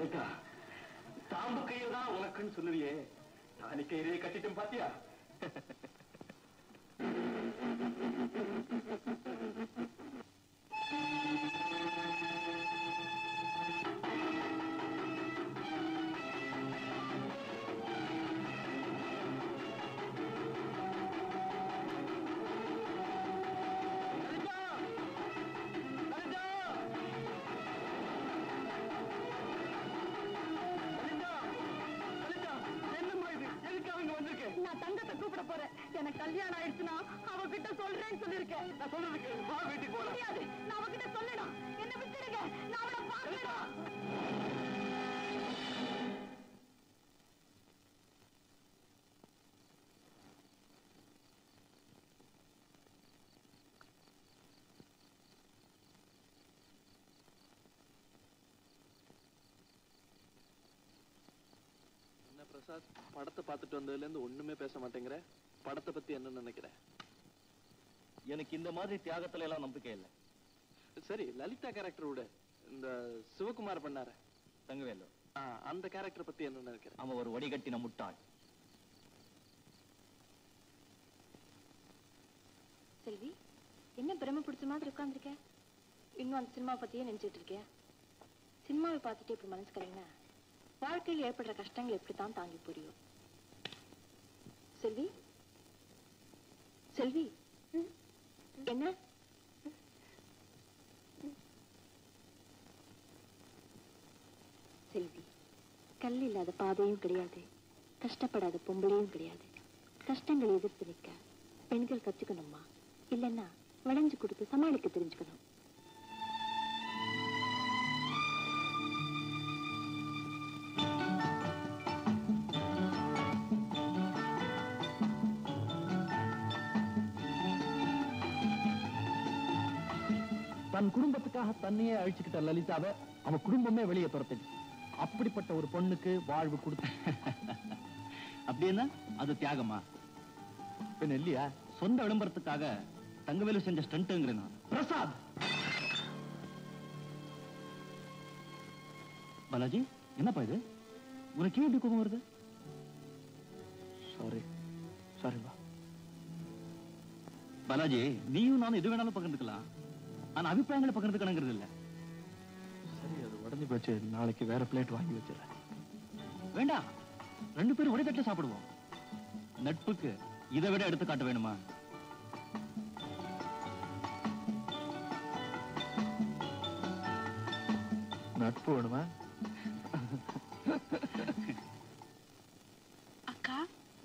லலிதா தாம்பு கயிறு தான் உனக்குன்னு சொல்லுவியே தாலி கயிறே கட்டிட்டும் பாத்தியா லலிதா! லலிதா! லலிதா! லலிதா! என்னம்மா இது? எதுக்காக இங்க வந்திருக்க? நான் தங்கத்தை கூப்பிட போறேன் எனக்கு கல்யாணம் ஆயிடுச்சுன்னா அவகிட்ட சொல்றேன்னு சொல்லிருக்கேன் நான் சொல்றது கேளு. வா வீட்டுக்கு போலாம். முடியாது நான் அவகிட்ட சொல்லணும் என்ன விட்டுடுங்க நான் அவளை பார்க்கணும் என்ன பிரசாத் படத்தை பார்த்துட்டு வந்ததுல இருந்து ஒண்ணுமே பேச மாட்டேங்கிற படத்தை பத்தி என்ன நினைக்கிற எனக்கு இந்த மாதிரி தியாகத்துல எல்லாம் நம்பிக்கை இல்லை சரி லலிதா கேரக்டர் விட இந்த சிவகுமார் பண்ணார தங்கவேலு அந்த கேரக்டர் பத்தி என்ன நினைக்கிற அவன் ஒரு வடிகட்டின முட்டாள் செல்வி என்ன பிரம பிடிச்ச மாதிரி உட்காந்துருக்க இன்னும் அந்த சினிமாவை பத்தியே நினைச்சிட்டு இருக்கியா சினிமாவை பார்த்துட்டு இப்படி மனசு கலைனா வாழ்க்கையில் ஏற்படுற கஷ்டங்கள் எப்படித்தான் தாங்கி புரியும் செல்வி செல்வி என்ன செல்வி கல் இல்லாத பாதையும் கிடையாது கஷ்டப்படாத பொம்பளையும் கிடையாது கஷ்டங்களை எதிர்த்து நிற்க பெண்கள் கத்துக்கணுமா இல்லைன்னா வளைஞ்சு கொடுத்து சமாளிக்க தெரிஞ்சுக்கணும் தன் குடும்பத்துக்காக தன்னையே அழிச்சுக்கிட்ட லலிதாவை அவ குடும்பமே வெளியே துரத்துச்சு அப்படிப்பட்ட ஒரு பொண்ணுக்கு வாழ்வு கொடுத்து அப்படின்னா அது தியாகமா பின்ன இல்லையா சொந்த விளம்பரத்துக்காக தங்கவேலு செஞ்ச ஸ்டண்ட்டுங்கிற நான் பிரசாத் பாலாஜி என்னப்பா இது உனக்கு ஏன் இப்படி கோபம் வருது சாரி சாரிப்பா பாலாஜி நீயும் நானும் எது வேணாலும் பகிர்ந்துக்கலாம் ஆனா அபிப்பிராயங்களை பகிர்ந்துக்கணுங்கிறது இல்ல சரி அது உடஞ்சு போச்சு நாளைக்கு வேற பிளேட் வாங்கி வச்சிடறேன் வேண்டாம் ரெண்டு பேரும் ஒரே தட்டுல சாப்பிடுவோம் நட்புக்கு இதை விட எடுத்து காட்ட வேணுமா நட்பு வேணுமா அக்கா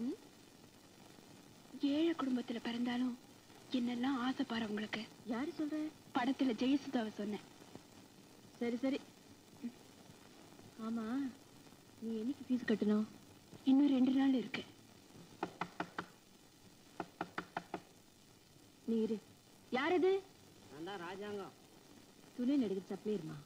ஏழை குடும்பத்துல பிறந்தாலும் என்னெல்லாம் ஆசைப்பாரு உங்களுக்கு யாரு சொல்ற படத்துல ஜெயசுதாவை சொன்னேன் சரி சரி ஆமா நீ என்னைக்கு ஃபீஸ் கட்டணும் இன்னும் ரெண்டு நாள் இருக்கு நீ இரு யார் இது நான் தான் ராஜாங்கம் துணை நடிகர் சப்ளையர்மா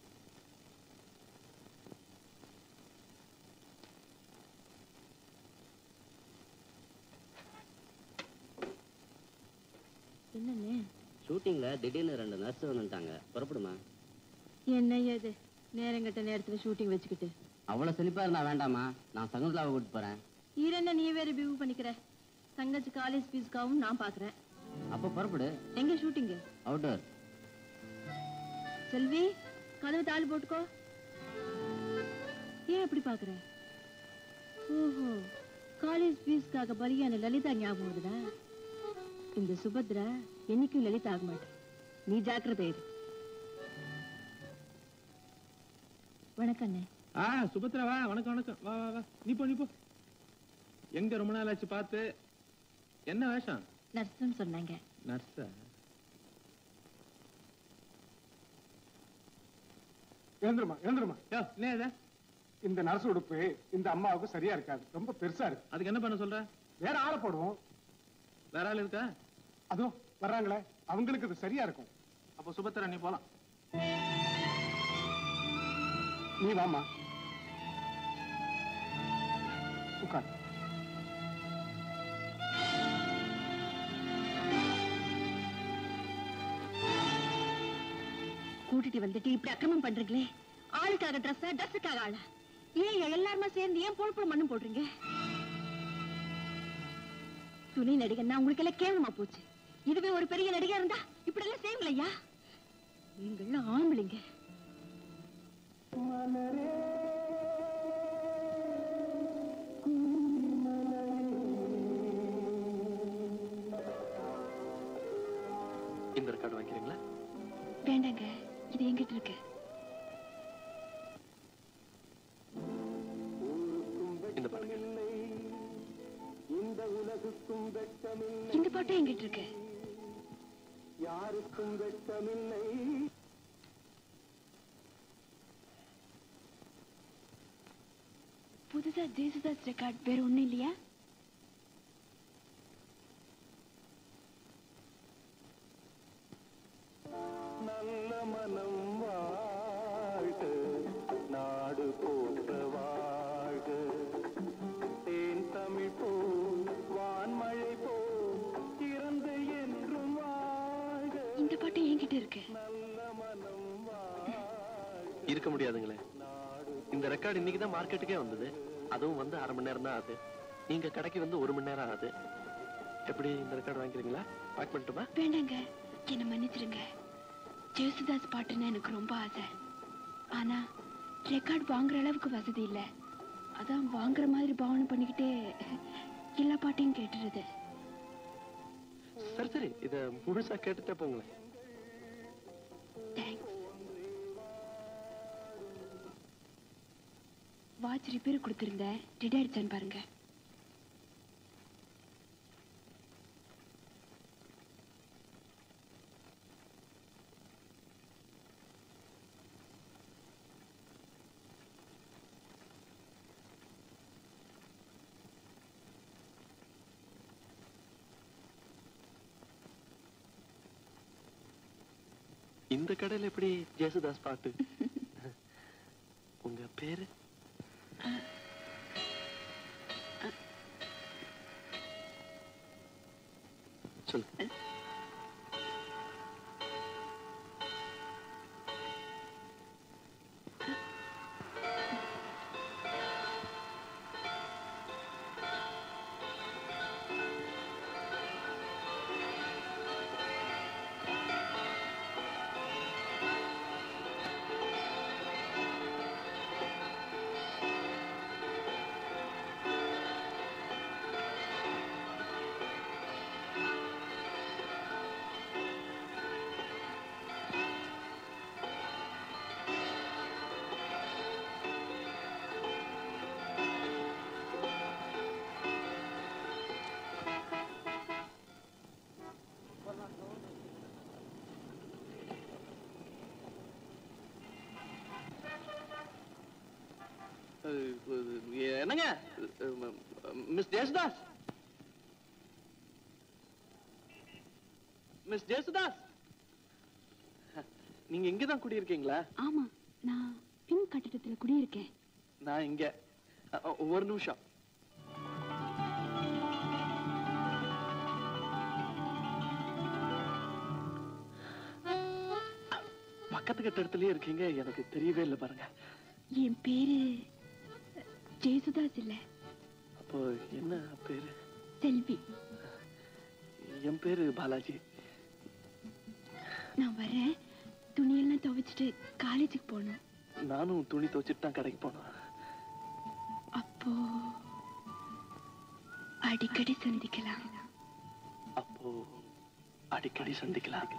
என்னண்ணே ஷூட்டிங்ல திடீர்னு ரெண்டு நர்ஸ் வந்துட்டாங்க புறப்படுமா என்ன ஏது நேரங்கட்ட நேரத்துல ஷூட்டிங் வச்சுக்கிட்டு அவ்வளவு செழிப்பா இருந்தா வேண்டாமா நான் சகுந்தலாவை கூட்டிட்டு போறேன் ஈரண்ண நீ வேற பியூ பண்ணிக்கிற தங்கச்சி காலேஜ் ஃபீஸ்க்காகவும் நான் பாக்குறேன் அப்ப புறப்படு எங்க ஷூட்டிங்கு அவுட்டோர் செல்வி கதவு தாள் போட்டுக்கோ ஏன் அப்படி பாக்குற ஓஹோ காலேஜ் ஃபீஸ்க்காக பலியான லலிதா ஞாபகம் வருதா இந்த சுபத்ரா என்னைக்கும் லலிதா ஆக மாட்டேன் நீ ஜாக்கிரதை இரு வணக்கம் அண்ணே ஆ சுபத்ரா வா வணக்கம் வணக்கம் வா வா வா நீ போ நீ போ எங்க ரொம்ப நாள் ஆச்சு பார்த்து என்ன வேஷம் நர்ஸ்ன்னு சொன்னாங்க நர்ஸா எழுந்துருமா எழுந்துருமா யோ என்ன இது இந்த நர்ஸ் உடுப்பு இந்த அம்மாவுக்கு சரியா இருக்காது ரொம்ப பெருசா இருக்கு அதுக்கு என்ன பண்ண சொல்ற வேற ஆளை போடுவோம் வேற ஆள் இருக்கா அதோ வர்றாங்களே அவங்களுக்கு இது சரியா இருக்கும் அப்போ சுபத்ரா நீ போலாம் நீ வாமா உட்கார் கூட்டிட்டு வந்துட்டு இப்படி அக்கிரமம் பண்றீங்களே ஆளுக்காக ட்ரெஸ் ட்ரெஸ்ஸுக்காக ஆள ஏன் எல்லாருமே சேர்ந்து ஏன் பொழுப்பு மண்ணு போடுறீங்க துணை நடிகன்னா உங்களுக்கு எல்லாம் கேவலமா போச்சு இதுவே ஒரு பெரிய நடிகா இருந்தா இப்படி எல்லாம் செய்வீங்களா நீங்கெல்லாம் ஆம்பளைங்க இந்த ரெக்கார்டு வாங்கிக்கிறீங்களா வேண்டாங்க இது எங்கிட்ட இருக்கு இந்த பாருங்க இந்த பாட்டும் எங்கிட்ட இருக்கு புதுசா ஜேசுதாஸ் ரெக்கார்ட் வேற ஒண்ணும் இல்லையா நல்ல மனம் வாழ்க நாடு போற்ற வாழ்க தேன் தமிழ் போல் வான்மழை போல் திறந்து என்றும் வாழ்க இந்த பாட்டும் என்கிட்ட இருக்கு இருக்க முடியாதுங்களே இந்த ரெக்கார்டு இன்னைக்கு தான் மார்க்கெட்டுக்கே வந்தது அதுவும் வந்து அரை மணி நேரம் தான் ஆகுது நீங்க கடைக்கு வந்து ஒரு மணி நேரம் ஆகுது எப்படி இந்த ரெக்கார்டு வாங்கிக்கிறீங்களா பேக் பண்ணட்டுமா வேண்டாங்க என்ன மன்னிச்சிருங்க ஜேசுதாஸ் பாட்டுன்னா எனக்கு ரொம்ப ஆசை ஆனா ரெக்கார்ட் வாங்குற அளவுக்கு வசதி இல்ல அதான் வாங்குற மாதிரி பாவனை பண்ணிக்கிட்டே எல்லா பாட்டையும் கேட்டுருது சரி சரி இத முழுசா கேட்டுட்டே போங்களேன் தேங்க்ஸ் வாட்ச் ரிப்பேர் கொடுத்துருந்தேன் ரெடி ஆயிடுச்சான்னு பாருங்க இந்த கடையில எப்படி ஜேசுதாஸ் பாட்டு உங்க பேரு சொல்லு அஹ், அஹ், என்னங்க மிஸ் ஜேசுதாஸ் மிஸ் ஜேசுதாஸ் நீங்க இங்கதான் குடியிருக்கீங்களா ஆமா நான் பின் கட்டிடத்துல குடியிருக்கேன் நான் இங்க அ- அ- ஒரு நிமிஷம் பக்கத்து கட்டிடத்துலயே இருக்கீங்க எனக்கு தெரியவே இல்லை பாருங்க என் பேரு ஜேசுதாஸ் இல்ல அப்போ என்ன பேரு செல்வி என் பேரு பாலாஜி நான் வரேன் துணியெல்லாம் துவைச்சிட்டு காலேஜுக்கு போகணும் நானும் துணி துவைச்சிட்டு தான் கடைக்கு போனேன் அப்போ அடிக்கடி சந்திக்கலாம் அப்போ அடிக்கடி சந்திக்கலாம்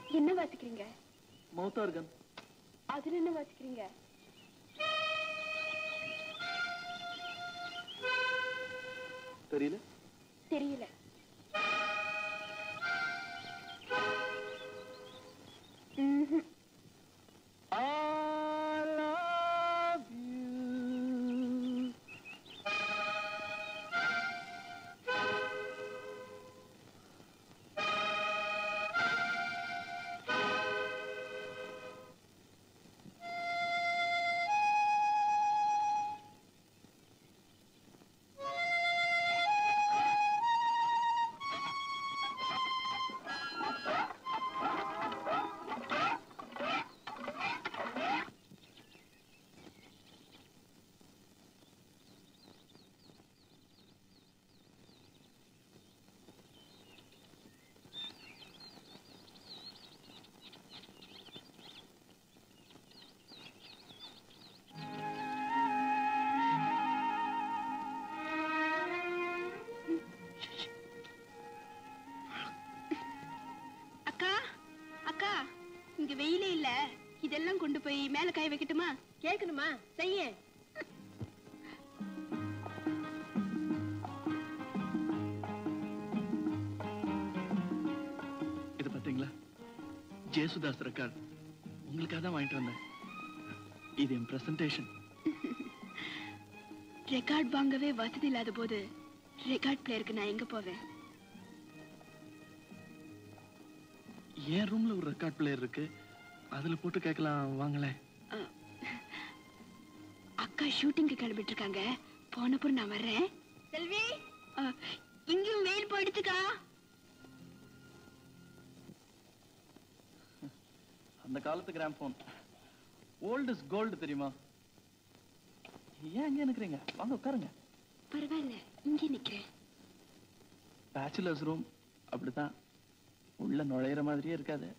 என்ன வாசிக்கிறீங்க மவுத் ஆர்கன் அதுல என்ன வாசிக்கிறீங்க தெரியல தெரியல ம்ஹும். அக்கா அக்கா இங்க வெயிலே இல்ல இதெல்லாம் கொண்டு போய் மேல காய வைக்கட்டுமா கேட்கணுமா செய்ய இது பாத்தீங்களா ஜேசுதாஸ் ரெக்கார்ட் உங்களுக்காக தான் வாங்கிட்டு வந்தேன் இது என் பிரசன்டேஷன் ரெக்கார்ட் வாங்கவே வசதி இல்லாத போது ரெக்கார்ட் பிளேயருக்கு நான் எங்க போவேன் என் ரூம்ல ஒரு ரெக்கார்ட் பிளேயர் இருக்கு அதுல போட்டு கேட்கலாம் வாங்களேன் அஹ், அக்கா ஷூட்டிங்க்கு கிளம்பிட்டு இருக்காங்க போனப்புறம் நான் வர்றேன் செல்வி அஹ், இங்கேயும் வெயில் போயிடுச்சுக்கா அந்த காலத்து gramophone old is gold தெரியுமா ஏன் அங்கே நிக்கிறீங்க வாங்க உட்காருங்க பரவாயில்ல இங்கே நிக்கிறேன் பேச்சுலர்ஸ் ரூம் அப்படிதான் உள்ள நுழையிற மாதிரியே இருக்காது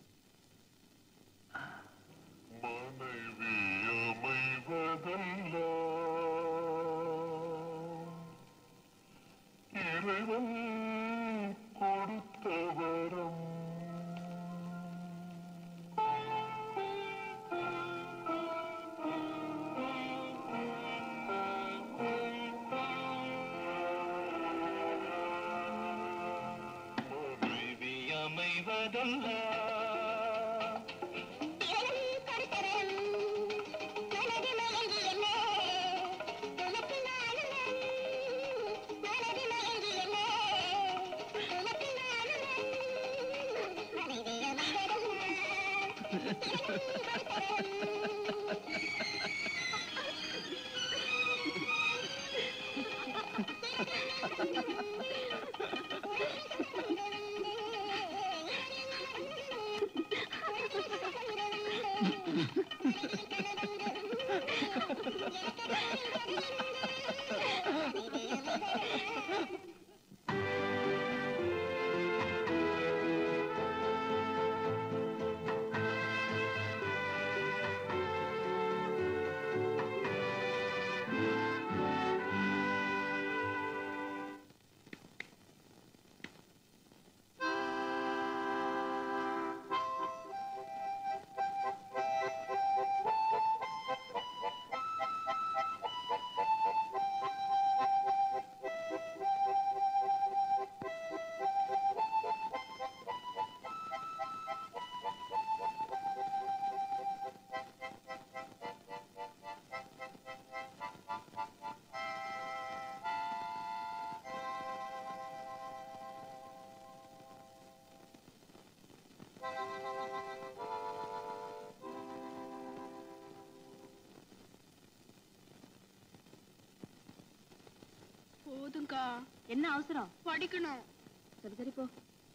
போதும்க்கா என்ன அவசரம் படிக்கணும் சரி சரி போ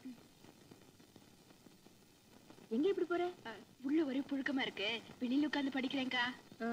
எங்க இப்படி போற அஹ், உள்ள ஒரே புழுக்கமா இருக்கு வெளியில உட்கார்ந்து படிக்கிறேன்க்கா ஆ.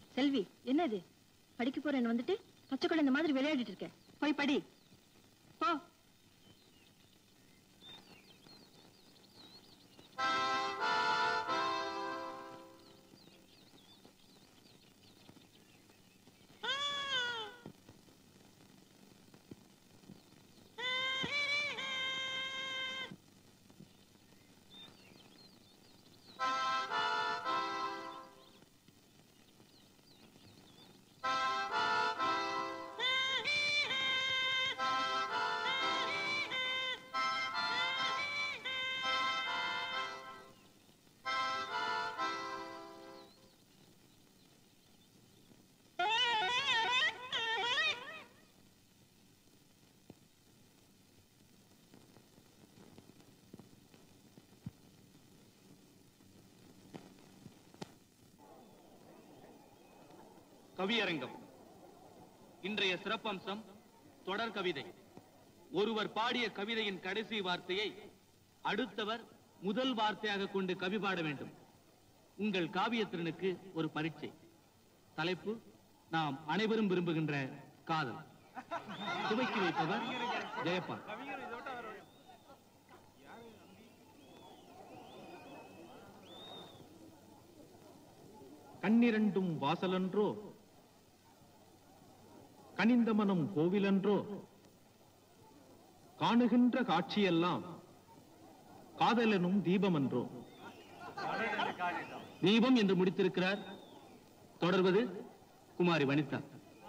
செல்வி என்னது படிக்க போறேன்னு வந்துட்டு பச்சை குழந்தை மாதிரி விளையாடிட்டு இருக்க போய் படி போ கவியரங்கம் இன்றைய சிறப்பம்சம் தொடர் கவிதை ஒருவர் பாடிய கவிதையின் கடைசி வார்த்தையை அடுத்தவர் முதல் வார்த்தையாக கொண்டு கவி பாட வேண்டும் உங்கள் காவியத்திறனுக்கு ஒரு பரீட்சை தலைப்பு நாம் அனைவரும் விரும்புகின்ற காதல் துவக்கி வைப்பவர் ஜெயபால் கண்ணிரண்டும் வாசலன்றோ கனிந்த மனம் கோவிலன்றோ காணுகின்ற காட்சியெல்லாம் காதலனும் தீபமன்றோ தீபம் என்று முடித்திருக்கிறார் தொடர்வது குமாரி வனிதா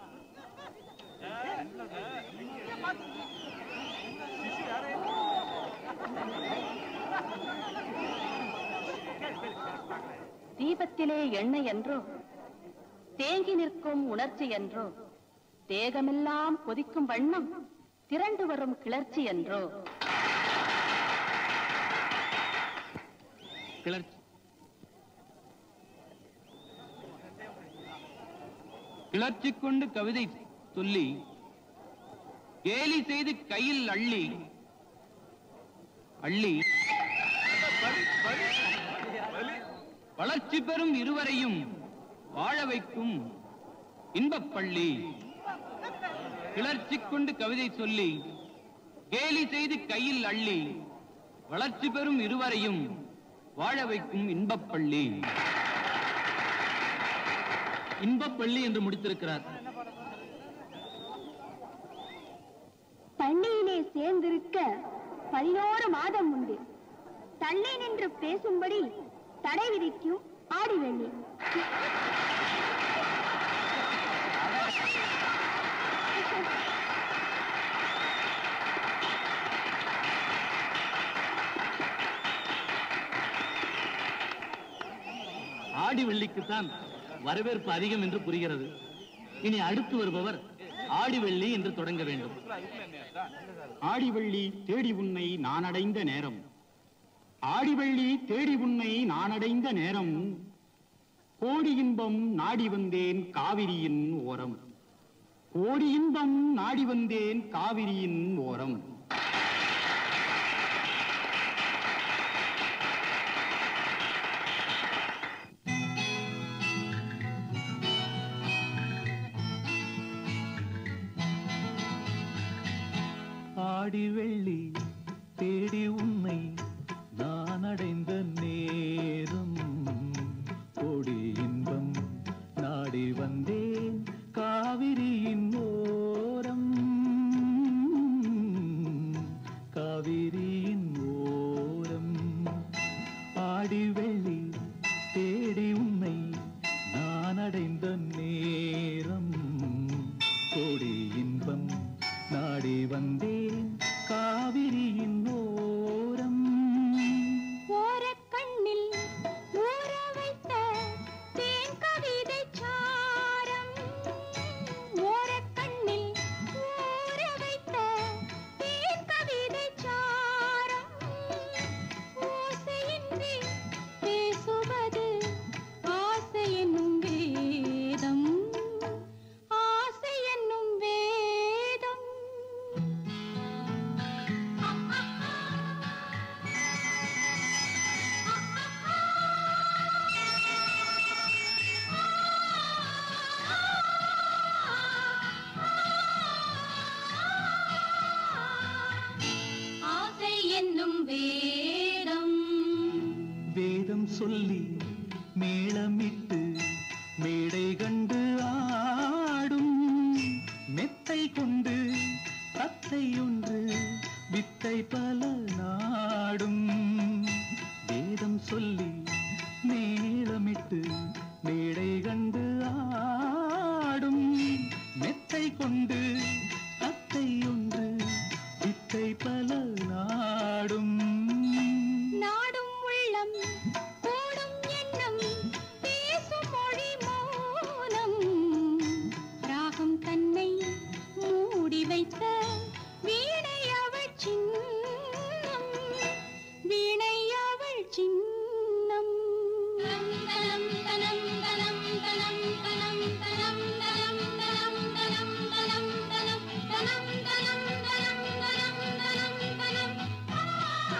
தீபத்திலே எண்ணெய் என்றோ தேங்கி நிற்கும் உணர்ச்சி என்றோ தேகமெல்லாம் கொதிக்கும் வண்ணம் திரண்டு வரும் கிளர்ச்சி என்றோ கிளர்ச்சி கிளர்ச்சி கொண்டு கவிதை சொல்லி கேலி செய்து கையில் அள்ளி அள்ளி வளர்ச்சி பெறும் இருவரையும் வாழ வைக்கும் இன்பப் பள்ளி கிளர்ச்சி கொண்டு கவிதை சொல்லி கேலி செய்து கையில் அள்ளி வளர்ச்சி பெறும் இருவரையும் வாழ வைக்கும் இன்பப் பள்ளி இன்பப் பள்ளி என்று முடித்திருக்கிறார் பள்ளியிலே சேர்ந்திருக்க பதினோரு மாதம் உண்டு தள்ளி நின்று பேசும்படி தடை விதிக்கும் ஆடிவெள்ளி ஆடி வெள்ளிக்குத்தான் வரவேற்பு அதிகம் என்று புரிகிறது இனி அடுத்து வருபவர் ஆடி வெள்ளி என்று தொடங்க வேண்டும் ஆடிவள்ளி தேடி உன்னை நான் அடைந்த நேரம் ஆடிவள்ளி தேடி உன்னை நான் அடைந்த நேரம் கோடி இன்பம் நாடி வந்தேன் காவிரியின் ஓரம் கோடி இன்பம் நாடி வந்தேன் காவிரியின் ஓரம் ஆடி வெள்ளி தேடி உன்னை நான் அடைந்த நேரம் கோடி இன்பம் நாடி வந்தேன் காவிரியின் ஓரம் காவிரியின் ஓரம் ஆடி வெள்ளி தேடி உன்னை நான் அடைந்த நேரம் கோடி இன்பம் நாடி வந்தேன் கா மேளமிட்டு மேடை கண்டு ஆடும் மெத்தை கொண்டு தத்தை ஒன்று வித்தை பல நாடும் வேதம் சொல்லி மேளமிட்டு மேடை கண்டு ஆடும் மெத்தை கொண்டு தத்தை ஒன்று வித்தை பல நாடும் நாடும் உள்ளம் கூடும் எண்ணம் பேசும் மொழி மௌனம் ராகம் தன்னை மூடி வைத்த வீணை அவள் சின்னம் வீணை அவள் சின்னம் தனம் தனம் தனம் தனம் தனம் தனம் தனம் தனம் தனம் தனம் தனம் தனம் தனம் தனம் தனம் தனம் தனம்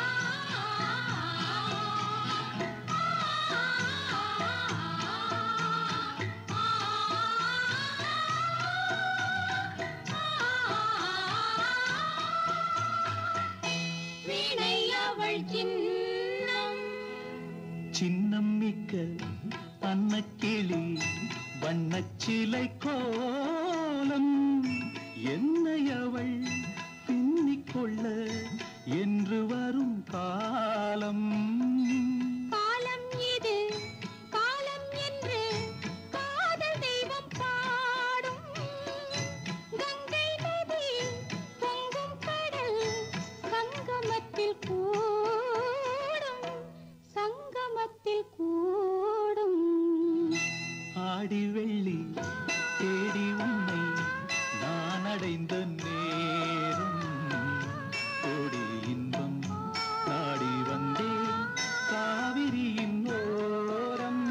வீணை அவள் சின்னம் சின்னம் மிக்க அன்னக்கிளி வண்ணச்சிலை கோலம் என்னை அவள் பின்னிக் கொள்ள என்று வரும் காலம் காலம் இது காலம் என்று காதல் தெய்வம் பாடும் கங்கை நதி பொங்கும் கடல் சங்கமத்தில் கூடும் சங்கமத்தில் கூடும் ஆடி வெள்ளி தேடி உன்னை நான் அடைந்த நேரம் கோடி இன்பம் நாடி வந்தேன் காவிரியின் ஓரம்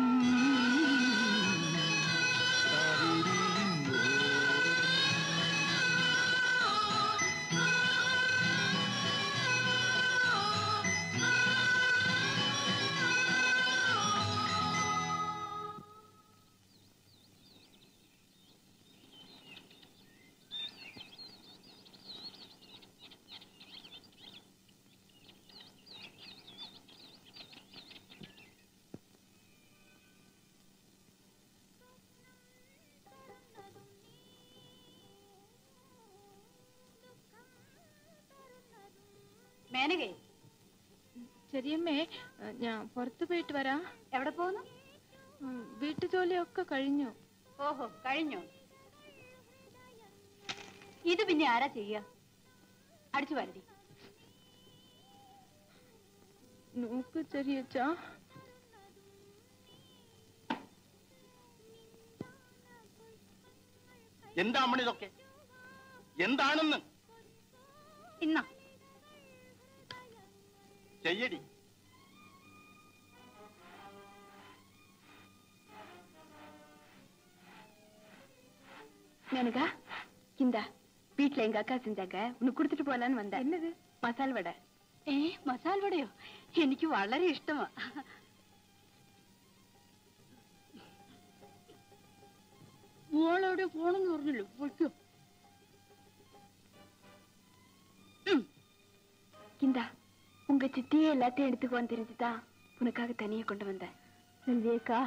காவிரியின் ஓரம் മേനകേ ചെറിയമ്മേ ഞാൻ പുറത്തു പോയിട്ട് വരാം എവിടെ പോകുന്നു വീട്ടു ജോലിയൊക്കെ കഴിഞ്ഞു ഓഹോ കഴിഞ്ഞോ ഇത് പിന്നെ ആരാ ചെയ്യ അടിച്ചു വരടി നോക്ക് ചെറിയച്ചാ എന്താ അമ്മണി ഇതൊക്കെ എന്താണെന്ന് ഇന്നാ ചെയ്യടി மேனகா இந்தா வீட்ல எங்க அக்கா செஞ்சாங்க உனக்கு கொடுத்துட்டு போலான்னு வந்தேன் என்னது மசால் வடை ഏ മസാല വടയോ എനിക്ക് വളരെ ഇഷ്ടമാ മോളെവിടെ പോണെന്ന് പറഞ്ഞല്ലോ പൊയ്ക്കോ இந்தா உங்க சித்தியே எல்லாத்தையும் எடுத்துக்குவான்னு தெரிஞ்சுதான் உனக்காக தனியா கொண்டு வந்தேன் செல்வியக்கா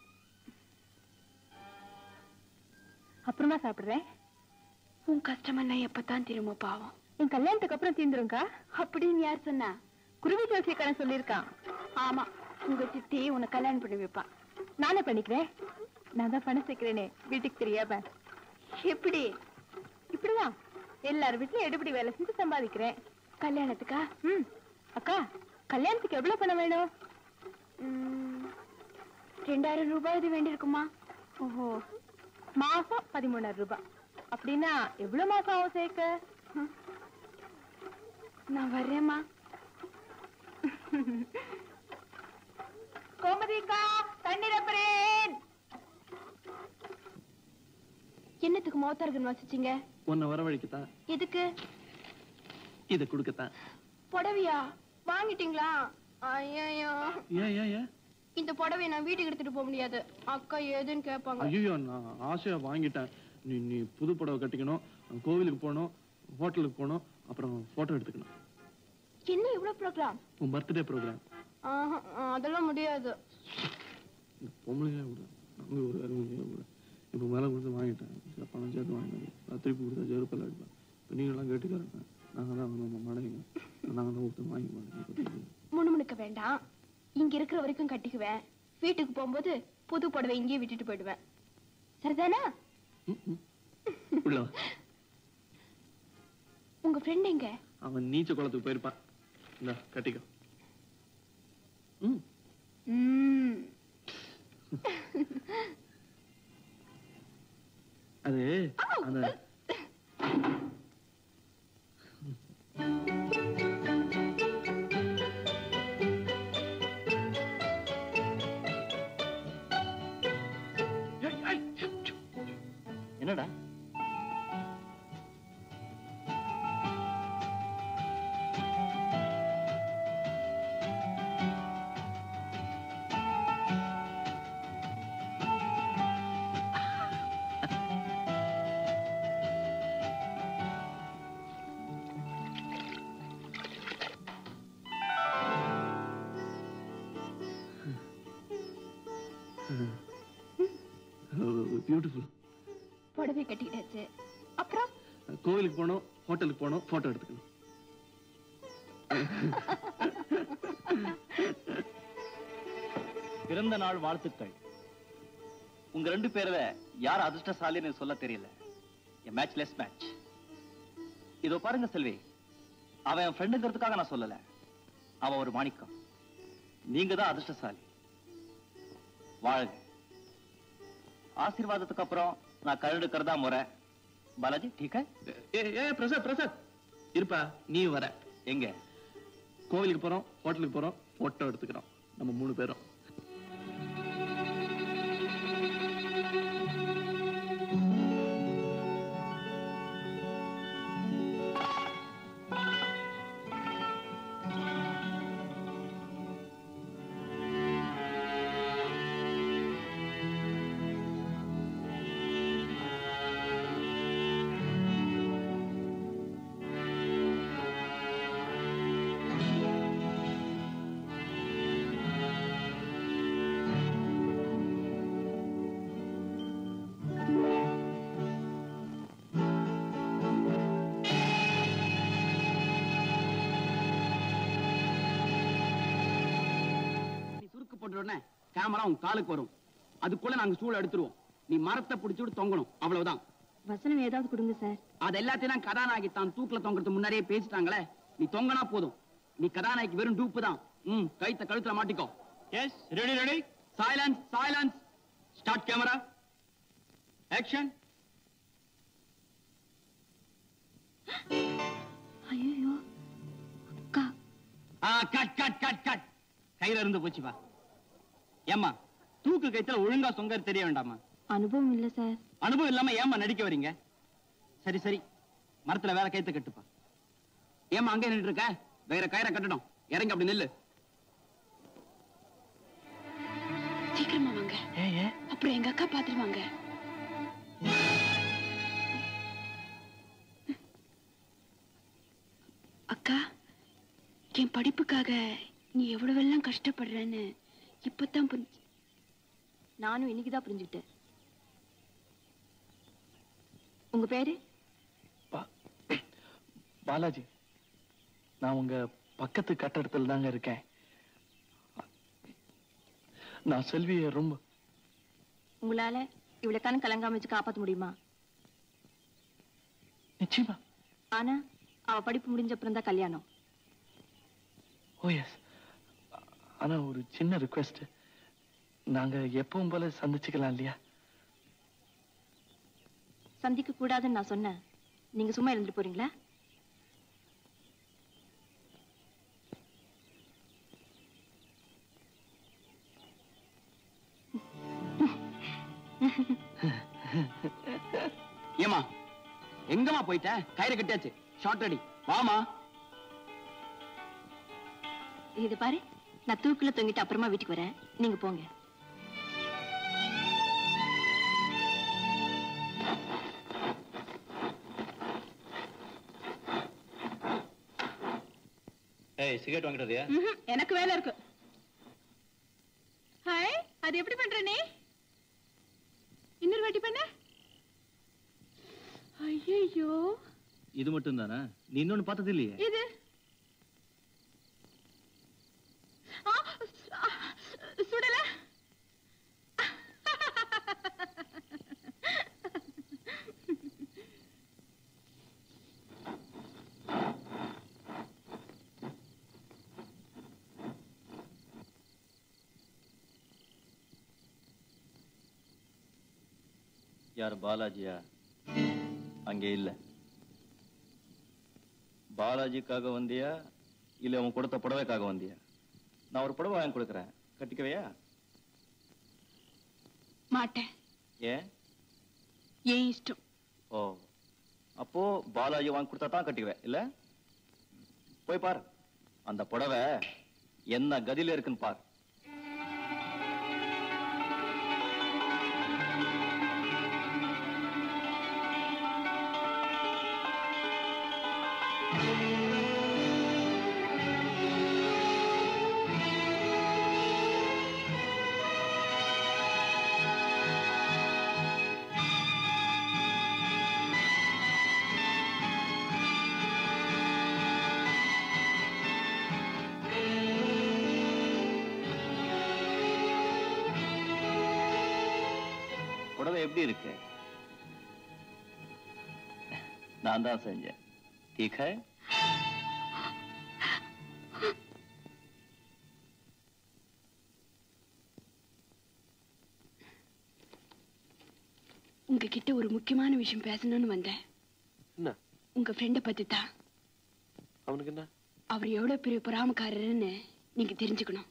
அப்புறமா சாப்பிடுறேன் உன் கஷ்டமெல்லாம் எப்பதான் திரும்ப பாவம் என் கல்யாணத்துக்கு அப்புறம் தீந்துருங்கா அப்படின்னு யார் சொன்னா குருவி ஜோசியக்காரன் சொல்லியிருக்கான் ஆமா உங்க சித்தி உன்னை கல்யாணம் பண்ணி வைப்பான் நானே பண்ணிக்கிறேன் நான் தான் பணம் சேர்க்கிறேனே வீட்டுக்கு தெரியாம எப்படி இப்படிதான் எல்லார் வீட்லயும் எடுபடி வேலை செஞ்சு சம்பாதிக்கிறேன் கல்யாணத்துக்கா ம் அக்கா கல்யாணத்துக்கு எவ்வளவு பணம் வேணும் ரெண்டாயிரம் ரூபாய் இது வேண்டியிருக்குமா ஓஹோ மாசம் பதிமூணாயிரம் ரூபாய் அப்படின்னா எவ்வளவு மாசம் ஆகும் சேர்க்க நான் வர்றேம்மா கோமதிக்கா தண்ணீர் அப்புறேன் என்னத்துக்கு மோத்தார்கள் வசிச்சீங்க உன்னை வரவழைக்கத்தான் எதுக்கு இதை கொடுக்கத்தான் புடவையா வாங்கிட்டீங்களா ஐயோ ஏன் ஏன் ஏன் இந்த புடவைய நான் வீட்டுக்கு எடுத்துட்டு போக முடியாது அக்கா ஏதுன்னு கேட்பாங்க ஐயோ நான் ஆசையா வாங்கிட்டேன் நீ நீ புது புடவை கட்டிக்கணும் கோவிலுக்கு போகணும் ஹோட்டலுக்கு போகணும் அப்புறம் போட்டோ எடுத்துக்கணும் என்ன இவ்வளவு ப்ரோக்ராம் உன் பர்த்டே ப்ரோக்ராம் அதெல்லாம் முடியாது இந்த பொம்பளைங்களே விட அங்கே ஒரு அருமையாக விட இப்போ மேலே கொடுத்து வாங்கிட்டேன் சரி, பணம் சேர்த்து வாங்கினது அது திருப்பி கொடுத்தா செருப்பில் அடிப்பேன் இப்போ நீங்களாம் கேட்டுக்காரங்க நாங்கள் தான் நம்ம மடைங்க நாங்கள் தான் கொடுத்து வாங்கி மாட்டேங்க முணுமுணுக்க வேண்டாம் இங்க இருக்கிற வரைக்கும் கட்டிக்குவேன் வீட்டுக்கு போகும்போது புது புடவை இங்கேயே விட்டுட்டு போயிடுவேன் சரிதானா உள்ள வா. உங்க ஃப்ரெண்ட் எங்க அவன் நீச்சல் குளத்துக்கு போயிருப்பான் இந்த கட்டிக்கோ ம் ம். அது அந்த என்னடா பியூட்டிஃபுல் புடவை கட்டிக்கிட்டாச்சு அப்புறம் கோவிலுக்கு போனோம் ஹோட்டலுக்கு போனோம் போட்டோ எடுத்துக்கணும் பிறந்த நாள் வாழ்த்துக்கள் உங்க ரெண்டு பேர்ல யார் அதிர்ஷ்டசாலின்னு சொல்ல தெரியல மேட்ச் லெஸ் மேட்ச் இதோ பாருங்க செல்வி அவன் என் ஃப்ரெண்டுங்கிறதுக்காக நான் சொல்லல அவன் ஒரு மாணிக்கம் நீங்க தான் அதிர்ஷ்டசாலி வாழுங்க ஆசீர்வாதத்துக்கு அப்புறம் நான் கழுடுக்கிறதா முறை பாலாஜி டீக்கா ஏ ஏ பிரசாத் பிரசாத் இருப்பா நீ வர எங்க கோவிலுக்கு போறோம் ஹோட்டலுக்கு போறோம் போட்டோ எடுத்துக்கிறோம் நம்ம மூணு பேரும் நீ சுருக்கு போட்ட உடனே கேமரா உன் காலுக்கு வரும் அதுக்குள்ள நாங்க ஸ்டூல் எடுத்துருவோம் நீ மரத்தை பிடிச்சு விட்டு தொங்கணும் அவ்வளவுதான் வசனம் ஏதாவது கொடுங்க சார் அது எல்லாத்தையும் தான் கதாநாயகி தான் தூக்குல தொங்குறதுக்கு முன்னாடியே பேசிட்டாங்களே நீ தொங்கனா போதும் நீ கதாநாயகி வெறும் டூப்பு தான் ம் கைத்த கழுத்துல மாட்டிக்கோ yes ready ready silence silence start camera action ஐயோ அக்கா ஆ கட் கட் கட் கட் கையில இருந்து போச்சு வா ஏம்மா தூக்கு கைத்துல ஒழுங்கா சொங்கர் தெரிய வேண்டாமா அனுபவம் இல்ல சார் அனுபவம் இல்லாம ஏம்மா நடிக்க வரீங்க சரி சரி மரத்துல வேற கைத்த கட்டுப்பா ஏம்மா அங்கே நின்று இருக்க வேற கயிறை கட்டணும் இறங்கி அப்படி நில்லு சீக்கிரமா வாங்க அப்புறம் எங்க அக்கா பாத்துருவாங்க அக்கா என் படிப்புக்காக நீ எவ்வளவெல்லாம் கஷ்டப்படுறேன்னு இப்பதான் புரிஞ்சு நானும் இன்னைக்குதான் புரிஞ்சுக்கிட்டேன் உங்க பேரு பாலாஜி நான் உங்க பக்கத்து கட்டடத்துல தாங்க இருக்கேன் நான் செல்வியை ரொம்ப உங்களால இவ்வளவு கண் கலங்காம வச்சு காப்பாத்த முடியுமா நிச்சயமா ஆனா அவ படிப்பு முடிஞ்ச அப்புறம் தான் கல்யாணம் ஓ எஸ் ஆனா ஒரு சின்ன ரிக்வெஸ்ட் நாங்க எப்பவும் போல சந்திச்சுக்கலாம் இல்லையா சந்திக்க கூடாதுன்னு நான் சொன்னேன் நீங்க சும்மா இருந்துட்டு போறீங்களா ஏமா எங்கம்மா போயிட்ட கயிறு கட்டியாச்சு ஷார்ட் ரெடி வாமா இது பாரு நான் தூக்குல தொங்கிட்டு அப்புறமா வீட்டுக்கு வரேன் நீங்க போங்க ஏய் சிகரெட் வாங்கிட்டு வரியா ம்ஹும், எனக்கு வேலை இருக்கு ஹாய் அது எப்படி பண்ற நீ இன்னொரு வாட்டி பண்ண ஐயோ இது மட்டும் தானே நீ இன்னொன்னு பார்த்தது இல்லையே இது ஆ, ஆ, சுடல யார் பாலாஜியா அங்கே இல்ல பாலாஜிக்காக வந்தியா இல்ல அவன் கொடுத்த புடவைக்காக வந்தியா நான் ஒரு புடவை வாங்கி கொடுக்குறேன் கட்டிக்கவையா மாட்டேன் ஏன் ஏன் இஷ்டம் ஓ அப்போ பாலாஜி வாங்கி கொடுத்தா தான் கட்டிக்குவேன் இல்ல போய் பார் அந்த புடவை என்ன கதியில இருக்குன்னு பார் புடவை எப்படி இருக்கு நான் தான் செஞ்சேன் ठीक है உங்ககிட்ட ஒரு முக்கியமான விஷயம் பேசணும்னு வந்தேன் என்ன உங்க ஃப்ரெண்டை பத்தி தான் அவனுக்கு என்ன அவர் எவ்வளவு பெரிய பொறாமக்காரர்னு நீங்க தெரிஞ்சுக்கணும்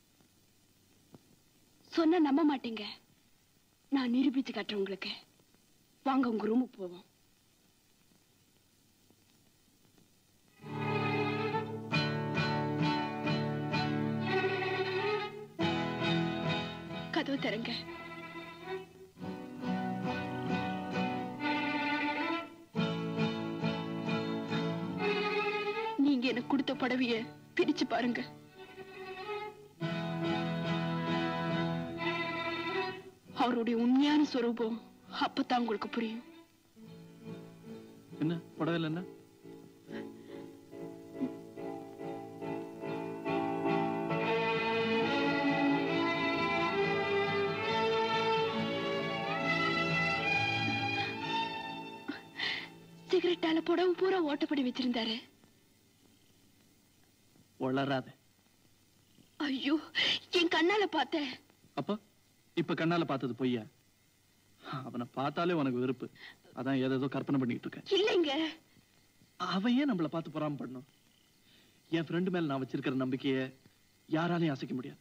சொன்னா நம்ப மாட்டீங்க நான் நிரூபிச்சு காட்டுறேன் உங்களுக்கு வாங்க உங்க ரூமுக்கு போவோம் கதவு தரங்க நீங்க எனக்கு கொடுத்த புடவைய பிரிச்சு பாருங்க அவருடைய உண்மையான சொரூபம் அப்பதான் உங்களுக்கு புரியும் என்ன புடவையில் என்ன சிகரெட்டால புடவை பூரா ஓட்டப்படி வச்சிருந்தாரு வளராத ஐயோ என் கண்ணால பார்த்தேன் அப்போ இப்ப கண்ணால பார்த்தது பொய்யா அவனை பார்த்தாலே உனக்கு வெறுப்பு அதான் ஏதேதோ கற்பனை பண்ணிட்டு இருக்க இல்லைங்க அவன் ஏன் நம்மள பார்த்து பொறாம பண்ணணும் என் ஃப்ரெண்டு மேல நான் வச்சிருக்கிற நம்பிக்கைய யாராலையும் அசைக்க முடியாது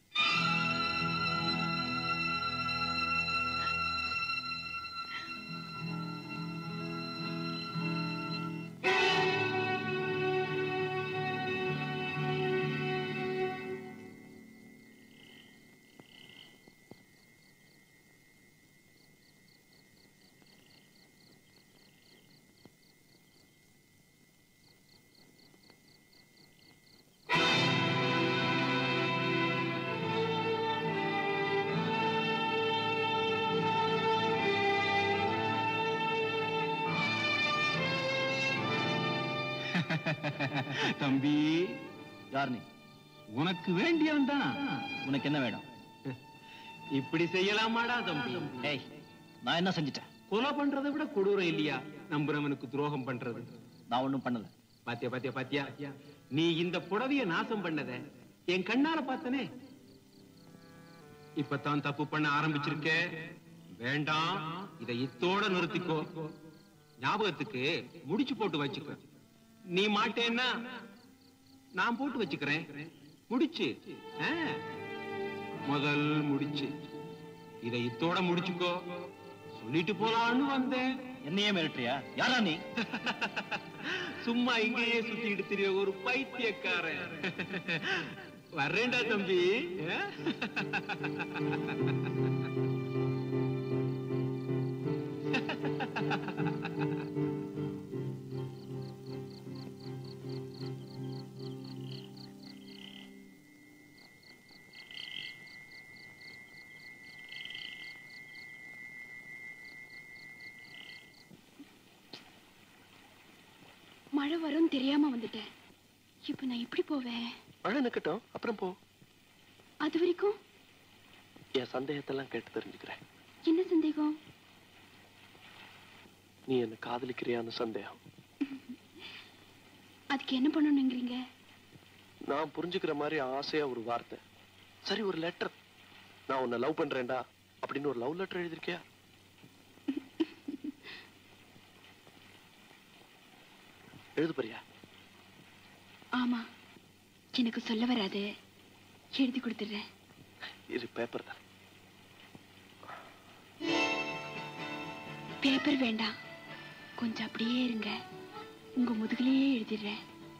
தம்பி யார் நீ உனக்கு வேண்டியவன் தான் உனக்கு என்ன வேணும் இப்படி செய்யலாமாடா தம்பி ஏய் நான் என்ன செஞ்சுட்டேன் கொலை பண்றதை விட கொடூரம் இல்லையா நம்புறவனுக்கு துரோகம் பண்றது நான் ஒண்ணும் பண்ணல பாத்தியா பாத்தியா பாத்தியா நீ இந்த புடவைய நாசம் பண்ணத என் கண்ணால பார்த்தனே இப்பதான் தப்பு பண்ண ஆரம்பிச்சிருக்க வேண்டாம் இதை இத்தோட நிறுத்திக்கோ ஞாபகத்துக்கு முடிச்சு போட்டு வச்சுக்கோ நீ மாட்டேன்னா நான் போட்டு வச்சுக்கிறேன் முடிச்சு ஆ, முதல் முடிச்சு இதை இத்தோட முடிச்சுக்கோ சொல்லிட்டு போலான்னு வந்தேன் என்னையே மிரட்டுறியா யாரா நீ சும்மா இங்கேயே சுத்திட்டு திரிய ஒரு பைத்தியக்காரன் வர்றேன்டா தம்பி ஆ? மழை வரும்னு தெரியாம வந்துட்டேன் இப்ப நான் எப்படி போவேன் மழை நிக்கட்டும் அப்புறம் போ அது வரைக்கும் என் சந்தேகத்தெல்லாம் கேட்டு தெரிஞ்சுக்கிறேன் என்ன சந்தேகம் நீ என்ன காதலிக்கிறியான்னு சந்தேகம் அதுக்கு என்ன பண்ணணுங்கிறீங்க நான் புரிஞ்சுக்கிற மாதிரி ஆசையா ஒரு வார்த்தை சரி ஒரு லெட்டர் நான் உன்னை லவ் பண்றேன்டா அப்படின்னு ஒரு லவ் லெட்டர் எழுதிருக்கியா எழுது போறியா ஆமா எனக்கு சொல்ல வராது எழுதி கொடுத்துடுறேன் இது பேப்பர் தான் பேப்பர் வேண்டாம் கொஞ்சம் அப்படியே இருங்க உங்க முதுகுலயே எழுதிடுறேன்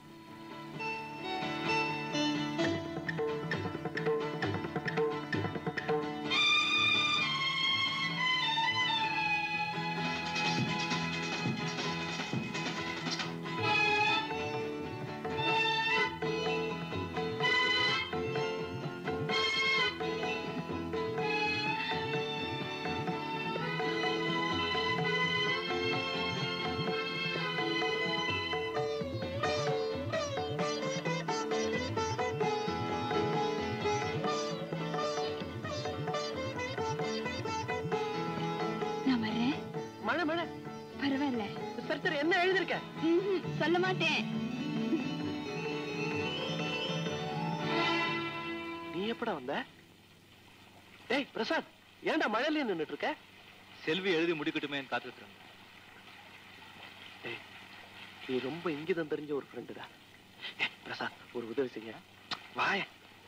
நான் வர்றேன் மழை மழை பரவாயில்ல சரி சரி என்ன எழுதிருக்க ம்ஹும், சொல்ல மாட்டேன் நீ எப்படா வந்த டேய் பிரசாத் ஏன்டா மழையில நின்னுட்டு இருக்க செல்வி எழுதி முடிக்கட்டுமேன்னு காத்துட்டு இருந்தேன் டேய் நீ ரொம்ப இங்கிதம் தெரிஞ்ச ஒரு ஃப்ரெண்டுடா பிரசாத் ஒரு உதவி செய்ய வாய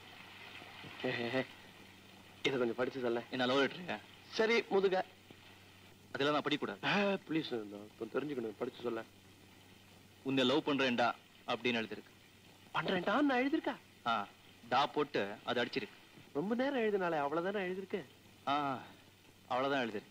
இதை கொஞ்சம் படிச்சு சொல்ல என்ன லவ் லெட்டருங்க சரி முதுக அதெல்லாம் நான் படிக்கக்கூடாது ப்ளீஸ் தெரிஞ்சுக்கணும் படிச்சு சொல்ல உன்னை லவ் பண்றேன்டா அப்படின்னு எழுதிருக்கு பண்றேன்டா நான் எழுதிருக்கா ஆ டா போட்டு அது அடிச்சிருக்கு ரொம்ப நேரம் எழுதினாலே அவ்வளவுதானே எழுதிருக்கு ஆ அவ்வளவுதான் எழுதிருக்கு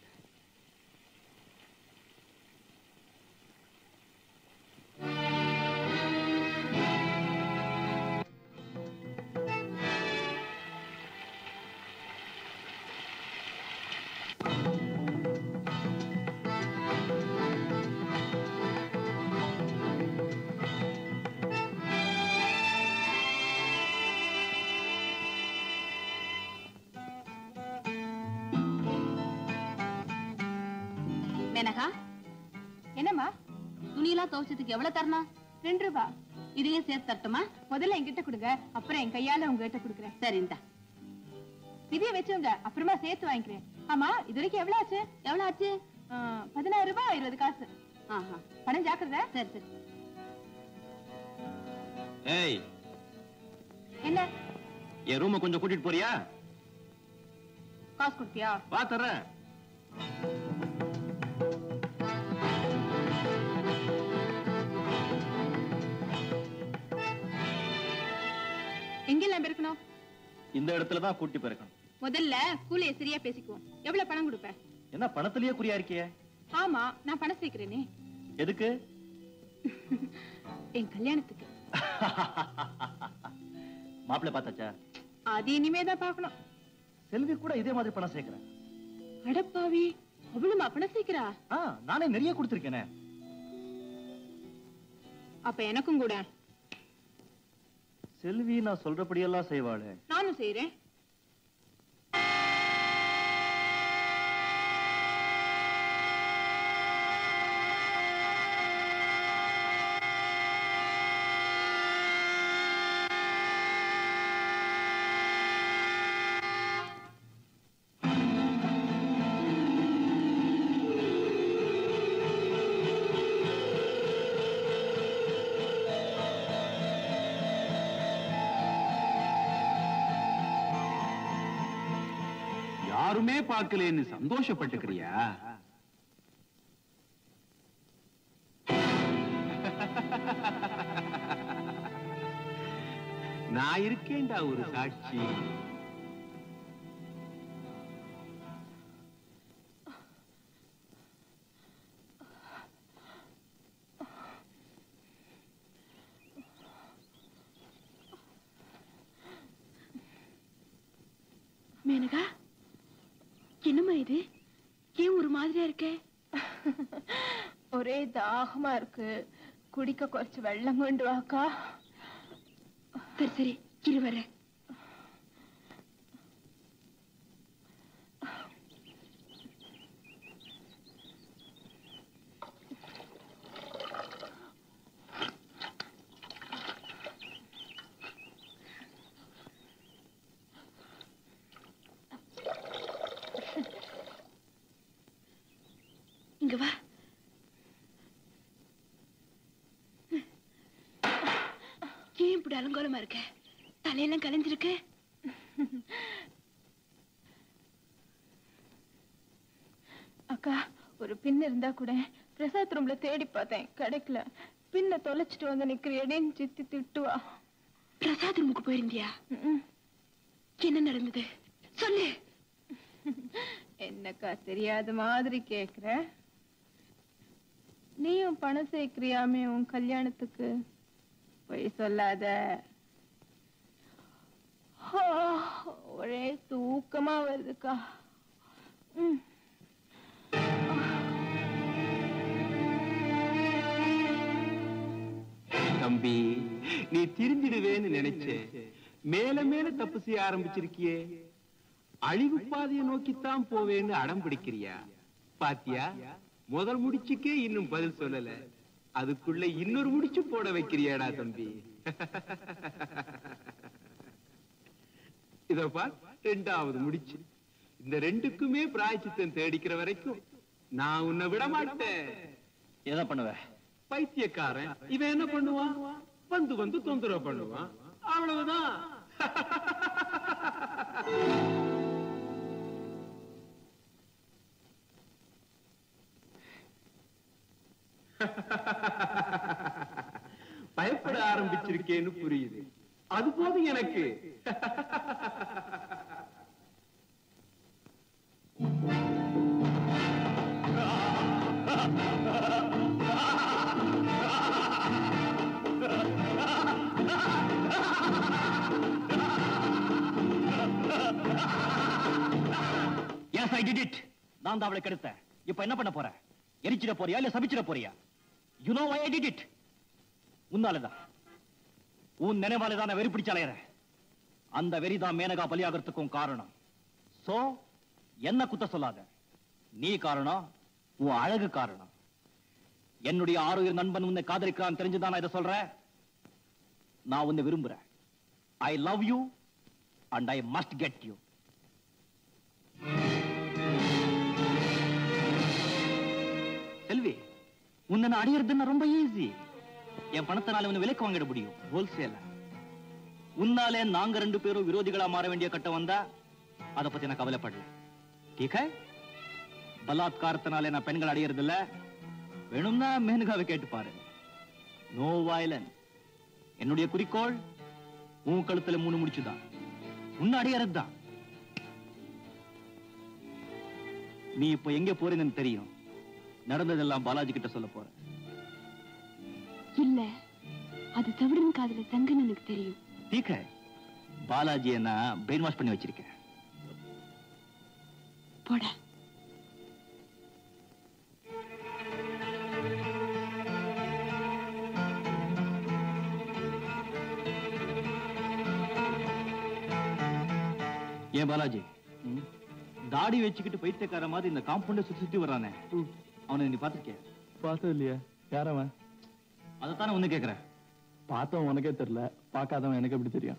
மேனகா என்னம்மா துணியெல்லாம் துவைச்சதுக்கு எவ்வளவு தரணும் ரெண்டு ரூபா இதையும் சேர்த்து தரட்டுமா முதல்ல என்கிட்ட கொடுங்க அப்புறம் என் கையால உங்ககிட்ட கொடுக்குறேன் சரி இந்தா இதைய வச்சுங்க அப்புறமா சேர்த்து வாங்கிக்கிறேன் ஆமா இது வரைக்கும் எவ்வளவு ஆச்சு எவ்வளவு ஆச்சு பதினாயிரம் ரூபாய் இருபது காசு பணம் ஜாக்கிரதை சரி சரி ஏய் என்ன என் ரூமை கொஞ்சம் கூட்டிட்டு போறியா காசு கொடுத்தியா வா தர்றேன் எங்கெல்லாம் பெருக்கணும் இந்த இடத்துல தான் கூட்டி போயிருக்கணும் முதல்ல கூலிய சரியா பேசிக்குவோம் எவ்வளவு பணம் கொடுப்ப என்ன பணத்திலேயே குறியா இருக்கியே ஆமா நான் பணம் சேர்க்கிறேனே எதுக்கு என் கல்யாணத்துக்கு மாப்பிள்ளை பார்த்தாச்சா அது இனிமே தான் பார்க்கணும் செல்வி கூட இதே மாதிரி பணம் சேர்க்கிறேன் அடப்பாவி அவ்வளவுமா பணம் சேர்க்கிறா ஆ நானே நிறைய கொடுத்துருக்கேனே அப்ப எனக்கும் கூட செல்வி நான் சொல்றபடியெல்லாம் செய்வாளே நானும் செய்யறேன் யாருமே பார்க்கலன்னு சந்தோஷப்பட்டுக்கிறியா நான் இருக்கேன்டா ஒரு சாட்சி மேனகா என்னம்மா இது ஏன் ஒரு மாதிரியா இருக்க ஒரே தாகமா இருக்கு குடிக்க കുറച്ച് വെള്ളം കൊണ്ടുവാക്കാ சரி சரி இரு வரேன் இங்க வா ஏன் இப்படி அலங்கோலமா இருக்க தலையெல்லாம் கலைஞ்சிருக்கு அக்கா ஒரு பின் இருந்தா கூட பிரசாத் ரூம்ல தேடி பார்த்தேன் கிடைக்கல பின்ன தொலைச்சிட்டு வந்து நிக்கிறியடின்னு சித்தி திட்டுவா பிரசாத் ரூமுக்கு போயிருந்தியா என்ன நடந்தது சொல்லு என்னக்கா தெரியாத மாதிரி கேக்குற நீயும் பணம் சேர்க்கிறியாமே உன் கல்யாணத்துக்கு பொய் சொல்லாத ஆ, ஒரே தூக்கமா வருதுக்கா ம் தம்பி நீ திருந்திடுவேன்னு நினைச்சேன் மேல மேல தப்பு செய்ய ஆரம்பிச்சிருக்கியே அழிவு பாதையை நோக்கித்தான் போவேன்னு அடம் பிடிக்கிறியா பாத்தியா முதல் முடிச்சுக்கே இன்னும் பதில் சொல்லல அதுக்குள்ள இன்னொரு முடிச்சு போட வைக்கிறியாடா தம்பி இதோ பார் ரெண்டாவது முடிச்சு இந்த ரெண்டுக்குமே பிராய்ச்சித்தம் தேடிக்கிற வரைக்கும் நான் உன்னை விட மாட்டேன் என்ன பண்ணுவ பைத்தியக்காரன் இவன் என்ன பண்ணுவான் வந்து வந்து தொந்தரவு பண்ணுவான் அவ்வளவுதான் பயப்பட ஆரம்பிச்சிருக்கேன்னு புரியுது அது போதும் எனக்கு எஸ் ஐ டிட் இட் நான் தான் அவளை கெடுத்தேன் இப்ப என்ன பண்ண போற எரிச்சிட போறியா இல்ல சபிச்சிட போறியா you know I did it உன்னாலதான் உன் நினைவால தான் நான் வெறி பிடிச்சு அலையறேன் அந்த வெறி தான் மேனகா பலியாகிறதுக்கும் காரணம் சோ என்ன குத்த சொல்லாத நீ காரணம் உன் அழகு காரணம் என்னுடைய ஆரோக்கிய நண்பன் உன்னை காதலிக்கிறான் தெரிஞ்சுதான் நான் இதை சொல்றேன் நான் உன்னை விரும்புறேன் I love you and I must get you Selvi உன்னை நான் அடையிறதுன்னா ரொம்ப ஈஸி என் பணத்தினால உன்னை விலைக்கு வாங்கிட முடியும் ஹோல்சேல உன்னாலே நாங்க ரெண்டு பேரும் விரோதிகளா மாற வேண்டிய கட்டம் வந்தா அதை பத்தி நான் கவலைப்படல டீக் பலாத்காரத்தினாலே நான் பெண்கள் அடையிறது இல்ல வேணும்னா மேனுகாவை கேட்டு பாரு நோ வயலன்ஸ் என்னுடைய குறிக்கோள் உன் கழுத்துல மூணு முடிச்சுதான் உன்னை அடையறது தான் நீ இப்ப எங்க போறீங்கன்னு தெரியும் நடந்ததெல்லாம் பாலாஜி கிட்ட சொல்ல போற இல்ல அது தவிடன் காதுல தங்குன்னு எனக்கு தெரியும் டீக்க பாலாஜியை நான் பிரெயின் வாஷ் பண்ணி வச்சிருக்கேன் போடா ஏன் பாலாஜி தாடி வச்சுக்கிட்டு பைத்தியக்கார மாதிரி இந்த காம்பவுண்ட சுத்தி சுத்தி வர்றானே அவனை நீ பாத்திருக்கிய பார்த்தது இல்லையா யாரவன் அதைத்தானே ஒண்ணு கேக்குறேன் பார்த்தவன் உனக்கே தெரியல பார்க்காதவன் எனக்கு எப்படி தெரியும்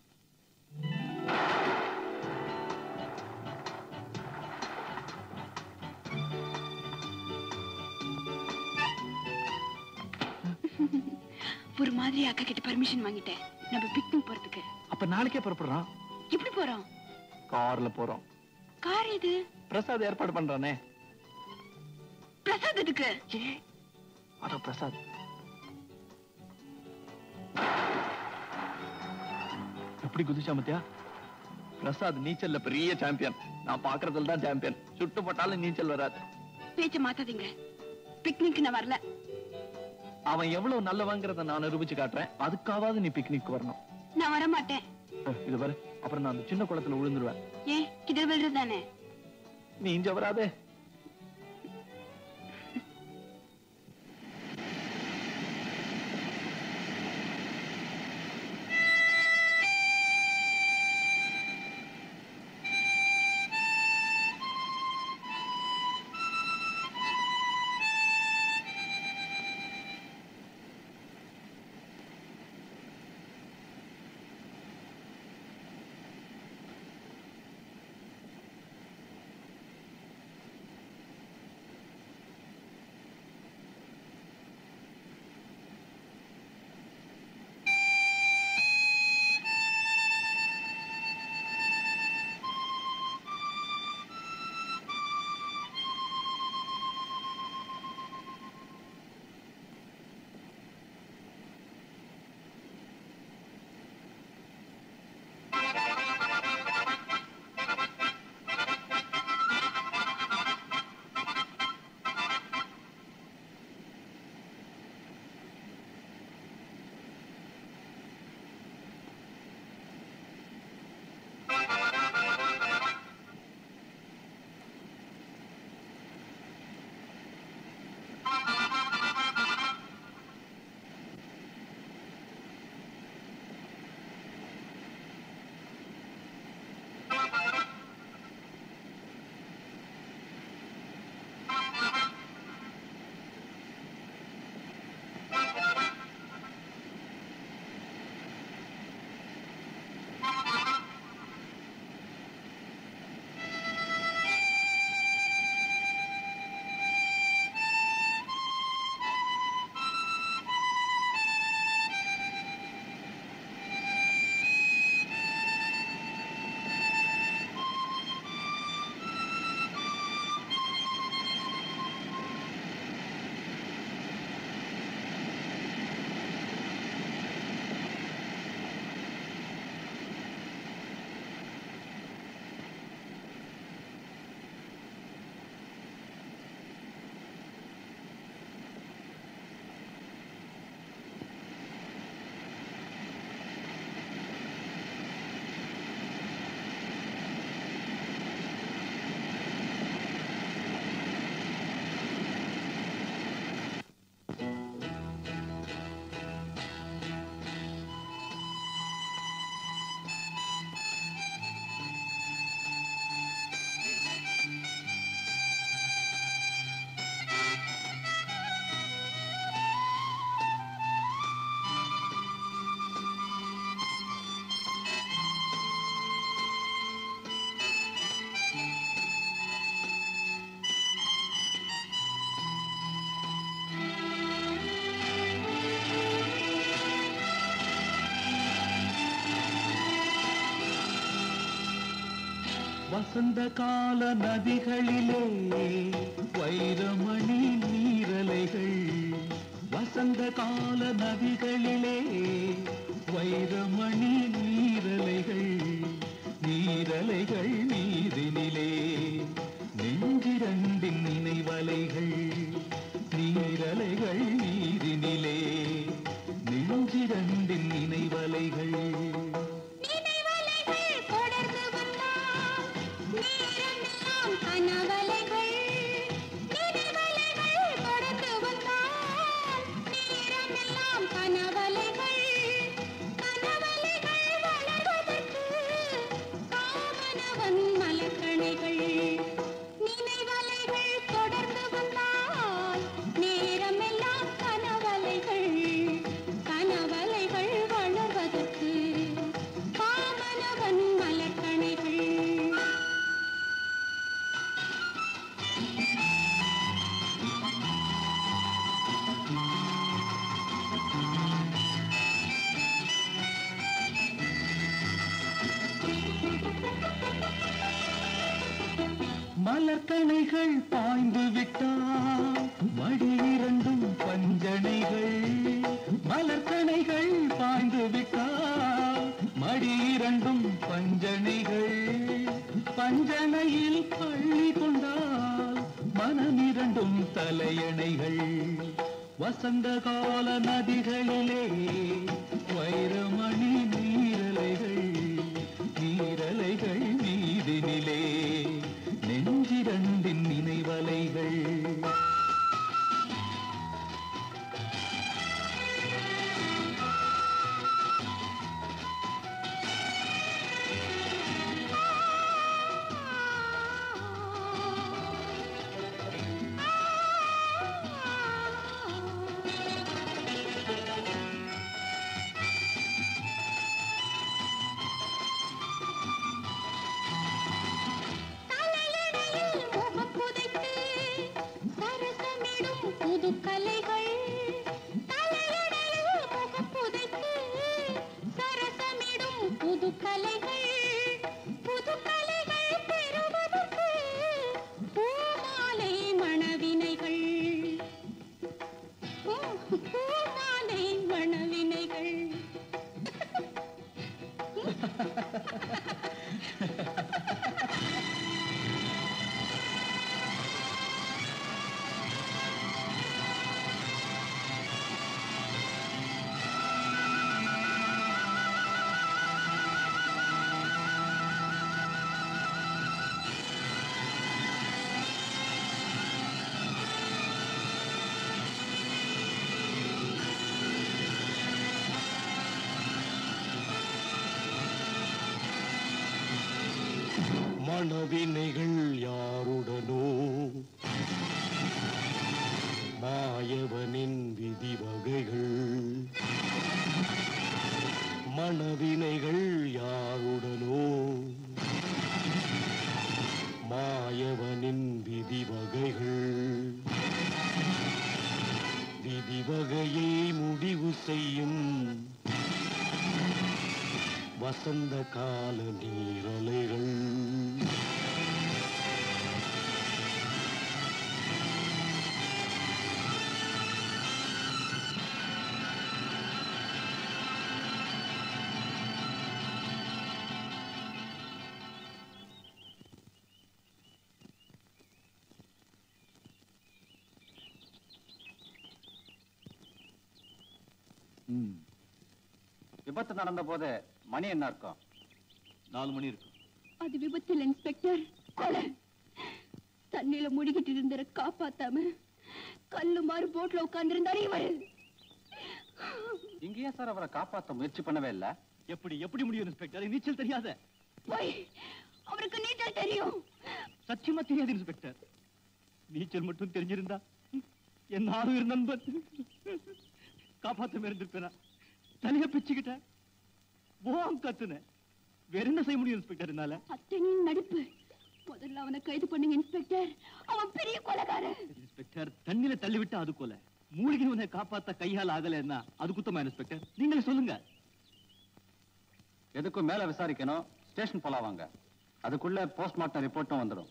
ஒரு மாதிரி அக்கா கிட்ட பர்மிஷன் வாங்கிட்டேன் நம்ம பிக்னிக் போறதுக்கு அப்ப நாளைக்கே புறப்படுறான் எப்படி போறோம் கார்ல போறோம் கார் இது பிரசாத் ஏற்பாடு பண்றானே பிரசாத் எதுக்கு அதோ பிரசாத் எப்படி குதிச்சா மத்தியா பிரசாத் நீச்சல்ல பெரிய சாம்பியன் நான் பாக்குறதுல தான் சாம்பியன் சுட்டு போட்டாலும் நீச்சல் வராது பேச்ச மாத்தாதீங்க பிக்னிக் நான் வரல அவன் எவ்வளவு நல்லவங்கிறத நான் நிரூபிச்சு காட்டுறேன் அதுக்காவது நீ பிக்னிக் வரணும் நான் வர மாட்டேன் அஹ், இது பாரு அப்புறம் நான் அந்த சின்ன குளத்துல விழுந்துருவேன் ஏன் கிட்ட விழுறது தானே நீ இங்க வராதே வசந்த கால நதிகளிலே வைரமணி நீரலைகள் வசந்த கால நதிகளிலே வைரமணி நீரலைகள் நீரலைகள் நீரினிலே நெஞ்சிரண்டின் நினைவலைகள் நீரலைகள் நீரினிலே நெஞ்சிரண்டின் நினைவலைகள் தொடர்ந்து வந்தால் நேரமெல்லாம் கனவலைகள் நினைவலைகள் தொடர்ந்து வந்தால் நேரமெல்லாம் கனவலைகள் கனவலைகள் வளர்வதற்கு காமனவன் மலக்கணைகள் நினைவலைகள் தொடர்ந்து வந்தால் நேரமெல்லாம் கனவலைகள் கனவலைகள் வளர்வதற்கு காமனவன் மலக்கணைகள் மலர்கணைகள் பாய்ந்து விட்டால் மடி இரண்டும் பஞ்சனைகள் மலர்கணைகள் பாய்ந்து விட்டால் மடி இரண்டும் பஞ்சனைகள் பஞ்சனையில் பள்ளி கொண்டால் மனம் இரண்டும் தலையணைகள் வசந்த கால நதிகளிலே வைரமணி நீரலைகள் நீரலைகள் நீதினிலே நெஞ்சிரண்டின் நினைவலைகள் தலையணையில் முகம் புதைத்து சரசமிடும் புது கலைகள் தலையணையில் முகம் புதைத்து சரசமிடும் புது கலைகள் புது கலைகள் பெறுவதற்கு பூமாலை மணவினைகள் பூ- பூமாலை மணவினைகள் மனவினைகள் யாருடனோ மாயவனின் விதி வகைகள் மனவினைகள் யாருடனோ மாயவனின் விதி வகைகள் விதி வகையை முடிவு செய்யும் வசந்த கால நீரலைகள் விபத்து நடந்த போது மணி என்ன இருக்கும் நாலு மணி இருக்கும் அது விபத்தில் இன்ஸ்பெக்டர் கொலை தண்ணியில முழுகிட்டு இருந்தர காப்பாத்தாம கல்லு மாறு போட்ல உட்கார்ந்திருந்தாரு இவரு இங்கேயே சார் அவரை காப்பாத்த முயற்சி பண்ணவே இல்ல எப்படி எப்படி முடியும் இன்ஸ்பெக்டர் நீச்சல் தெரியாத போய் அவருக்கு நீச்சல் தெரியும் சத்தியமா தெரியாது இன்ஸ்பெக்டர் நீச்சல் மட்டும் தெரிஞ்சிருந்தா என் ஆறு நண்பன் காப்பாத்த இருந்திருப்பேனா தலைய பிச்சுக்கிட்டேன் ஓம் கத்துன வேற என்ன செய்ய முடியும் இன்ஸ்பெக்டர் என்னால அத்தனையும் நடிப்பு முதல்ல அவனை கைது பண்ணுங்க இன்ஸ்பெக்டர் அவன் பெரிய கொலைகாரன் இன்ஸ்பெக்டர் தண்ணில தள்ளி விட்டா அது கொலை மூழ்கினவனை காப்பாத்த கையால் ஆகலைன்னா அது குத்தமா இன்ஸ்பெக்டர் நீங்களே சொல்லுங்க எதுக்கும் மேல விசாரிக்கணும் ஸ்டேஷன் போலாம் வாங்க அதுக்குள்ள போஸ்ட்மார்ட்டம் ரிப்போர்ட்டும் வந்துடும்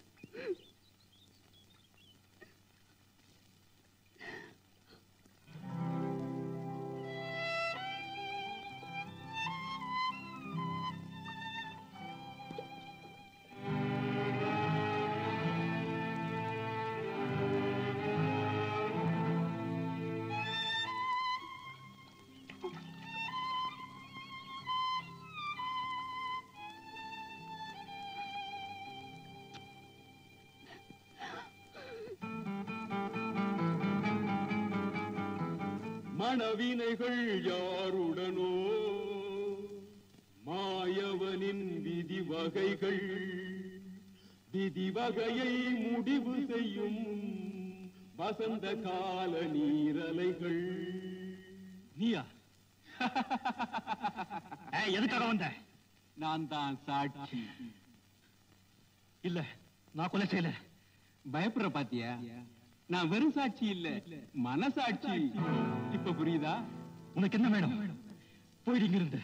மனவினைகள் யாருடனோ மாயவனின் விதி வகைகள் விதி வகையை முடிவு செய்யும் வசந்த கால நீரலைகள் நீயா ஏய், எதுக்காக வந்த நான் தான் சாட்சி இல்ல நான் கொலை செய்யல பயப்படுற பாத்தியா நான் வெறும் சாட்சி இல்ல மனசாட்சி இப்ப புரியுதா உனக்கு என்ன வேணும் போயிடுங்க இருந்து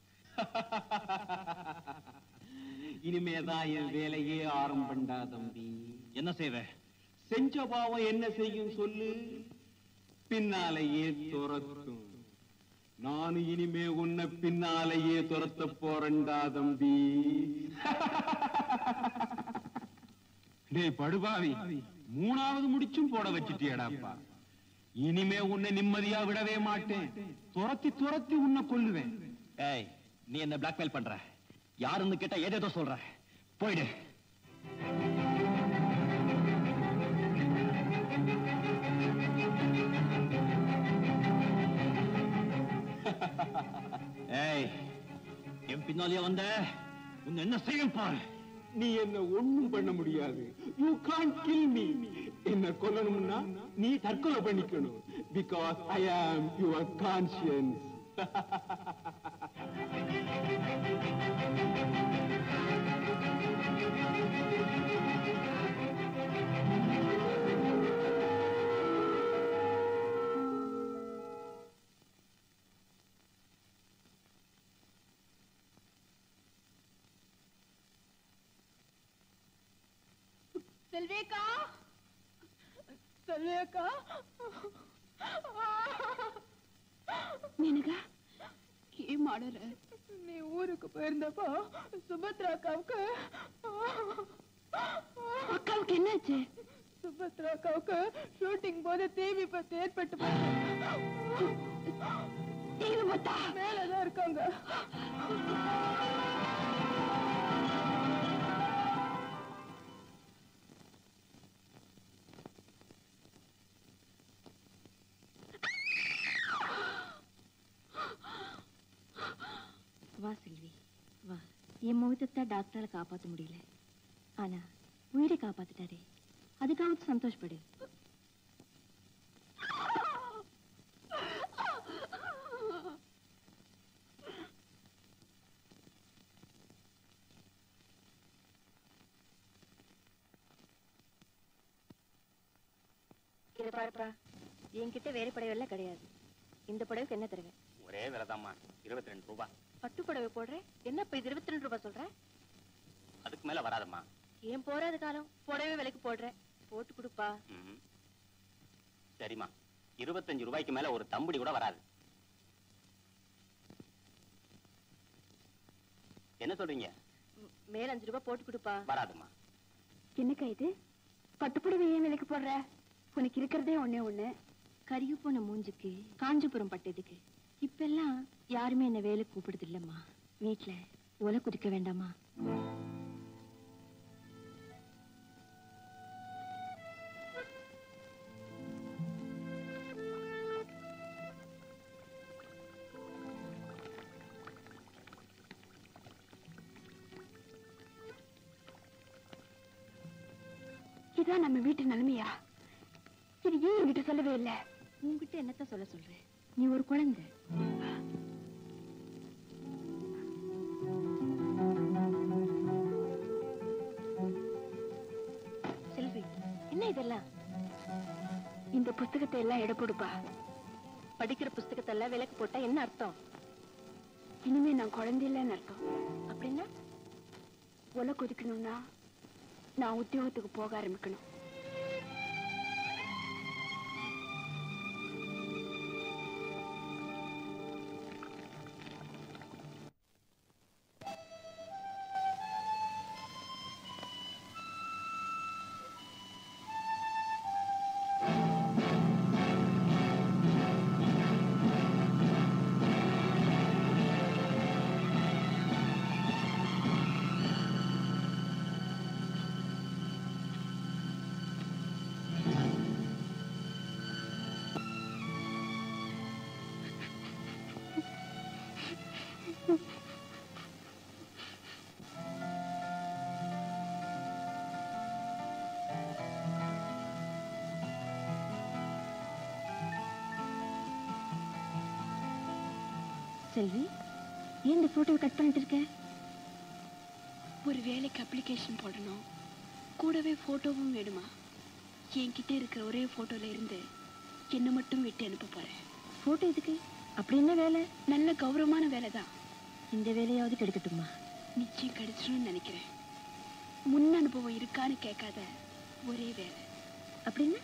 இனிமேதான் என் வேலையே ஆரம்பண்டா தம்பி என்ன செய்வ செஞ்ச பாவம் என்ன செய்யும் சொல்லு பின்னாலேயே துரத்தும் நான் இனிமே உன்னை பின்னாலேயே துரத்த போறேன்டா தம்பி டேய் படுபாவி மூணாவது முடிச்சும் போட வச்சிட்டியடாப்பா இனிமே உன்னை நிம்மதியா விடவே மாட்டேன் துரத்தி துரத்தி உன்னை கொல்லுவேன் ஏய் நீ என்ன பிளாக்மெயில் பண்ற யாருன்னு கேட்டா ஏதேதோ சொல்ற போயிடு ஏய் என் பின்னாலேயே வந்த உன்னை என்ன செய்யும் பாரு நீ என்ன ஒண்ணும் பண்ண முடியாது யூ கான் கில் மீ என்ன கொல்லணும்னா நீ தற்கொலை பண்ணிக்கணும் because I am your conscience செல்வேக்கா செல்வேக்கா மேனகா ஏன் மாடற நீ ஊருக்கு போயிருந்தப்போ சுபத்ரா அக்காவுக்கு அக்காவுக்கு என்னாச்சு சுபத்ரா அக்காவுக்கு ஷூட்டிங் போது தீ விபத்து ஏற்பட்டு தீ விபத்தா மேலதான் இருக்காங்க வா செல்வி வா என் முகத்தை டாக்டரால காப்பாத்த முடியல ஆனா உயிரை காப்பாத்திட்டாரே அதுக்காவது சந்தோஷப்படு இதை பாருப்பா என்கிட்ட வேறு புடவைலாம் கிடையாது இந்த புடவைக்கு என்ன தருவேன் ஒரே விலைதாம்மா இருபத்தி ரெண்டு ரூபாய் பட்டு புடவை போடுறேன் என்ன இப்ப இது இருபத்தி ரெண்டு ரூபாய் சொல்ற அதுக்கு மேல வராதம்மா ஏன் போறாத காலம் புடவை விலைக்கு போடுறேன் போட்டு கொடுப்பா ம்ம். சரிம்மா இருபத்தஞ்சு ரூபாய்க்கு மேல ஒரு தம்புடி கூட வராது என்ன சொல்றீங்க ம், மேல அஞ்சு ரூபாய் போட்டு கொடுப்பா வராதும்மா என்னக்கா இது பட்டுப்புடவை ஏன் விலைக்கு போடுற உனக்கு இருக்கிறதே ஒண்ணே ஒண்ணு கருகி போன மூஞ்சுக்கு காஞ்சிபுரம் பட்டதுக்கு இப்பெல்லாம் யாருமே என்ன வேலைக்கு கூப்பிடுது இல்லம்மா வீட்டுல ஒலை குதிக்க வேண்டாமா இதான் நம்ம வீட்டு நிலைமையா இது ஏன் என்கிட்ட சொல்லவே இல்ல உன்கிட்ட என்னத்த சொல்ல சொல்ற நீ ஒரு குழந்தை செல்வி என்ன இதெல்லாம் இந்த புஸ்தகத்தை எல்லாம் எடை போடுப்பா படிக்கிற புஸ்தகத்தை எல்லாம் விலைக்கு போட்டா என்ன அர்த்தம் இனிமே நான் குழந்தை இல்லைன்னு அர்த்தம் அப்படின்னா ஒலை கொதிக்கணும்னா நான் உத்தியோகத்துக்கு போக ஆரம்பிக்கணும் செல்வி ஏன் இந்த போட்டோவை கட் பண்ணிட்டு இருக்க ஒரு வேலைக்கு அப்ளிகேஷன் போடணும் கூடவே போட்டோவும் வேணுமா என்கிட்ட இருக்கிற ஒரே போட்டோல இருந்து என்ன மட்டும் விட்டு அனுப்ப போறேன் போட்டோ எதுக்கு அப்படி என்ன வேலை நல்ல கௌரவமான வேலை தான் இந்த வேலையாவது கெடுக்கட்டுமா நிச்சயம் கிடைச்சிடும்னு நினைக்கிறேன் முன் அனுபவம் இருக்கான்னு கேட்காத ஒரே வேலை அப்படின்னா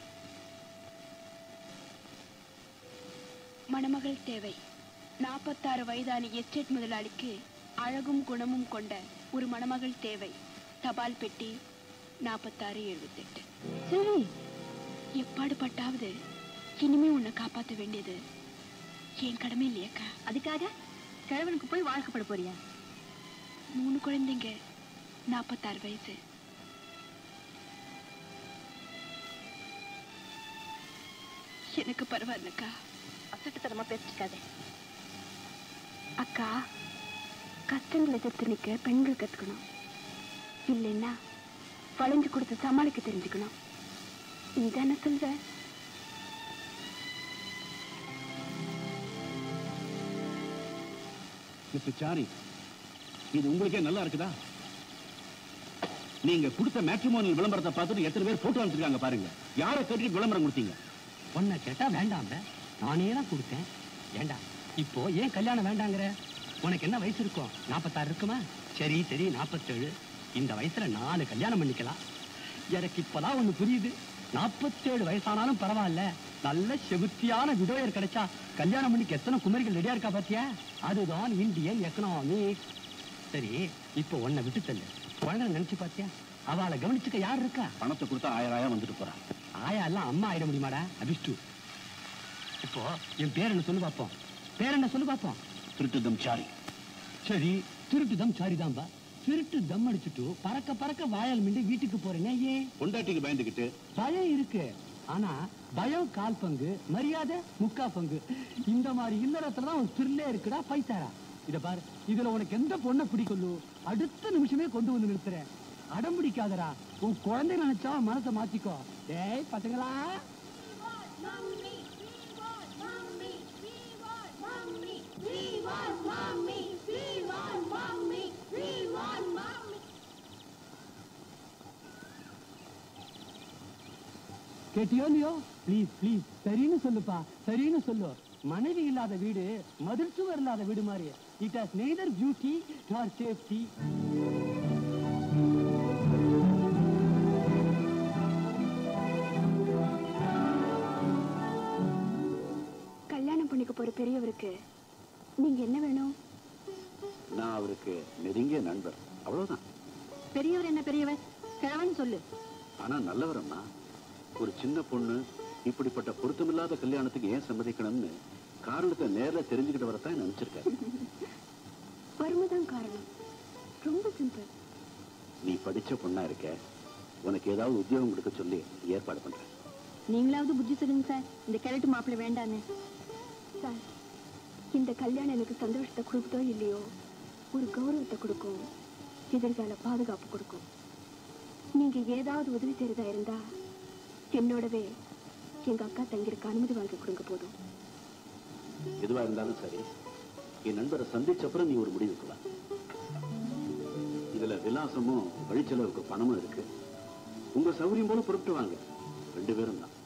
மணமகள் தேவை நாற்பத்தாறு வயதான எஸ்டேட் முதலாளிக்கு அழகும் குணமும் கொண்ட ஒரு மணமகள் தேவை தபால் பெட்டி நாற்பத்தாறு எழுபத்தெட்டு சரி எப்பாடு பட்டாவது இனிமே உன்னை காப்பாற்ற வேண்டியது என் கடமை இல்லையாக்கா அதுக்காக கிழவனுக்கு போய் வாழ்க்கப்பட போறியா மூணு குழந்தைங்க நாற்பத்தாறு வயசு எனக்கு பரவாயில்லக்கா அசட்டுத்தனமா பேசிக்காதே அக்கா கஷ்டங்களை எதிர்த்து நிற்க பெண்கள் கத்துக்கணும் இல்லைன்னா வளைஞ்சு கொடுத்து சமாளிக்க தெரிஞ்சுக்கணும் நீ தானே சொல்ற மிஸ்டர் சாரி இது உங்களுக்கே நல்லா இருக்குதா நீங்க கொடுத்த மேட்ரிமோனியல் விளம்பரத்தை பார்த்துட்டு எத்தனை பேர் போட்டோ அனுப்பிச்சிருக்காங்க பாருங்க யாரை கேட்டு விளம்பரம் கொடுத்தீங்க பொண்ணை கேட்டா வேண்டாம் நானே தான் கொடுத்தேன் ஏண்டா இப்போ ஏன் கல்யாணம் வேண்டாங்கிற உனக்கு என்ன வயசு இருக்கும் நாற்பத்தாறு இருக்குமா சரி சரி நாற்பத்தேழு இந்த வயசுல நாலு கல்யாணம் பண்ணிக்கலாம் எனக்கு இப்பதான் ஒண்ணு புரியுது நாற்பத்தேழு வயசானாலும் பரவாயில்ல நல்ல செகுத்தியான விடோயர் கிடைச்சா கல்யாணம் பண்ணிக்க எத்தனை குமரிகள் ரெடியா இருக்கா பாத்தியா அதுதான் இந்தியன் எக்கனாமி சரி இப்போ உன்னை விட்டு தள்ளு குழந்தை நினைச்சு பாத்தியா அவளை கவனிச்சுக்க யார் இருக்கா பணத்தை கொடுத்தா ஆயிரம் ஆயிரம் வந்துட்டு போறான் ஆயா எல்லாம் அம்மா ஆயிட முடியுமாடா அபிஷ்டு இப்போ என் பேர் என்ன சொல்லு பார்ப்போம் பேர் என்ன சொல்லு பார்ப்போம் திருட்டுதம் சாரி சரி திருட்டு தம் சாரிதான்பா திருட்டு தம் அடிச்சுட்டு பறக்க பறக்க வாயால் மிண்டி வீட்டுக்கு போறேனே ஏன் பொண்டாட்டிக்கு பயந்துகிட்டு பயம் இருக்கு ஆனா பயம் கால் பங்கு மரியாதை முக்கா பங்கு இந்த மாதிரி இல்லறத்துல தான் ஒரு திருளே இருக்குடா பைத்தாரா இத பாரு இதுல உனக்கு எந்த பொண்ணை பிடிக்கலோ அடுத்த நிமிஷமே கொண்டு வந்து நிறுத்துறேன் அடம் பிடிக்காதடா உன் குழந்தை நினைச்சா மனசை மாத்திக்கோ டேய் பாத்துங்களா கேட்டியோ இல்லையோ ப்ளீஸ் ப்ளீஸ் சரின்னு சொல்லுப்பா சரின்னு சொல்லு மனைவி இல்லாத வீடு மதில் சுவர் இல்லாத வீடு மாதிரி it has neither beauty nor safety கல்யாணம் பண்ணிக்க போற பெரியவருக்கு நீங்க என்ன வேணும் நான் அவருக்கு நெருங்கிய நண்பர் அவ்வளவுதான் பெரியவர் என்ன பெரியவர் கிழவன் சொல்லு ஆனா நல்லவரம்மா ஒரு சின்ன பொண்ணு இப்படிப்பட்ட பொருத்தமில்லாத கல்யாணத்துக்கு ஏன் சம்மதிக்கணும்னு காரணத்தை நேர்ல தெரிஞ்சுக்கிட்டு வரத்தான் நினைச்சிருக்காரு வறுமைதான் காரணம் ரொம்ப சிம்பிள் நீ படிச்ச பொண்ணா இருக்க உனக்கு ஏதாவது உத்தியோகம் கொடுக்க சொல்லி ஏற்பாடு பண்றேன் நீங்களாவது புத்தி சொல்லுங்க சார் இந்த கிழட்டு மாப்பிள்ளை வேண்டான்னு சார் இந்த கல்யாணம் எனக்கு சந்தோஷத்தை கொடுக்குதோ இல்லையோ ஒரு கௌரவத்தை கொடுக்கும் எதிர்கால பாதுகாப்பு கொடுக்கும் நீங்க ஏதாவது உதவி செய்யறதா இருந்தா என்னோடவே எங்க அக்கா தங்கியிருக்க அனுமதி வாங்கி கொடுங்க போதும் எதுவா இருந்தாலும் சரி என் நண்பரை சந்திச்ச அப்புறம் நீ ஒரு முடிவுக்கு வா இதுல விலாசமும் வழிச்செலவுக்கு பணமும் இருக்கு உங்க சௌகரியம் போல பொருட்டு வாங்க ரெண்டு பேரும் தான்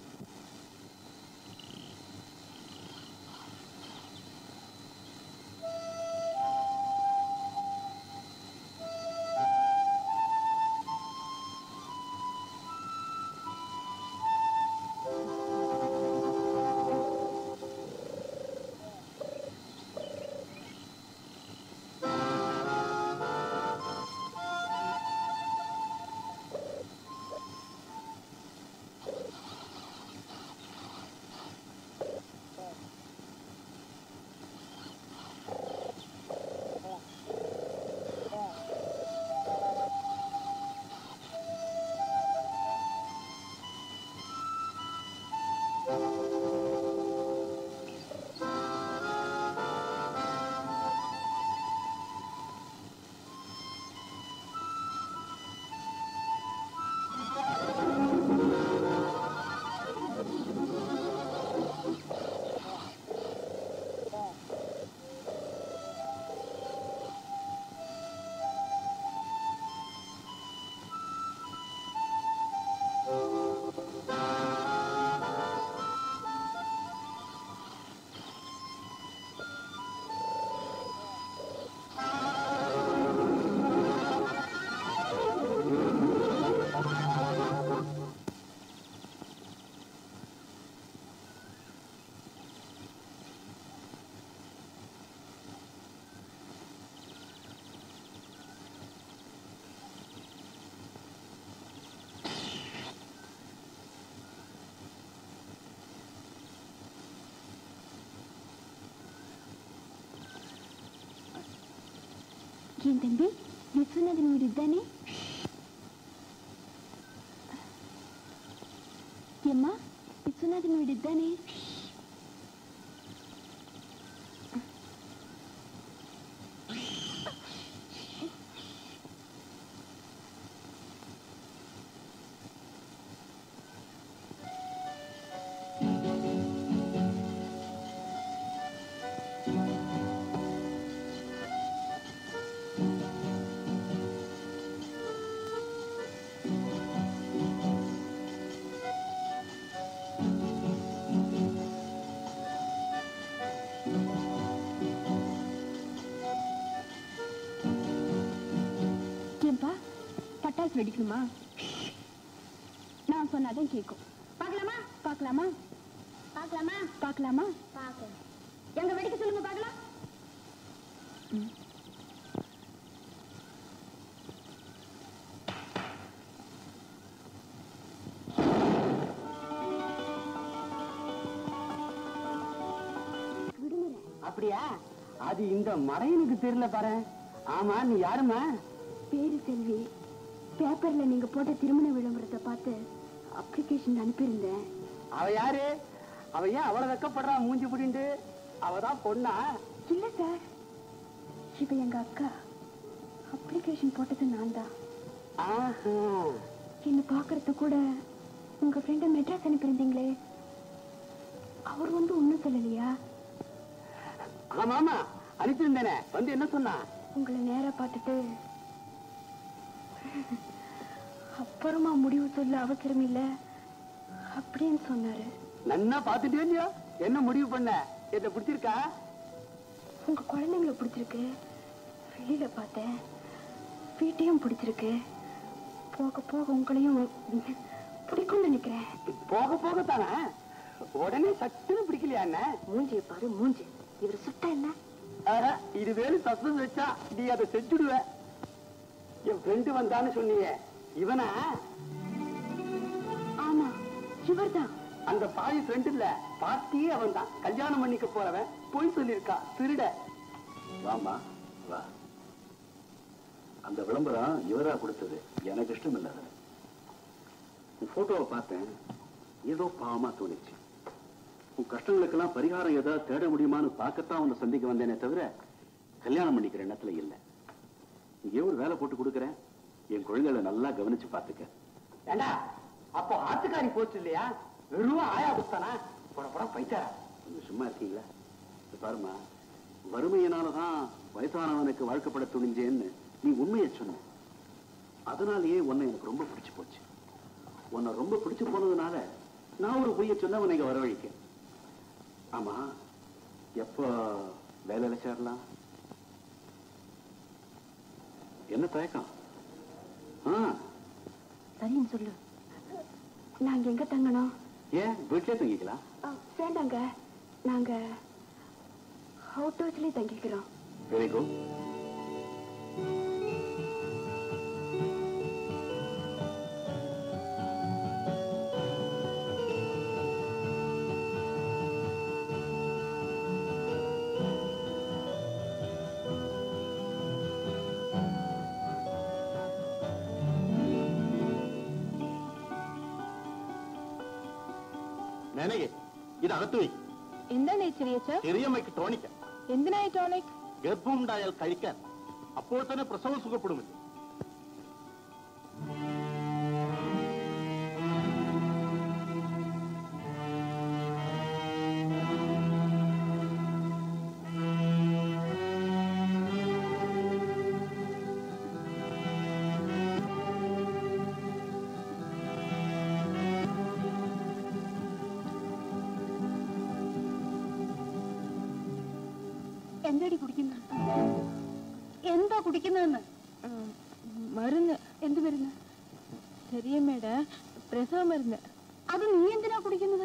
என் தம்பி விஸ்வநாதன் வீடு தானே ஏம்மா விஸ்வநாதன் வீடு தானே ஏன்பா பட்டாசு வெடிக்கணுமா நான் சொன்னாதான் கேட்கும் பார்க்கலாமா பார்க்கலாமா பார்க்கலாமா பார்க்கலாமா பார்க்கலாம் எங்க வெடிக்க சொல்லுங்க பார்க்கலாம் அப்படியா அது இந்த மடையனுக்கு தெரியல பாரு ஆமா நீ யாருமா பேரு செல்வி பேப்பர்ல நீங்க போட்ட திருமண விளம்பரத்தை பார்த்து அப்ளிகேஷன் அனுப்பியிருந்தேன் அவ யாரு அவ ஏன் அவ்வளவு வெக்கப்படுறா மூஞ்சி புடிண்டு அவதான் பொண்ணா இல்ல சார் இவ எங்க அக்கா அப்ளிகேஷன் போட்டது நான் தான் ஆஹா என்ன பாக்குறது கூட உங்க ஃப்ரெண்ட மெட்ராஸ் அனுப்பியிருந்தீங்களே அவர் வந்து ஒண்ணும் சொல்லலையா ஆமா ஆமா அனுப்பியிருந்தேனே வந்து என்ன சொன்னா உங்களை நேரா பார்த்துட்டு அப்புறமா முடிவு சொல்ல அவசரம் இல்ல அப்படின்னு சொன்னாரு நன்னா பாத்துட்டே இல்லையா என்ன முடிவு பண்ண என்ன பிடிச்சிருக்கா உங்க குழந்தைங்களை பிடிச்சிருக்கு வெளியில பார்த்தேன் வீட்டையும் பிடிச்சிருக்கு போக போக உங்களையும் பிடிக்கும்னு நினைக்கிறேன் போக போக தானே உடனே சட்டுன்னு பிடிக்கலையா என்ன மூஞ்சியை பாரு மூஞ்சி இவர் சுட்டா என்ன ஆஹா, இது வேலு சஸ்பென்ஸ் வச்சா நீ அதை செஞ்சுடுவ என் ஃப்ரெண்டு வந்தான்னு சொன்னியே இவனா ஆமா இவர்தான் அந்த பாவி ஃப்ரெண்ட் இல்ல பாட்டியே அவன் தான் கல்யாணம் பண்ணிக்க போறவன் பொய் சொல்லியிருக்கா திருட வாமா வா அந்த விளம்பரம் இவரா கொடுத்தது எனக்கு இஷ்டம் இல்லை அதுல. உன் போட்டோவை பார்த்தேன் ஏதோ பாவமா தோணுச்சு உன் கஷ்டங்களுக்கெல்லாம் பரிகாரம் ஏதாவது தேட முடியுமான்னு பார்க்கத்தான் உன்னை சந்திக்க வந்தேனே தவிர கல்யாணம் பண்ணிக்கிற எண்ணத்துல இல்லை இங்கே ஒரு வேலை போட்டு கொடுக்குறேன் என் குழந்தைகளை நல்லா கவனிச்சு பார்த்துக்க ஏண்டா அப்போ ஆத்துக்காரி போச்சு இல்லையா வெறும் ஆயா புத்தானா போட போட பைத்தாரா கொஞ்சம் சும்மா இருக்கீங்களா இது பாருமா வறுமையினாலதான் வயசானவனுக்கு வாழ்க்கப்பட துணிஞ்சேன்னு நீ உண்மையை சொன்ன அதனாலேயே உன்னை எனக்கு ரொம்ப பிடிச்சு போச்சு உன்னை ரொம்ப பிடிச்சு போனதுனால நான் ஒரு பொய்ய சொன்ன உன்னை இங்க வரவழைக்க ஆமா எப்போ வேலையில சேரலாம் என்ன தயக்கம் ஆ சரின்னு சொல்லு நாங்க எங்க தங்கணும் ஏன் வீட்டிலே தங்கிக்கலாம் ஆ, வேண்டாங்க நாங்க அவுட் ஹவுஸ்லயே தங்கிக்கிறோம் வெரி குட் ನನಗೆ ഇത് അകത്ത് വയ്ക്കും എന്താണ് ഈ ചെറിയ ചെറിയമ്മയ്ക്ക് ടോണിക്ക എന്തിനായി ടോണിക് ഗർഭമുണ്ടായാൽ കഴിക്കാൻ അപ്പോൾ തന്നെ പ്രസവം സുഖപ്പെടുമല്ലോ എന്തടി കുടിക്കുന്ന എന്താ കുടിക്കുന്നതെന്ന് മരുന്ന് എന്ത് മരുന്ന് ചെറിയമ്മയുടെ പ്രസവ മരുന്ന് അത് നീ എന്തിനാ കുടിക്കുന്നത്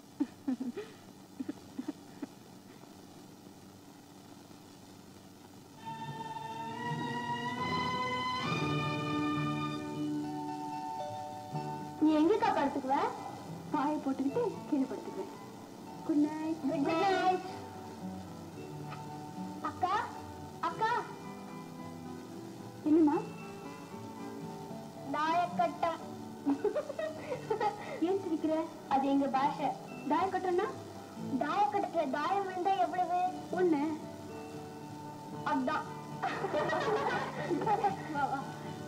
நீ எங்கக்கா படுத்துக்குவ பாயை போட்டுக்கிட்டு கீழே படுத்துக்குவேன் குட் நைட் குட் நைட் அக்கா அக்கா அது எங்க பாஷை தாயம் கட்டுறா தாயம் கட்டுற தாயம் விழுந்தா எவ்வளவு ஒண்ணு அதான் வா வா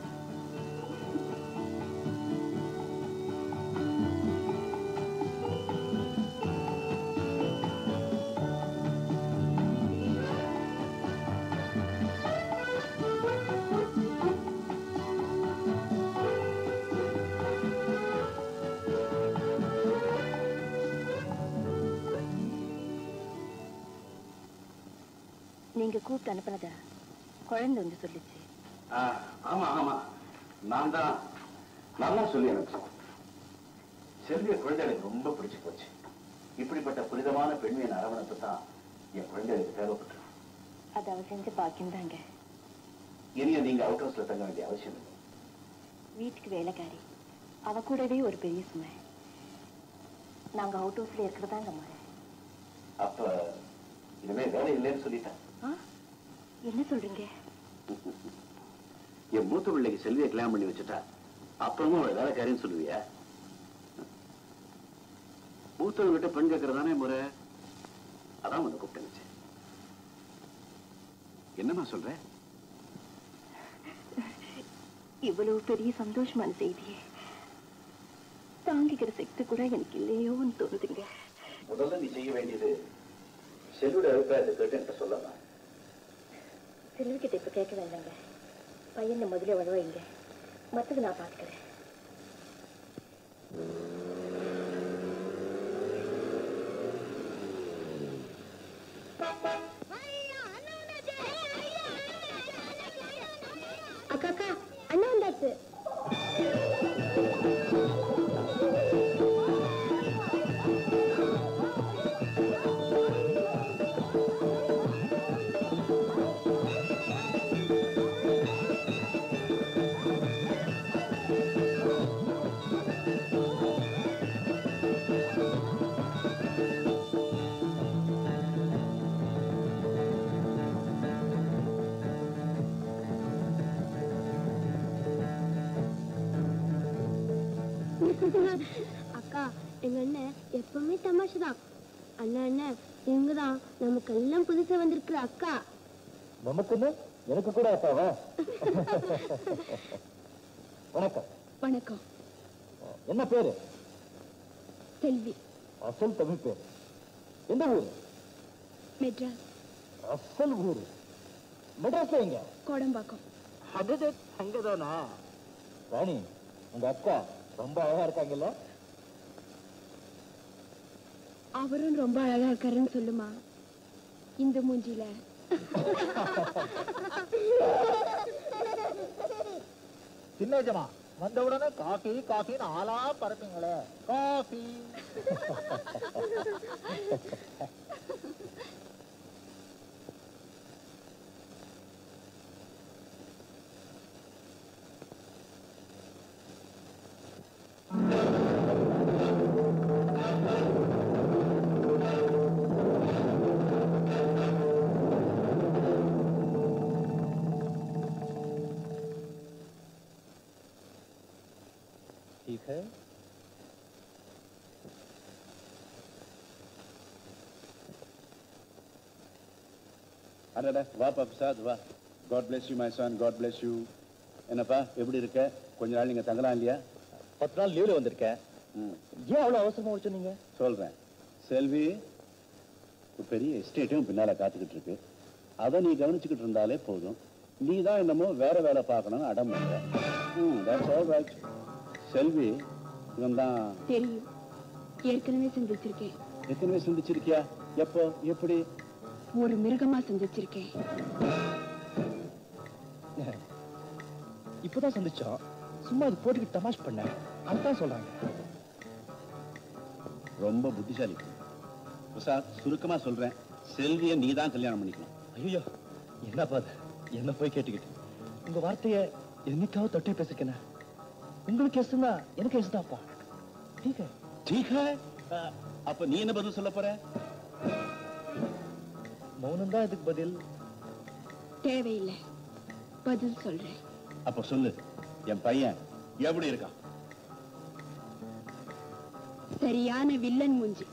நீங்க கூப்பிட்டு அனுப்புனத குழந்தை வந்து சொல்லுச்சு ஆ, ஆமா ஆமா நான் தான் நல்லா சொல்லி அனுப்பிச்சேன் செல்விய குழந்தை எனக்கு ரொம்ப பிடிச்சு போச்சு இப்படிப்பட்ட புனிதமான பெண்மையின் அரவணைப்பு தான் என் குழந்தை எனக்கு தேவைப்பட்டு அது அவ செஞ்ச பாக்கியம் தாங்க இனியும் நீங்க அவுட் ஹவுஸ்ல தங்க வேண்டிய அவசியம் இல்லை வீட்டுக்கு வேலைக்காரி அவ கூடவே ஒரு பெரிய சுமை நாங்க அவுட் ஹவுஸ்ல இருக்கிறதாங்க முறை அப்ப இனிமே வேலை இல்லைன்னு சொல்லிட்டேன் ஆ? என்ன சொல்றீங்க என் மூத்த பிள்ளைக்கு செல்வியை கல்யாணம் பண்ணி வச்சுட்டா அப்புறமும் அவளை வேலைக்காரின்னு சொல்லுவியா மூத்தவங்க கிட்ட பெண் கேட்கறதானே முறை அதான் வந்து கூப்பிட்டு வச்சேன் என்னம்மா சொல்ற இவ்வளவு பெரிய சந்தோஷமான செய்தியே தாங்கிக்கிற சக்தி கூட எனக்கு இல்லையோன்னு தோணுதுங்க முதல்ல நீ செய்ய வேண்டியது செல்வியோட அபிப்பிராயத்தை கேட்டு என்கிட்ட சொல்லலாம் செல்விக்கிட்ட இப்ப கேட்க வேண்டாங்க பையனை முதல்ல வர வைங்க மத்தது நான் பாத்துக்கிறேன் அக்கா அக்கா அண்ணா வந்தாச்சு அக்கா எங்க அண்ணன் எப்பவுமே தமாஷை தான் அண்ணா அண்ணன் இவங்க தான் நமக்கு எல்லாம் புதுசா வந்திருக்கிற அக்கா நமக்குன்னு எனக்கு கூட அப்பாவா வணக்கம் வணக்கம் என்ன பேரு செல்வி அசல் தமிழ் பேர் எந்த ஊர் மெட்ராஸ் அசல் ஊர் மெட்ராஸ்ல எங்க கோடம்பாக்கம் அடடே அங்கதானா ராணி உங்க அக்கா ரொம்ப அழகா இருக்காங்கல்ல அவரும் ரொம்ப அழகா இருக்காருன்னு சொல்லுமா இந்த மூஞ்சில சின்னஜமா வந்த உடனே காஃபி காஃபின்னு ஆளா பரப்பீங்களே காஃபி ठीक है அடடா வாப்பா பிரசாத் வா God bless you my son God bless you என்னப்பா எப்படி இருக்க கொஞ்ச நாள் நீங்க தங்கலாம் இல்லையா பத்து நாள் லீவ்ல வந்திருக்கேன் ஏன் அவ்வளவு அவசரமா வச்சு நீங்க சொல்றேன் செல்வி ஒரு பெரிய எஸ்டேட்டும் பின்னால காத்துக்கிட்டு இருக்கு அதை நீ கவனிச்சுக்கிட்டு இருந்தாலே போதும் நீ தான் என்னமோ வேற வேலை பார்க்கணும்னு அடம் பண்ற ம் that's all right செல்வி இவன் தான் தெரியும் ஏற்கனவே சந்திச்சிருக்கேன் எத்தனை சந்திச்சிருக்கியா எப்போ எப்படி ஒரு மிருகமா சந்திச்சிருக்கேன் இப்பதான் சந்திச்சோம் சும்மா இது போட்டுக்கிட்டு தமாஷ் பண்ண அதான் சொல்றாங்க ரொம்ப புத்திசாலி பிரசாத் சுருக்கமா சொல்றேன் செல்வியை நீ தான் கல்யாணம் பண்ணிக்கணும் ஐயோ என்னப்பா அது என்ன போய் கேட்டுக்கிட்டு உங்க வார்த்தைய என்னைக்காவது தொட்டி பேசிருக்கேன் உங்களுக்கு எசுனா எனக்கு எசுதாப்பா ठीक है ठीक है அப்ப நீ என்ன பதில் சொல்ல போற மௌனம் தான் இதுக்கு பதில் தேவையில்லை பதில் சொல்றேன் அப்ப சொல்லு என் பையன் எப்படி இருக்கான் சரியான வில்லன் மூஞ்சி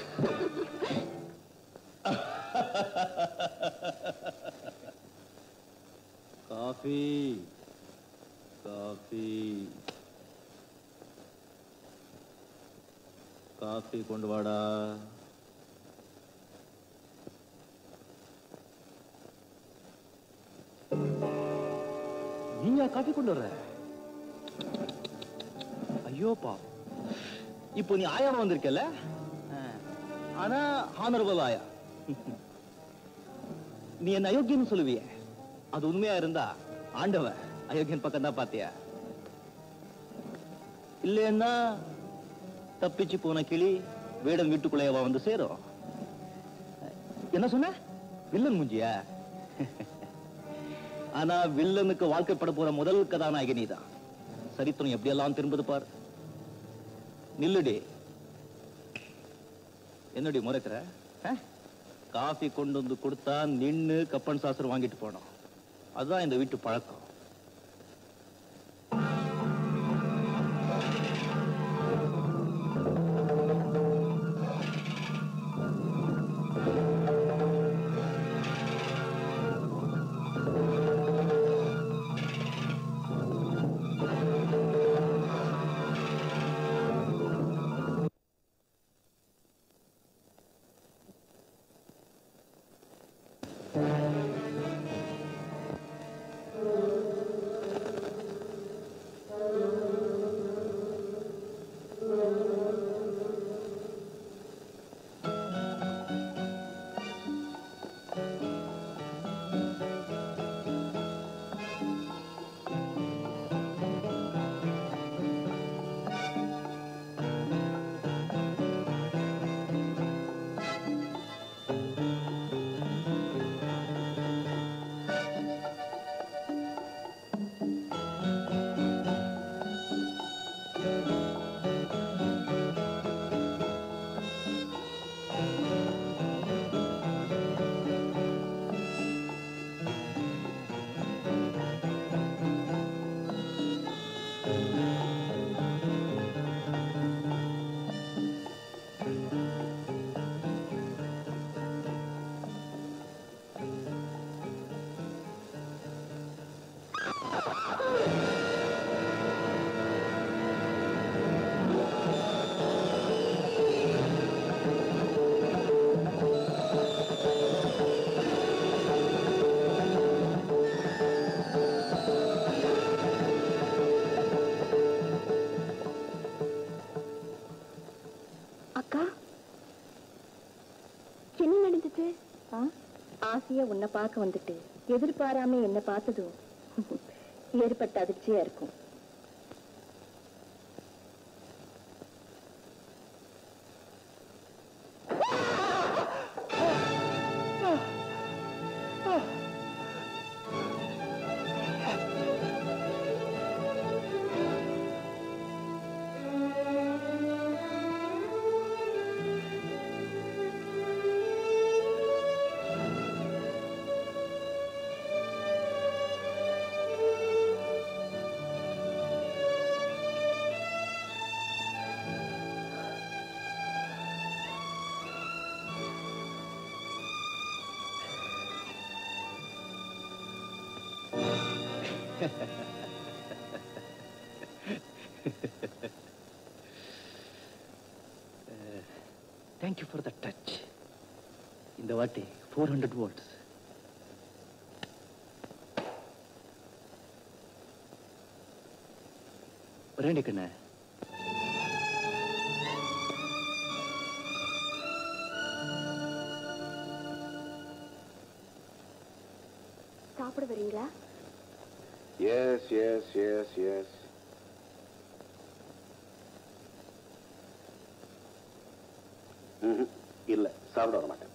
காஃபி காஃபி காஃபி கொண்டு வாடா நீயா காஃபி கொண்டு வர்ற ஐயோப்பா இப்போ நீ ஆயாவா வந்திருக்கல ஆ. ஆனா ஹானரபல் ஆயா நீ என்ன அயோக்கியன்னு சொல்லுவியே அது உண்மையா இருந்தா ஆண்டவன் அயோக்கியன் பக்கம் தான் பாத்தியா இல்லைன்னா தப்பிச்சு போன கிளி வேடன் வீட்டுக்குள்ளேயவா வந்து சேரும் என்ன சொன்ன வில்லன் மூஞ்சியா ஆனா வில்லனுக்கு வாழ்க்கைப்பட போற முதல் கதாநாயகி நீதான் சரித்திரம் எப்படியெல்லாம் திரும்புது பார் நில்லுடி என்னடி முறைக்கிற ஆ? காஃபி கொண்டு வந்து கொடுத்தா நின்னு கப்பன் சாஸ்திரம் வாங்கிட்டு போனோம் அதுதான் இந்த வீட்டு பழக்கம் அக்கா என்ன நடந்துச்சு ஆசையா உன்னை பார்க்க வந்துட்டு எதிர்பாராம என்ன பார்த்ததும் ஏற்பட்ட அதிர்ச்சியா இருக்கும் தேங்க்யூ ஃபார் த டச் இந்த வாட்டி ஃபோர் ஹண்ட்ரட் வோல்ட்ஸ் ரெண்டு கண்ணு சாப்பிட வரீங்களா எஸ் எஸ் எஸ் எஸ் இல்ல சாப்பிட வர மாட்டேன்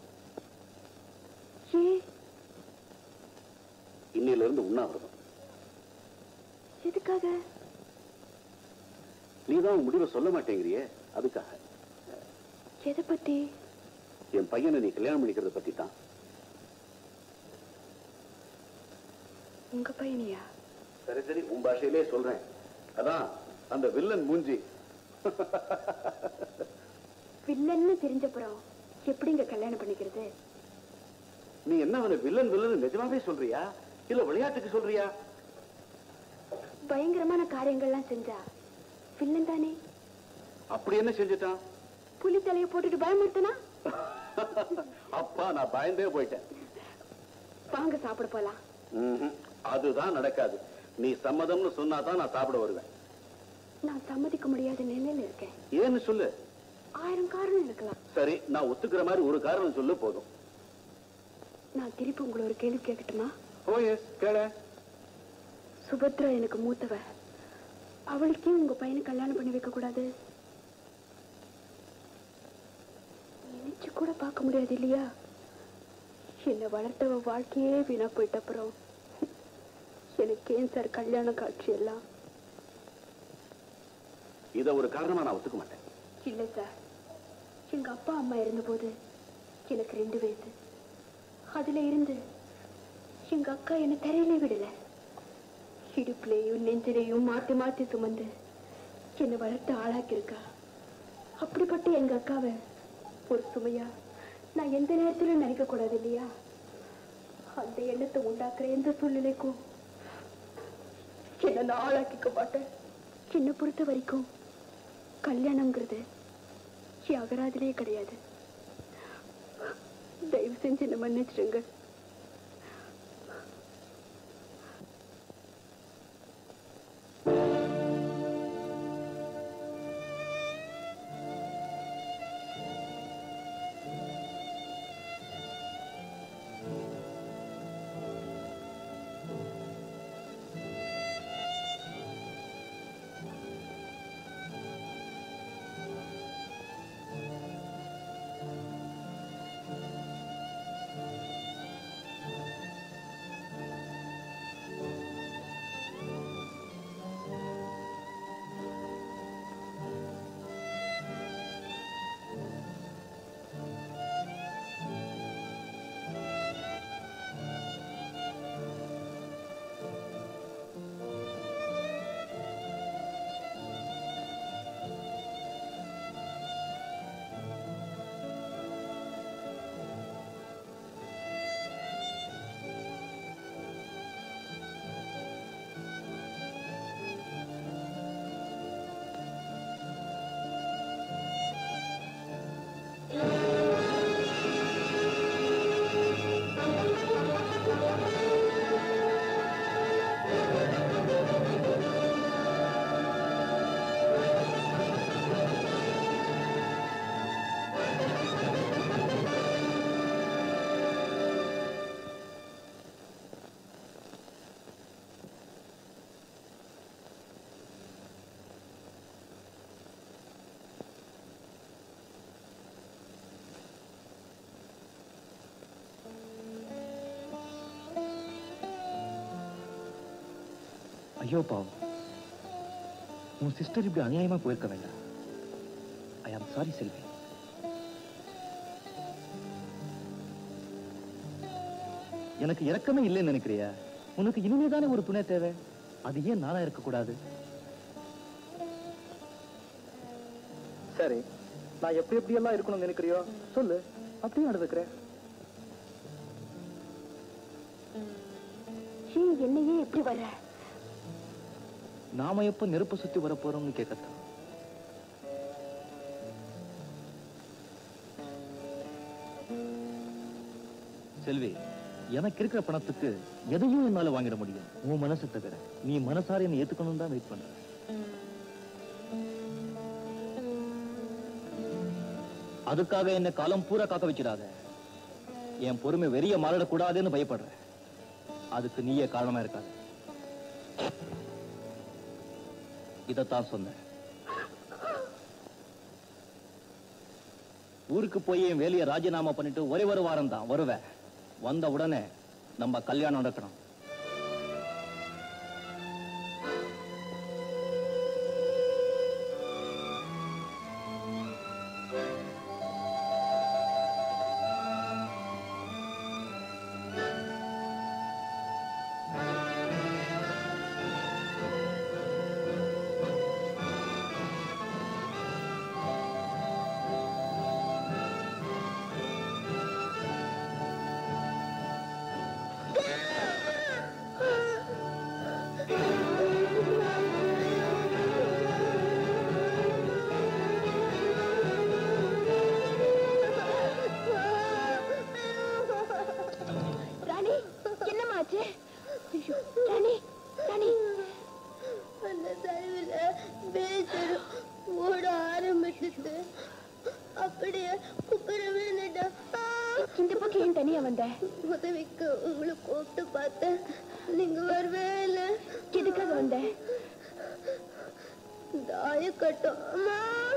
இன்னையில இருந்து உண்ணாவிரதம் எதுக்காக நீ தான் உன் முடிவை சொல்ல மாட்டேங்கிறியே அதுக்காக எதை பத்தி என் பையனை நீ கல்யாணம் பண்ணிக்கிறத பத்தி தான் உங்க பையனியா சரி சரி உன் பாஷையிலே சொல்றேன் அதான் அந்த வில்லன் மூஞ்சி வில்லன்னு தெரிஞ்சப்புறம் எப்படிங்க கல்யாணம் பண்ணிக்கிறது நீ என்ன அவனை வில்லன் வில்லன் நிஜமாவே சொல்றியா இல்ல விளையாட்டுக்கு சொல்றியா பயங்கரமான காரியங்கள்லாம் செஞ்சா வில்லன் தானே அப்படி என்ன செஞ்சுட்டான் புலி தலையை போட்டுட்டு பயமுறுத்தனா அப்பா நான் பயந்தே போயிட்டேன் வாங்க சாப்பிட போலாம் ம்ஹும். அதுதான் நடக்காது நீ சம்மதம்னு சொன்னாதான் நான் சாப்பிட வருவேன் நான் சம்மதிக்க முடியாத நிலையில இருக்கேன் ஏன்னு சொல்லு ஆயிரம் காரணம் இருக்கலாம் சரி நான் ஒத்துக்கிற மாதிரி ஒரு காரணம் சொல்லு போதும் நான் திருப்பி உங்களை ஒரு கேள்வி கேட்கட்டுமா ஓ எஸ் கேள சுபத்ரா எனக்கு மூத்தவ அவளுக்கே உங்க பையனை கல்யாணம் பண்ணி வைக்க கூடாது நினைச்சு கூட பார்க்க முடியாது இல்லையா என்னை வளர்த்தவ வாழ்க்கையே வீணா போயிட்ட அப்புறம் எனக்கு ஏன் சார் கல்யாண காட்சி எல்லாம் இத ஒரு காரணமா நான் ஒத்துக்க மாட்டேன் இல்லை சார் எங்க அப்பா அம்மா இருந்தபோது எனக்கு ரெண்டு வயசு அதுல இருந்து எங்க அக்கா என்ன தரையிலே விடல இடுப்புலையும் நெஞ்சிலையும் மாத்தி மாத்தி சுமந்து என்னை வளர்த்து ஆளாக்கியிருக்கா அப்படிப்பட்ட எங்க அக்காவை ஒரு சுமையா நான் எந்த நேரத்திலும் நினைக்க கூடாது இல்லையா அந்த எண்ணத்தை உண்டாக்குற எந்த சூழ்நிலைக்கும் என்ன நான் ஆளாக்கிக்க மாட்டேன் என்னை பொறுத்த வரைக்கும் கல்யாணம்ங்கிறது என் அகராதிலே கிடையாது தயவு செஞ்சு என்ன மன்னிச்சிடுங்க ஐயோ பாவம் உன் சிஸ்டர் இப்படி அநியாயமா போயிருக்க வேண்டாம் ஐ ஆம் சாரி செல்வி எனக்கு இறக்கமே இல்லைன்னு நினைக்கிறியா உனக்கு இனிமேதானே ஒரு துணை தேவை அது ஏன் நானா இருக்கக்கூடாது சரி நான் எப்படி எப்படி எல்லாம் இருக்கணும்னு நினைக்கிறியோ சொல்லு அப்படியே நடந்துக்கிறேன் ஏன் என்னையே எப்படி வர நாம எப்ப நெருப்பு சுத்தி வர போறோம்னு கேட்கத்தான் செல்வி எனக்கு இருக்கிற பணத்துக்கு எதையும் என்னால வாங்கிட முடியும் உன் மனசை தவிர நீ மனசார என்னை ஏத்துக்கணும் தான் வெயிட் பண்ற அதுக்காக என்ன காலம் பூரா காக்க வச்சிடாத என் பொறுமை வெறிய மாறிடக்கூடாதுன்னு பயப்படுறேன் அதுக்கு நீயே காரணமா இருக்காது இதத்தான் சொன்னேன் ஊருக்கு போய் என் வேலையை ராஜினாமா பண்ணிட்டு ஒரே ஒரு வாரம் தான் வருவேன் வந்த உடனே நம்ம கல்யாணம் நடக்கணும் வந்து அப்படியே குப்புற விழுந்துட்டா இந்த பக்கம் ஏன் தனியா வந்த உதவிக்கு உங்களை கூப்பிட்டு பார்த்தேன் நீங்க வரவே இல்லை எதுக்காக வந்த தாய கட்டும் அம்மா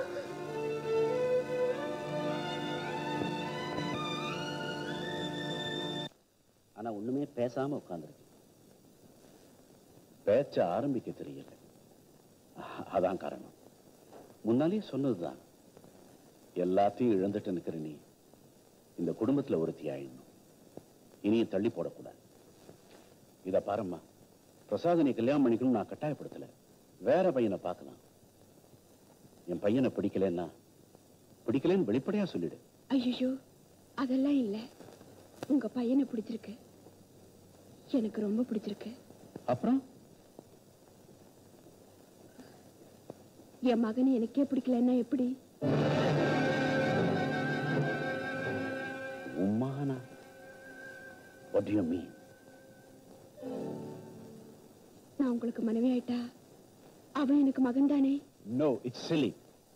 ஆனா ஒண்ணுமே பேசாம உட்கார்ந்துருக்கு பேச்ச ஆரம்பிக்க தெரியல அ- அதான் காரணம் முன்னாலே சொன்னதுதான் எல்லாத்தையும் இழந்துட்டு நிக்கிற நீ இந்த குடும்பத்துல ஒருத்தி ஆயிடணும் இனியும் தள்ளி போடக்கூடாது இத பாரும்மா பிரசாதனை கல்யாணம் பண்ணிக்கணும் நான் கட்டாயப்படுத்தல வேற பையனை பார்க்கலாம் என் பையனை பிடிக்கலன்னா பிடிக்கலன்னு வெளிப்படையா சொல்லிடு ஐயோ அதெல்லாம் இல்ல உங்க பையனை பிடிச்சிருக்கு எனக்கு ரொம்ப பிடிச்சிருக்கு அப்புறம் என் மகனை எனக்கே பிடிக்கலன்னா எப்படி உம்மானா வாட் டு யூ மீன் நான் உங்களுக்கு மனைவி ஆயிட்டா அவன் எனக்கு மகன் தானே நோ இட்ஸ் சிலி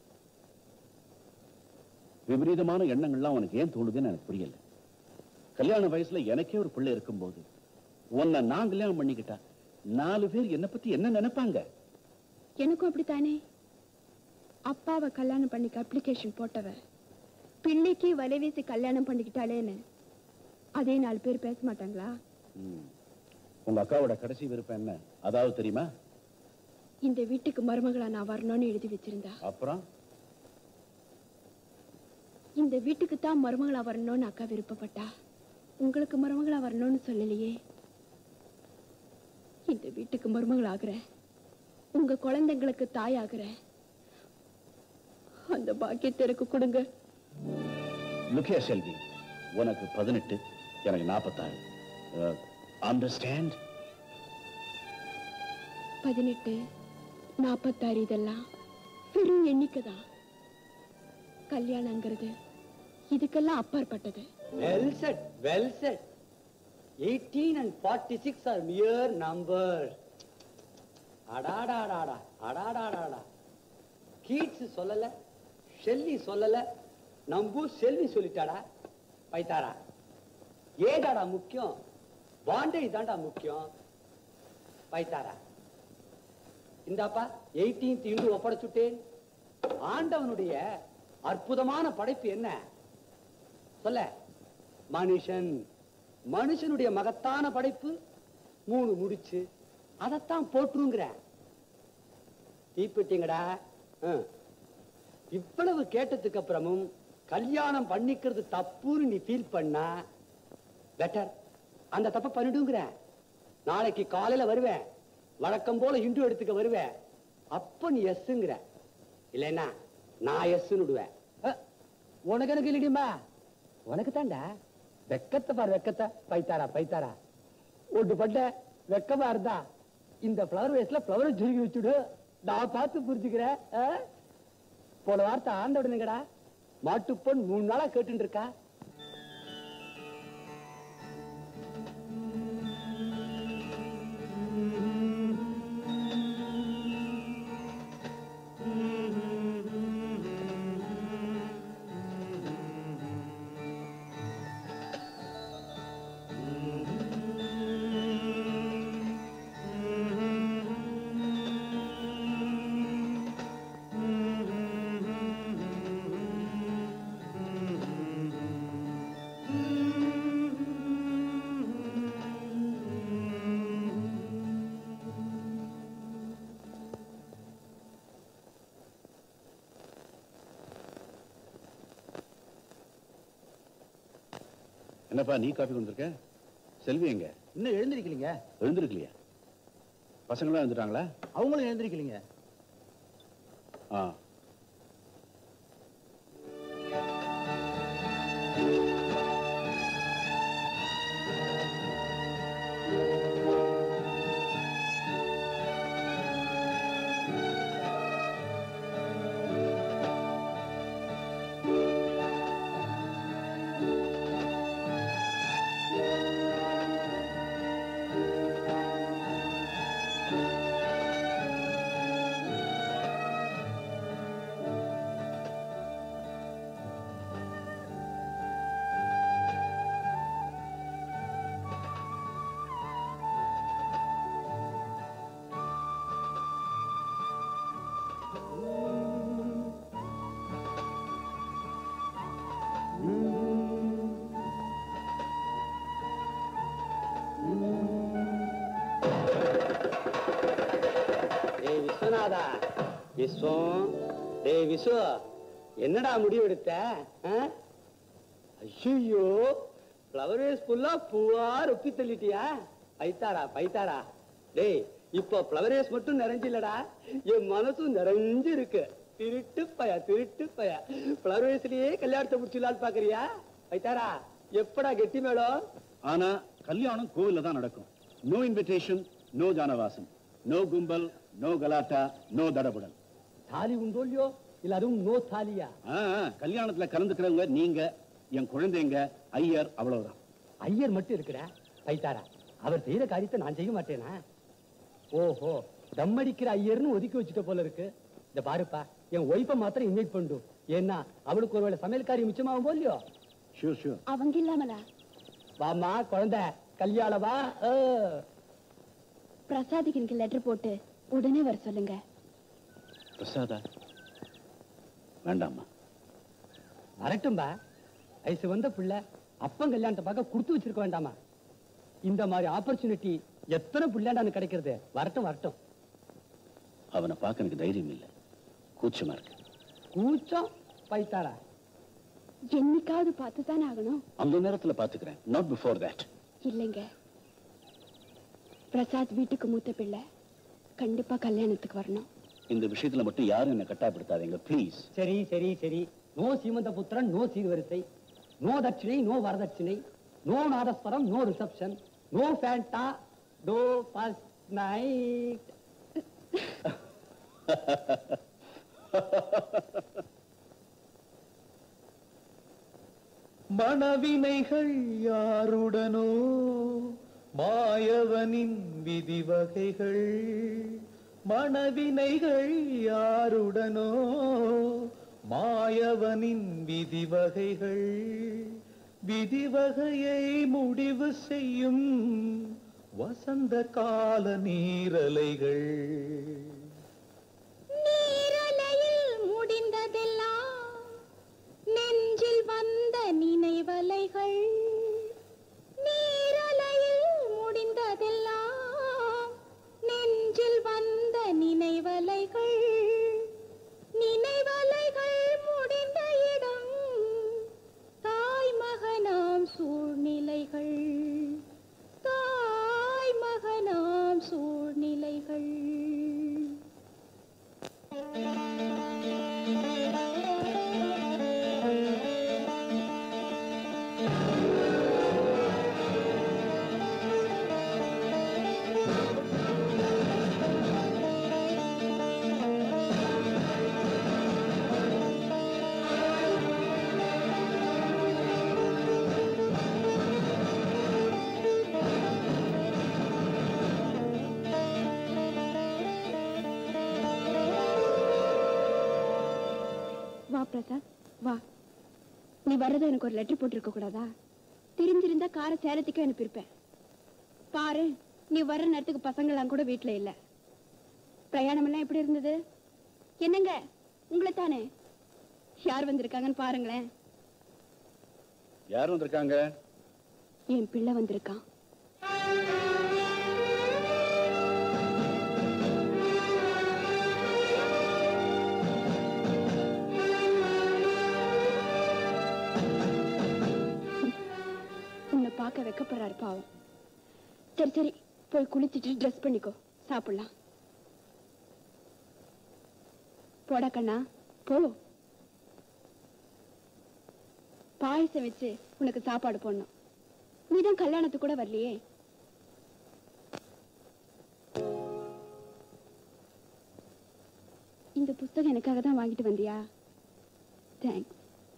விபரீதமான எண்ணங்கள்லாம் உனக்கு ஏன் தோணுதுன்னு எனக்கு புரியல கல்யாண வயசுல எனக்கே ஒரு பிள்ளை இருக்கும்போது உன்னை நான் கல்யாணம் பண்ணிக்கிட்டா நாலு பேர் என்னை பத்தி என்ன நினைப்பாங்க எனக்கும் அப்படித்தானே அப்பாவை கல்யாணம் பண்ணிக்க அப்ளிகேஷன் போட்டவ பிள்ளைக்கு வலை வீசி கல்யாணம் பண்ணிக்கிட்டாளேன்னு அதே நாலு பேர் பேச மாட்டாங்களா ம். உங்க அக்காவோட கடைசி விருப்பம் என்ன அதாவது தெரியுமா இந்த வீட்டுக்கு மருமகளா நான் வரணும்னு எழுதி வச்சிருந்தா அப்புறம் இந்த வீட்டுக்கு தான் மருமகளா வரணும்னு அக்கா விருப்பப்பட்டா உங்களுக்கு மருமகளா வரணும்னு சொல்லலையே இந்த வீட்டுக்கு மருமகள் ஆகுறேன் உங்க குழந்தைங்களுக்கு தாய் ஆகுறேன் அந்த பாக்கியத்தை எனக்கு கொடுங்க லுக்கியா செல்வி உனக்கு பதினெட்டு எனக்கு நாற்பத்தாறு அண்டர்ஸ்டாண்ட் பதினெட்டு நாற்பத்தாறு இதெல்லாம் வெறும் எண்ணிக்கை தான் கல்யாணங்கிறது இதுக்கெல்லாம் அப்பாற்பட்டது Well said, well said. 18 and 46 are mere numbers. அடாடாடாடா அடாடாடாடா கீட்ஸ் சொல்லல ஷெல்லி சொல்லல நம்பு செல்வி சொல்லிட்டாடா பைத்தாரா ஏதாடா முக்கியம் பாண்டேஜ் தான்டா முக்கியம் பைத்தாரா இந்தாப்பா 18th இன்று ஒப்படைச்சுட்டேன் ஆண்டவனுடைய அற்புதமான படைப்பு என்ன சொல்ல மனுஷன் மனுஷனுடைய மகத்தான படைப்பு மூணு முடிச்சு அதைத்தான் போட்டுருங்கிற தீப்பிட்டீங்கடா ஆ. இவ்வளவு கேட்டதுக்கு அப்புறமும் கல்யாணம் பண்ணிக்கிறது தப்புன்னு நீ ஃபீல் பண்ணா பெட்டர் அந்த தப்பை பண்ணிடுங்கிற நாளைக்கு காலையில வருவேன் வழக்கம் போல இண்டு எடுத்துக்க வருவேன் அப்ப நீ எஸ்ங்கிற இல்லைன்னா நான் எஸ்ன்னு விடுவேன் அ, உனக்கு எனக்கு இல்லடியுமா உனக்கு தாண்டா வெக்கத்தை பாரு வெக்கத்தை பைத்தாரா பைத்தாரா ஒன்று பட்ட வெக்கமா இருந்தா இந்த ஃப்ளவர் வேஸ்ட்ல ஃப்ளவரை சுருக்கி வச்சுடு நான் பார்த்து புரிஞ்சுக்கிறேன் ஆ? போன வார்த்தை ஆண்ட விடுங்கடா மாட்டுப்பொன் மூணு நாளா கேட்டுட்டு இருக்கா என்னப்பா நீ காப்பி வந்திருக்க செல்வி எங்க இன்னும் எழுந்திருக்கீங்க எழுந்திருக்கலையா பசங்களாம் எழுந்துட்டாங்களா அவங்களும் எழுந்திருக்கீங்க ஆ பிரசாதா விஸ்வம் டேய் விஸ்வ என்னடா முடிவு எடுத்த ஐயோ ஃப்ளவர் வேஸ் ஃபுல்லா பூவா ரொப்பி தள்ளிட்டியா பைத்தாரா பைத்தாரா டேய் இப்போ ஃப்ளவர் வேஸ் மட்டும் நிறைஞ்சில்லடா என் மனசும் நிறைஞ்சு இருக்கு திருட்டு பய திருட்டு பய ஃப்ளவர் வேஸ்லயே கல்யாணத்தை முடிச்சிடலான்னு பாக்குறியா பைத்தாரா எப்படா கெட்டி மேடம் ஆனா கல்யாணம் கோவில்ல தான் நடக்கும் நோ இன்விடேஷன் நோ ஜானவாசம் நோ கும்பல் நோ கலாட்டா நோ தடபுடல் தாலி உண்டோ இல்லையோ இல்ல அதுவும் நோ தாலியா ஆ, ஆ, கல்யாணத்துல கலந்துக்கிறவங்க நீங்க என் குழந்தைங்க ஐயர் அவ்வளவுதான் ஐயர் மட்டும் இருக்கிற பைத்தாரா அவர் செய்யற காரியத்தை நான் செய்ய மாட்டேனா ஓஹோ தம் அடிக்கிற ஐயர்னு ஒதுக்கி வச்சுட்ட போல இருக்கு இந்த பாருப்பா என் ஒய்ஃபை மாத்திரம் இன்வைட் பண்ணு ஏன்னா அவளுக்கு ஒருவேளை சமையல்காரி மிச்சமாகும் போலியோ ஷூர் ஷூர் அவங்க இல்லாமலா வாமா குழந்தை கல்யாணம் வா ஆ. பிரசாதிக்கு எனக்கு லெட்டர் போட்டு உடனே வர சொல்லுங்க பிரசாதா வேண்டாம்மா வரட்டும்பா வயசு வந்த பிள்ளை அப்பன் கல்யாணத்தை பார்க்க கொடுத்து வச்சிருக்க வேண்டாமா இந்த மாதிரி ஆப்பர்ச்சுனிட்டி எத்தனை பிள்ளைண்டான்னு கிடைக்கிறது வரட்டும் வரட்டும் அவனை பார்க்க எனக்கு தைரியம் இல்லை கூச்சமா இருக்கு கூச்சம் பைத்தாரா என்னைக்காவது பார்த்து தானே ஆகணும் அந்த நேரத்துல பாத்துக்கிறேன் நாட் பிஃபோர் தட் இல்லைங்க பிரசாத் வீட்டுக்கு மூத்த பிள்ளை கண்டிப்பா கல்யாணத்துக்கு வரணும் இந்த விஷயத்துல மட்டும் யாரும் என்ன கட்டாயப்படுத்தாதீங்க ப்ளீஸ் சரி சரி சரி நோ சீமந்த புத்திரன் நோ சீர்வரிசை நோ தட்சிணை நோ வரதட்சிணை நோ நாதஸ்வரம் no reception no Fanta no first night மணவினைகள் யாருடனோ மாயவனின் விதிவகைகள் மணவினைகள் யாருடனோ மாயவனின் விதிவகைகள் விதிவகையை முடிவு செய்யும் வசந்த கால நீரலைகள் நீரலையில் முடிந்ததெல்லாம் நெஞ்சில் வந்த நினைவலைகள் நீரலையில் முடிந்ததெல்லாம் நெஞ்சில் வந்த நினைவலைகள் நினைவலைகள் முடிந்த இடம் தாய் மகனாம் சூழ்நிலைகள் தாய் மகனாம் சூழ்நிலைகள் வா பிரசாத் வா நீ வர்றத எனக்கு ஒரு லெட்டர் போட்டிருக்க கூடாதா தெரிஞ்சிருந்தா காரை சேலத்துக்கே அனுப்பியிருப்பேன் பாரு நீ வர்ற நேரத்துக்கு பசங்களாம் கூட வீட்டுல இல்ல பிரயாணம் எல்லாம் எப்படி இருந்தது என்னங்க உங்களை தானே யார் வந்திருக்காங்கன்னு பாருங்களேன் யார் வந்திருக்காங்க என் பிள்ளை வந்திருக்கான் உன்னை பார்க்க வைக்கப்படுறாரு பாவம் சரி சரி போய் குளிச்சிட்டு ட்ரெஸ் பண்ணிக்கோ சாப்பிடலாம் போடா கண்ணா போ பாயசம் வச்சு உனக்கு சாப்பாடு போடணும் நீதான் கல்யாணத்துக்கு கூட வரலையே இந்த புஸ்தகம் எனக்காக தான் வாங்கிட்டு வந்தியா தேங்க்ஸ்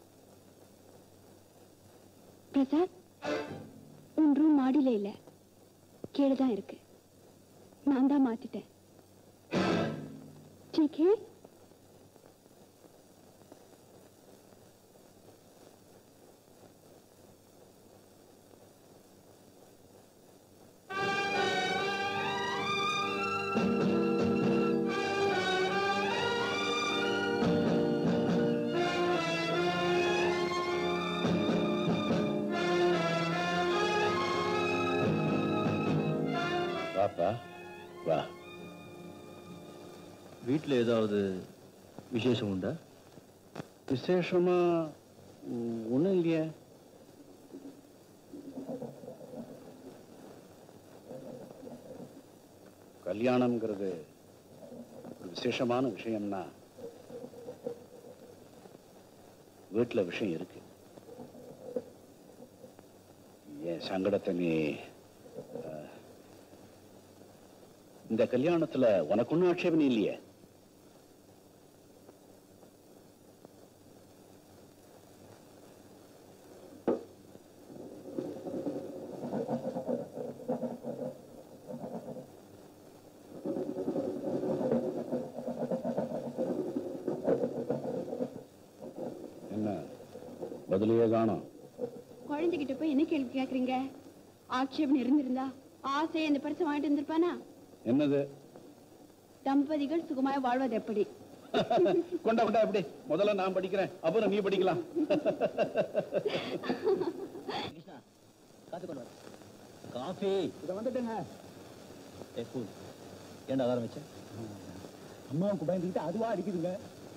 பிரசாத் உன் ரூம் மாடியில இல்ல கீழே தான் இருக்கு நான் தான் மாத்திட்டேன் ठीक है வாப்பா வா வீட்டில் ஏதாவது விசேஷம் உண்டா விசேஷமா ஒன்றும் இல்லையே கல்யாணம்ங்கிறது ஒரு விசேஷமான விஷயம்னா வீட்டில் விஷயம் இருக்கு என் சங்கடத்தை நீ அஹ், இந்த கல்யாணத்துல உனக்கு ஒன்றும் ஆட்சேபனை இல்லையே என்ன பதிலையே காணோம் குழந்தைகிட்ட போய் என்ன கேள்வி கேக்குறீங்க ஆட்சேபம் இருந்திருந்தா ஆசையை இந்த பரிசு வாங்கிட்டு வந்திருப்பானா என்னது தம்பதிகள் சுகமாய் வாழ்வது எப்படி கொண்டா கொண்டா எப்படி முதல்ல நான் படிக்கிறேன் அப்புறம் நீ படிக்கலாம் காத்து கொண்டு வர காஃபி இதை வந்துட்டுங்க ஏ கூல் ஏன்டா ஆரம்பிச்சேன் அம்மாவுக்கு பயந்துக்கிட்டு அதுவா அடிக்குதுங்க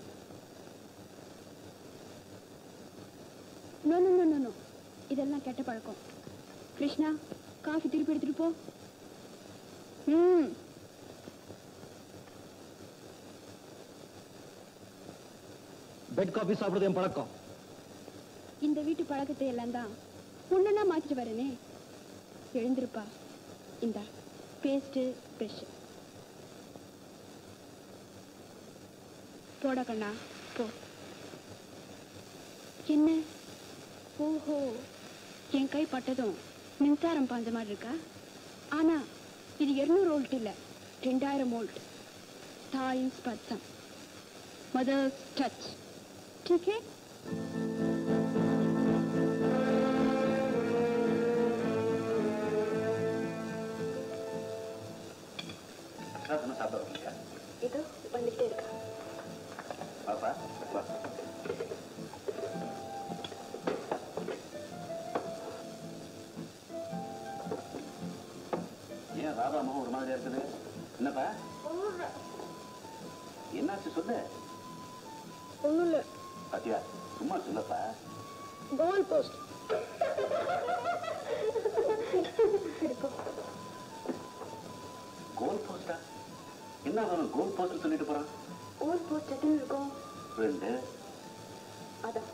no no no no no இதெல்லாம் கெட்ட பழக்கம் கிருஷ்ணா காஃபி திருப்பி எடுத்துட்டு போ ம் பெட் காஃபி சாப்பிடுறது என் பழக்கம் இந்த வீட்டு பழக்கத்தை எல்லாம் தான் ஒண்ணுன்னா மாத்திட்டு வரேனே எழுந்திருப்பா இந்த பேஸ்ட் ப்ரெஷ் போடா கண்ணா போ என்ன ஓஹோ என் கை பட்டதும் மின்சாரம் பாஞ்ச மாதிரி இருக்கா ஆனா இது இருநூறு வோல்ட் இல்ல ரெண்டாயிரம் வோல்ட் தாயின் ஸ்பர்சம் மதர்ஸ் டச் ठीक है சாப்பிட வரலையா இது வந்துட்டே இருக்கா பாப்பா வா ஏன் ராதா முகம் ஒரு மாதிரியா இருக்குது என்னப்பா என்னாச்சு சொல்லு ஒண்ணும் இல்ல பாத்தியா சும்மா சொல்லப்பா கோல் போஸ்ட் கோல் போஸ்டா என்ன அவன் கோல் போஸ்ட் சொல்லிட்டு போறான் கோல் போஸ்ட் எத்தனை இருக்கும் ரெண்டு அதான்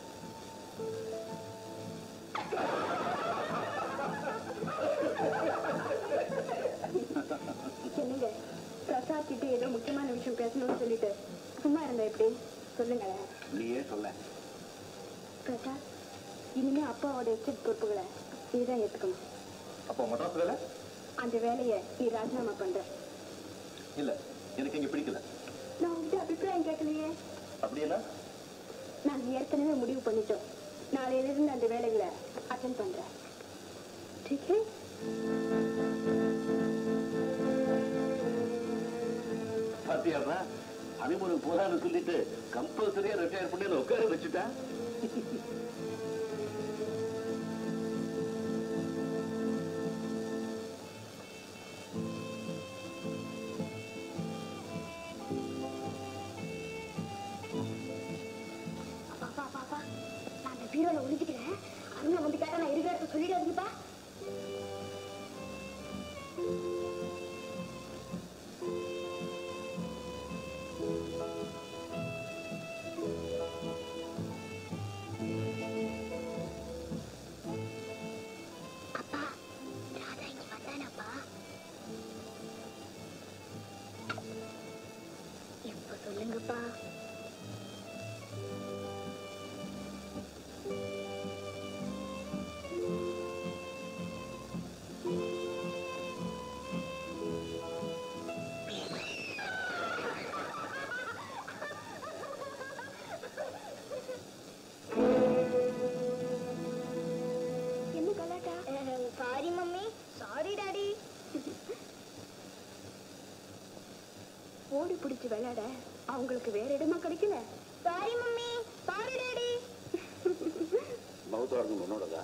என்னங்க பிரசாத் கிட்ட ஏதோ முக்கியமான விஷயம் பேசணும்னு சொல்லிட்டு சும்மா இருந்த எப்படி சொல்லுங்களேன் நீயே சொல்ல பிரசாத் இனிமே அப்பாவோட எச்சரிக்கை பொறுப்புகளை நீதான் ஏத்துக்கணும் அப்போ மட்ராஸ் வேலை அந்த வேலையை நீ ராஜினாமா பண்ற இல்ல எனக்கு இங்க பிடிக்கல நான் உங்ககிட்ட அபிப்பிராயம் கேட்கலையே அப்படின்னா நாங்க ஏற்கனவே முடிவு பண்ணிட்டோம் நாளையில இருந்து அந்த வேலைகளை அட்டன் பண்றேன் ठीक है பாத்தியாடா ஹனிமூனுக்கு போதான்னு சொல்லிட்டு கம்பல்சரியா ரிட்டையர் பண்ணி என்னை உட்கார வச்சுட்டா பாப்பா பாப்பா நான் அந்த பீரோல ஒளிஞ்சுக்கிறேன் அருணா வந்து கேட்டா நான் இருக்கிற இடத்த சொல்லிடாதீங்கப்பா அப்பா ராதா இங்க வந்தானாப்பா இப்ப சொல்லுங்கப்பா என்ன கலாட்டா சாரி மம்மி சாரி டாடி ஓடி பிடிச்சு விளையாட அவங்களுக்கு வேற இடமா கிடைக்கல sorry mummy sorry daddy mouth organ உன்னோடதா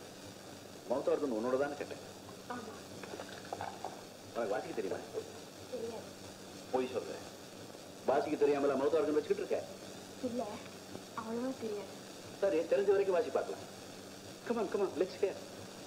மௌத்தார்கன் உன்னோடதான்னு கேட்டேன் ஆமா உனக்கு வாசிக்க தெரியுமா தெரியாது போய் சொல்றேன் வாசிக்க தெரியாமல மௌத்தார்கன் வச்சுக்கிட்டு இருக்க இல்ல அவ்வளவா தெரியாது சரி தெரிஞ்ச வரைக்கும் வாசி பார்க்கலாம் கமான் கமான் லெட்ஸ் ஹியர்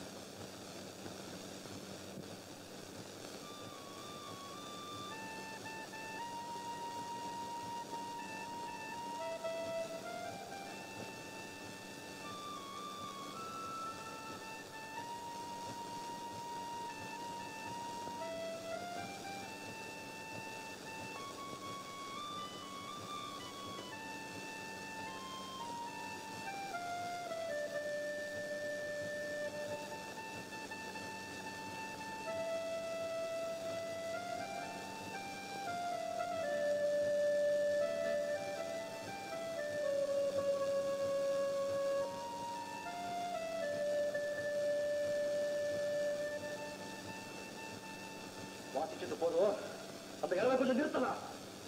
வாசிச்சது போதும் அந்த இளவை கொஞ்சம் நிறுத்தலாம்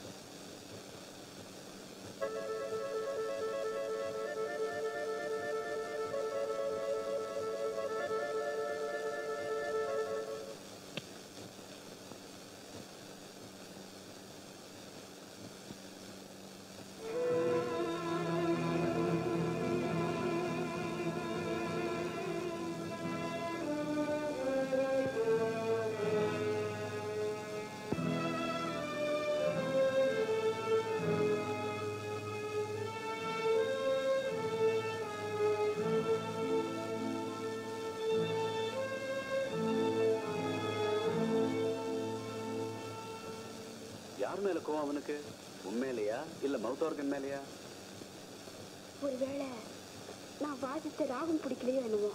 யார் மேல கோவம் அவனுக்கு உண்மையிலையா இல்ல மவுத் ஆர்கன் மேலையா ஒருவேளை நான் வாசித்த ராகம் பிடிக்கலையோ என்னவோ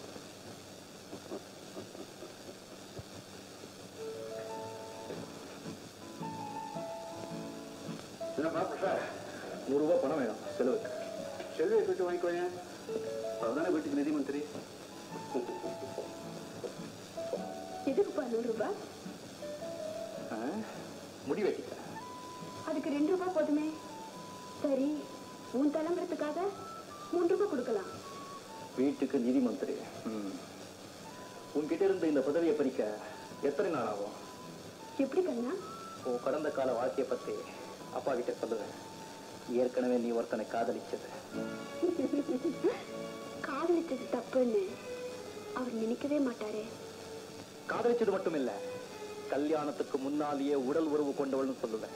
என்னப்பா பிரசாத் நூறு ரூபாய் பணம் வேணும் செலவு செலவு வச்சு வாங்கிக்கோங்க அவர்தானே வீட்டுக்கு நிதி மந்திரி எதுக்குப்பா நூறு ரூபாய் ஆ, முடி வெட்டிக்க அதுக்கு ரெண்டு ரூபாய் போதுமே சரி உன் தலைமுறத்துக்காக மூன்று ரூபாய் கொடுக்கலாம் வீட்டுக்கு நிதி மந்திரி ம். உன்கிட்ட இருந்து இந்த பதவியை பறிக்க எத்தனை நாள் ஆகும் எப்படி கண்ணா உன் கடந்த கால வாழ்க்கையை பத்தி அப்பா கிட்ட சொல்லுவேன் ஏற்கனவே நீ ஒருத்தனை காதலிச்சது காதலிச்சது தப்புன்னு அவர் நினைக்கவே மாட்டாரே காதலிச்சது மட்டும் இல்ல கல்யாணத்துக்கு முன்னாலேயே உடல் உறவு கொண்டவள்னு சொல்லுவேன்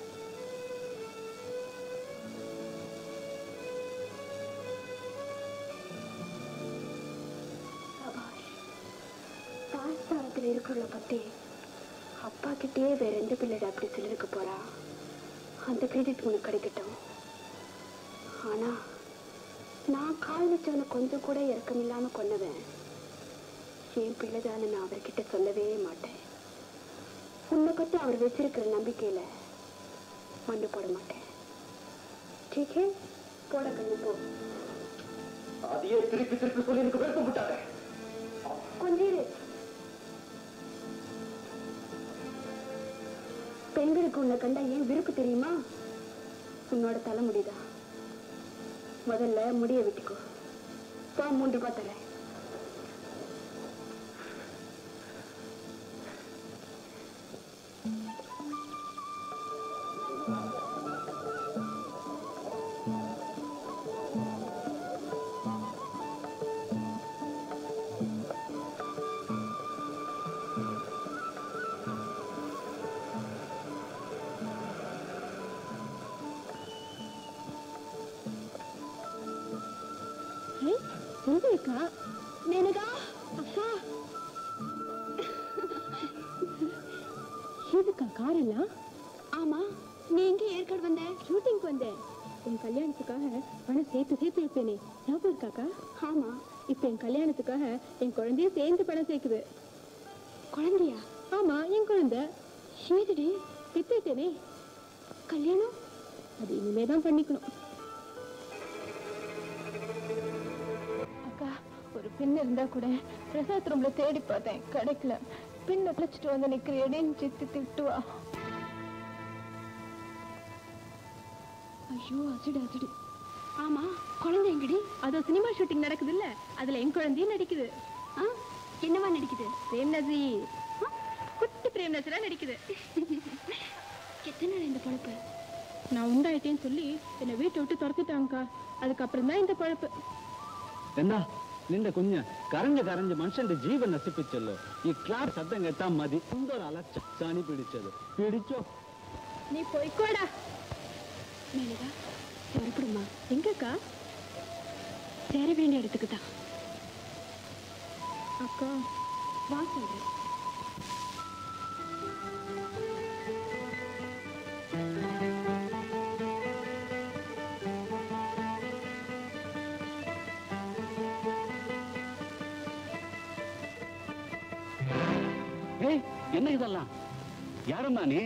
சபாஷ் தாய்ஸ்தானத்தில் இருக்கிறவள பத்தி அப்பா கிட்டேயே வேற எந்த பிள்ளைட அப்படி சொல்லிருக்க போறா அந்த கிரெடிட் உனக்கு கிடைக்கட்டும் ஆனா நான் காதலிச்சவனை கொஞ்சம் கூட இறக்கம் இல்லாம கொன்னவன் என் பிள்ளைதான நான் அவர்கிட்ட சொல்லவே மாட்டேன் உன்னை பத்தி அவர் வச்சிருக்கிற நம்பிக்கையில மண்டு போட மாட்டேன் டீக்கே போட கண்ணு போ அதையே திருப்பி திருப்பி சொல்லி எனக்கு வெறுப்பு விட்டாங்க கொஞ்சம் இரு. பெண்களுக்கு உன்னை கண்டா ஏன் விருப்பு தெரியுமா உன்னோட தலைமுடிதான் முதல்ல முடிய வெட்டிக்கோ போ மூன்று ரூபாய் தரேன் எங்கக்கா நேனுகா அக்கா எதுக்கா கார் எல்லாம் ஆமா நீ எங்க ஏற்காடு வந்த ஷூட்டிங்க்கு வந்தேன் உன் கல்யாணத்துக்காக பணம் சேர்த்து சேர்த்து வைப்பேனே ஞாபகம் இருக்காக்கா ஆமா இப்ப என் கல்யாணத்துக்காக என் குழந்தைய சேர்ந்து பணம் சேர்க்குது குழந்தையா ஆமா என் குழந்தை ஏதுடி பெத்தேனே கல்யாணம் அது இனிமே தான் பண்ணிக்கணும் அக்கா ஒரு பின் இருந்தா கூட பிரசாத் ரூம்ல தேடி பார்த்தேன் கிடைக்கல பின்ன தொலைச்சிட்டு வந்து நிக்கிறியடின்னு சித்தி திட்டுவா ஐயோ அசிடு அசிடு ஆமா குழந்தை எங்கடி அதோ சினிமா ஷூட்டிங் நடக்குது இல்ல அதுல என் குழந்தையும் நடிக்குது ஆ என்னவா நடிக்குது பிரேம் நசீர் ஆ, குட்டி பிரேம் நசீரா நடிக்குது எத்தனை நாள் இந்த பொழப்பு நான் உண்டாயிட்டேன்னு சொல்லி என்னை வீட்டை விட்டு துரத்திட்டாங்கக்கா அதுக்கப்புறம் தான் இந்த பொழப்பு എന്താ നിന്റെ കുഞ്ഞ് കരഞ്ഞ് കരഞ്ഞ് മനുഷ്യന്റെ ജീവൻ നശിപ്പിച്ചല്ലോ ഈ ക്ലാസ് ശബ്ദം കേട്ടാ മതി എന്തൊരു അലച്ച ചാണി പിടിച്ചത് പിടിച്ചോ நீ போய்க்கோடா மேனகா புறப்படுமா எங்கக்கா சேர வேண்டிய இடத்துக்கு தான் அக்கா வா சொல்றேன் ஏய் என்ன இதெல்லாம் யாரும்மா நீ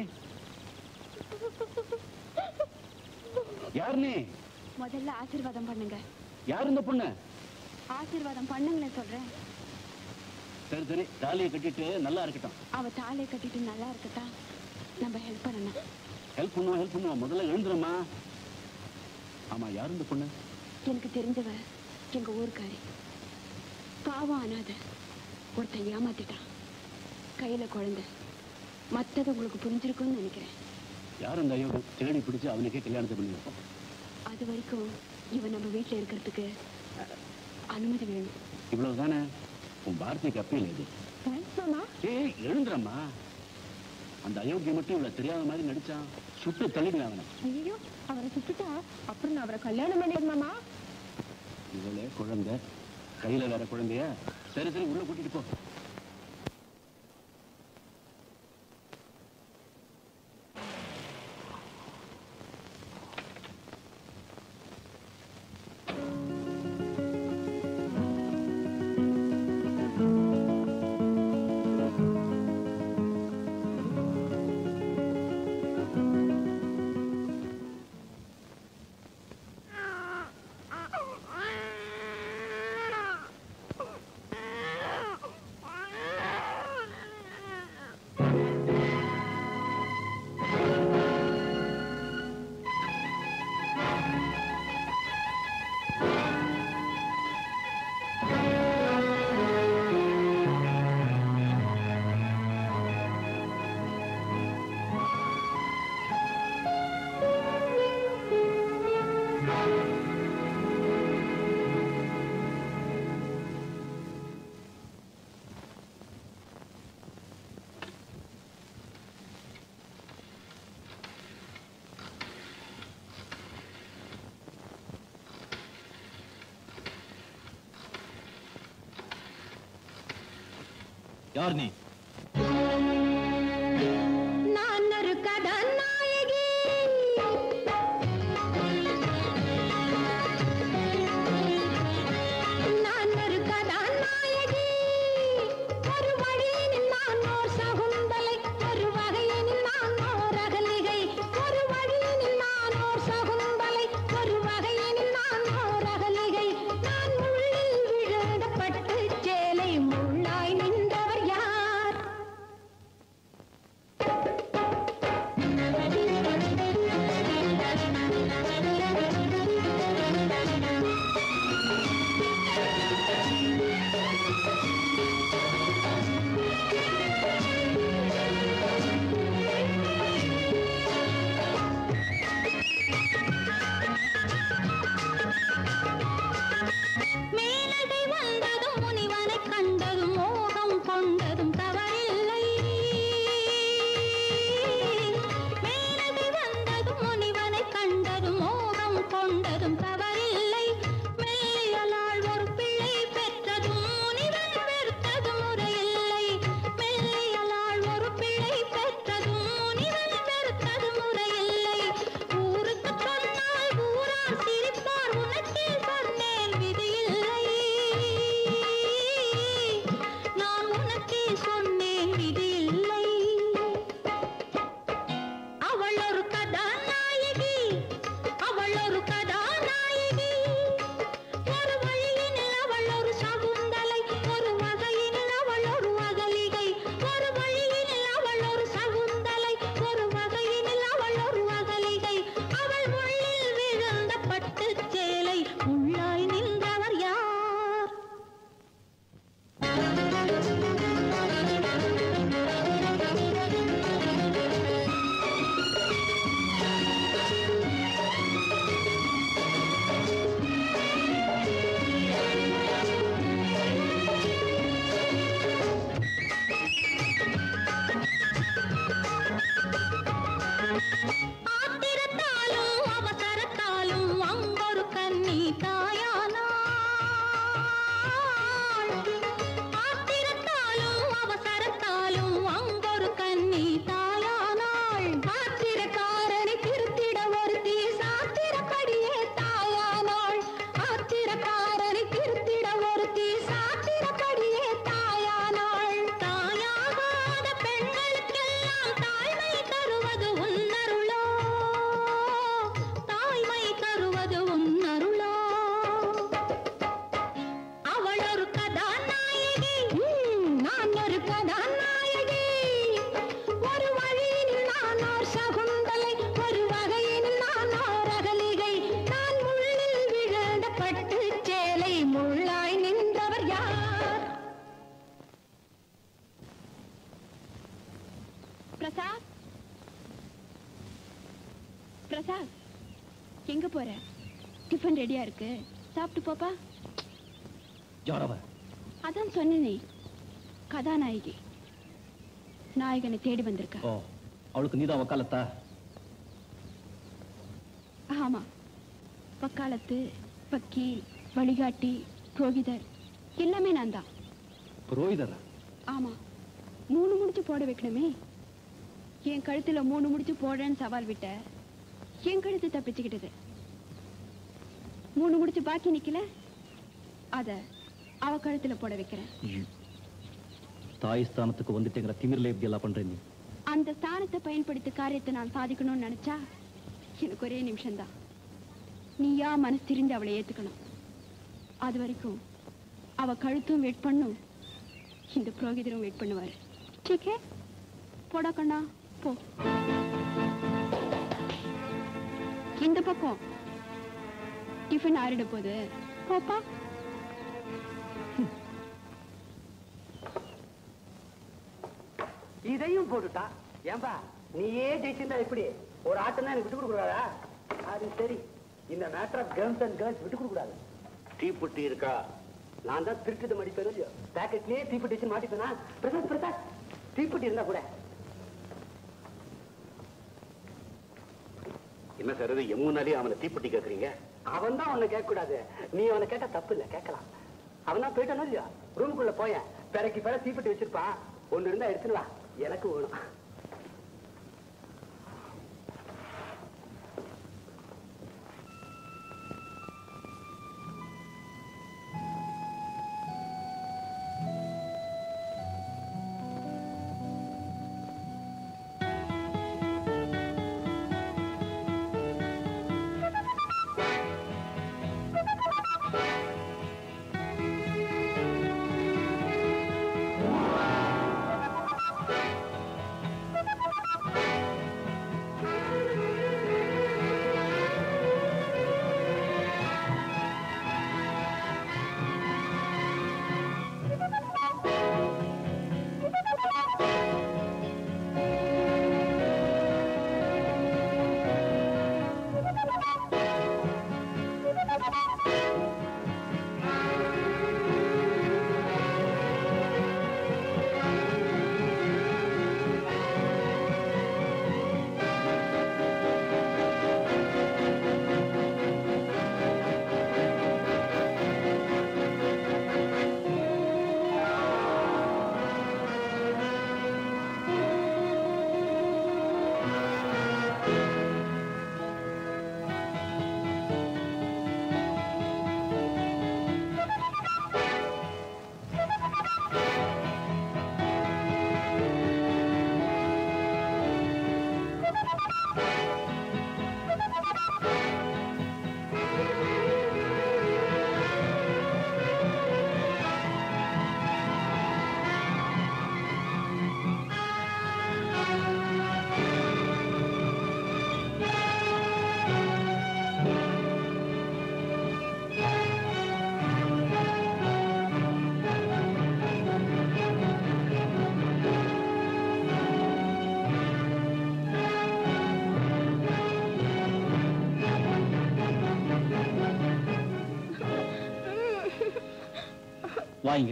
யார் நீ முதல்ல ஆசீர்வாதம் பண்ணுங்க யார் இந்த பொண்ணு ஆசீர்வாதம் பண்ணுங்களேன் சொல்றேன் சரி சரி தாலியை கட்டிட்டு நல்லா இருக்கட்டும் அவ தாலியை கட்டிட்டு நல்லா இருக்கட்டா நம்ம ஹெல்ப் பண்ணணும் ஹெல்ப் பண்ணுவோம் ஹெல்ப் பண்ணுவோம் முதல்ல எழுந்துருமா ஆமா யார் இந்த பொண்ணு எனக்கு தெரிஞ்சவ எங்க ஊருக்காரி பாவம் அனாத ஒருத்தன் ஏமாத்திட்டான் கையில குழந்தை மத்தது உங்களுக்கு புரிஞ்சிருக்கும்னு நினைக்கிறேன் யார் அந்த ஐயோ தேடி பிடிச்சு அவனுக்கே கல்யாணத்தை பண்ணி வைப்போம் அது வரைக்கும் இவன் நம்ம வீட்டுல இருக்கிறதுக்கு அஹ், அனுமதி வேணும் இவ்வளவுதானே உன் வார்த்தைக்கு அப்பீல் இது மாமா ஏய் எழுந்துறம்மா அந்த அயோக்கியம் மட்டும் இவ்வளவு தெரியாத மாதிரி நடிச்சான் சுட்டு தள்ளிடுவேன் அவனை ஐயோ அவரை சுட்டுட்டா அப்புறம் நான் அவரை கல்யாணம் பண்ணிடுவேன் மாமா இவளே குழந்தை கையில வேற குழந்தைய சரி சரி உள்ள கூட்டிட்டு போ யார் நீ நான் ஒரு கதாநாயகி நான் ஒரு கதாநாயகி ஒரு வழியினில் நான் ஓர் சகுந்தலை ஒரு வகையினில் நான் ஓர் அகலிகை ஒரு வழியினில் நான் ஓர் சகுந்தலை ஒரு வகையினில் நான் ஓர் அகலிகை நான் முள்ளில் விழுந்த பட்டு சேலை முள்ளாய் நின்றவர் யார் தாயானாள் ஆத்திரத்தாலும் அவசரத்தாலும் அங்கொரு கன்னி தாயானாள் ஆத்திரக்காரனை திருத்திட ஒருத்தி சாத்திரப்படியே தாயானாள் ஆத்திரக்காரனை திருத்திட ஒருத்தி சாத்திரப்படியே தாயானாள் தாயாகாத பெண்களுக்கெல்லாம் தாய்மை தருவது உன்னருளோ தாய்மை தருவது உன்னருளோ அவள் ஒரு கதாநாயகி ம், நான் ஒரு கதாநாயகி ஒரு வழியினில் நான் ஓர் சகுந்தலை ஒரு வகையினில் நான் ஓர் அகலிகை நான் முள்ளில் விழுந்த பட்டுச் சேலை முள்ளாய் நின்றவர் யார் பிரசாத் பிரசாத் எங்க போற டிஃபன் ரெடியா இருக்கு சாப்பிட்டு போப்பா யார் அவ அதான் சொன்னேனே கதாநாயகி நாயகனை தேடி வந்திருக்கா ஓ அவளுக்கு நீதான் வக்காலத்தா ஆமா வக்காலத்து வக்கீல் வழிகாட்டி புரோகிதர் எல்லாமே நான் தான் புரோகிதரா ஆமா மூணு முடிச்சு போட வைக்கணுமே என் கழுத்துல மூணு முடிச்சு போடுறேன்னு சவால் விட்ட என் கழுத்து தப்பிச்சுக்கிட்டது மூணு முடிச்சு பாக்கி நிக்கல அத அவ கழுத்துல போட வைக்கிறேன் தாய் ஸ்தானத்துக்கு வந்துட்டேங்கிற திமிரில் எப்படி எல்லாம் பண்ற நீ அந்த ஸ்தானத்தை பயன்படுத்தி காரியத்தை நான் சாதிக்கணும்னு நினைச்சா எனக்கு ஒரே நிமிஷம்தான் நீயா மனசு திரிந்து அவளை ஏத்துக்கணும் அது வரைக்கும் அவ கழுத்தும் வெயிட் பண்ணும் இந்த புரோகிதரும் வெயிட் பண்ணுவாரு டீக்கே போடா கண்ணா போ இந்த பக்கம் டிஃபன் ஆறிட போகுது போப்பா இதையும் போட்டுட்டா ஏன்பா நீயே ஜெயிச்சிருந்தா எப்படி ஒரு ஆட்டம் தான் எனக்கு விட்டு கொடுக்கூடாதா அது சரி இந்த matter of girls and girls விட்டு கொடுக்கூடாது தீப்பொட்டி இருக்கா நான் தான் திருட்டு மடிப்பேன் இல்லையோ பேக்கெட்லயே தீப்பெட்டி வச்சு மாட்டிப்பேனா பிரசாத் பிரசாத் தீப்பெட்டி இருந்தா கூட என்ன சார் இது எம்முனாலே அவனை தீப்பெட்டி கேட்கறீங்க அவன் தான் உன்னை கேட்க கூடாது நீ அவனை கேட்டா தப்பு இல்ல கேட்கலாம் அவன் தான் போயிட்டானோ இல்லையா ரூமுக்குள்ள போயேன் பிறக்கி பிற தீப்பெட்டி வச்சிருப்பான் ஒண்ணு இருந்தா எடுத்துட்டு வா எனக்கு வேணும் வாங்க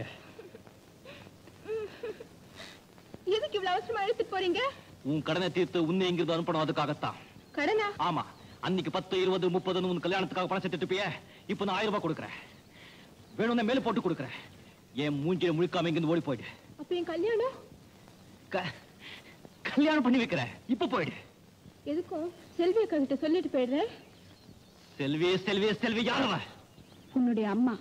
எதுக்கு இவ்வளவு அவசரமா எடுத்துட்டு போறீங்க உன் கடனை தீர்த்து உன்னை எங்கிருந்து அனுப்பணும் அதுக்காகத்தான் கடனா ஆமா அன்னைக்கு பத்து இருபது முப்பதுன்னு உன் கல்யாணத்துக்காக பணம் சேர்த்துட்டு இருப்பியே இப்போ நான் ஆயிரம் ரூபாய் கொடுக்குறேன் வேணும்னா மேல போட்டு கொடுக்குறேன் என் மூஞ்சில முழிக்காம இங்கிருந்து ஓடி போயிடு அப்ப என் கல்யாணம் க- கல்யாணம் பண்ணி வைக்கிறேன் இப்ப போயிடு எதுக்கும் செல்வி அக்கா கிட்ட சொல்லிட்டு போயிடுறேன் செல்வி செல்வி செல்வி யாரவ உன்னுடைய அம்மா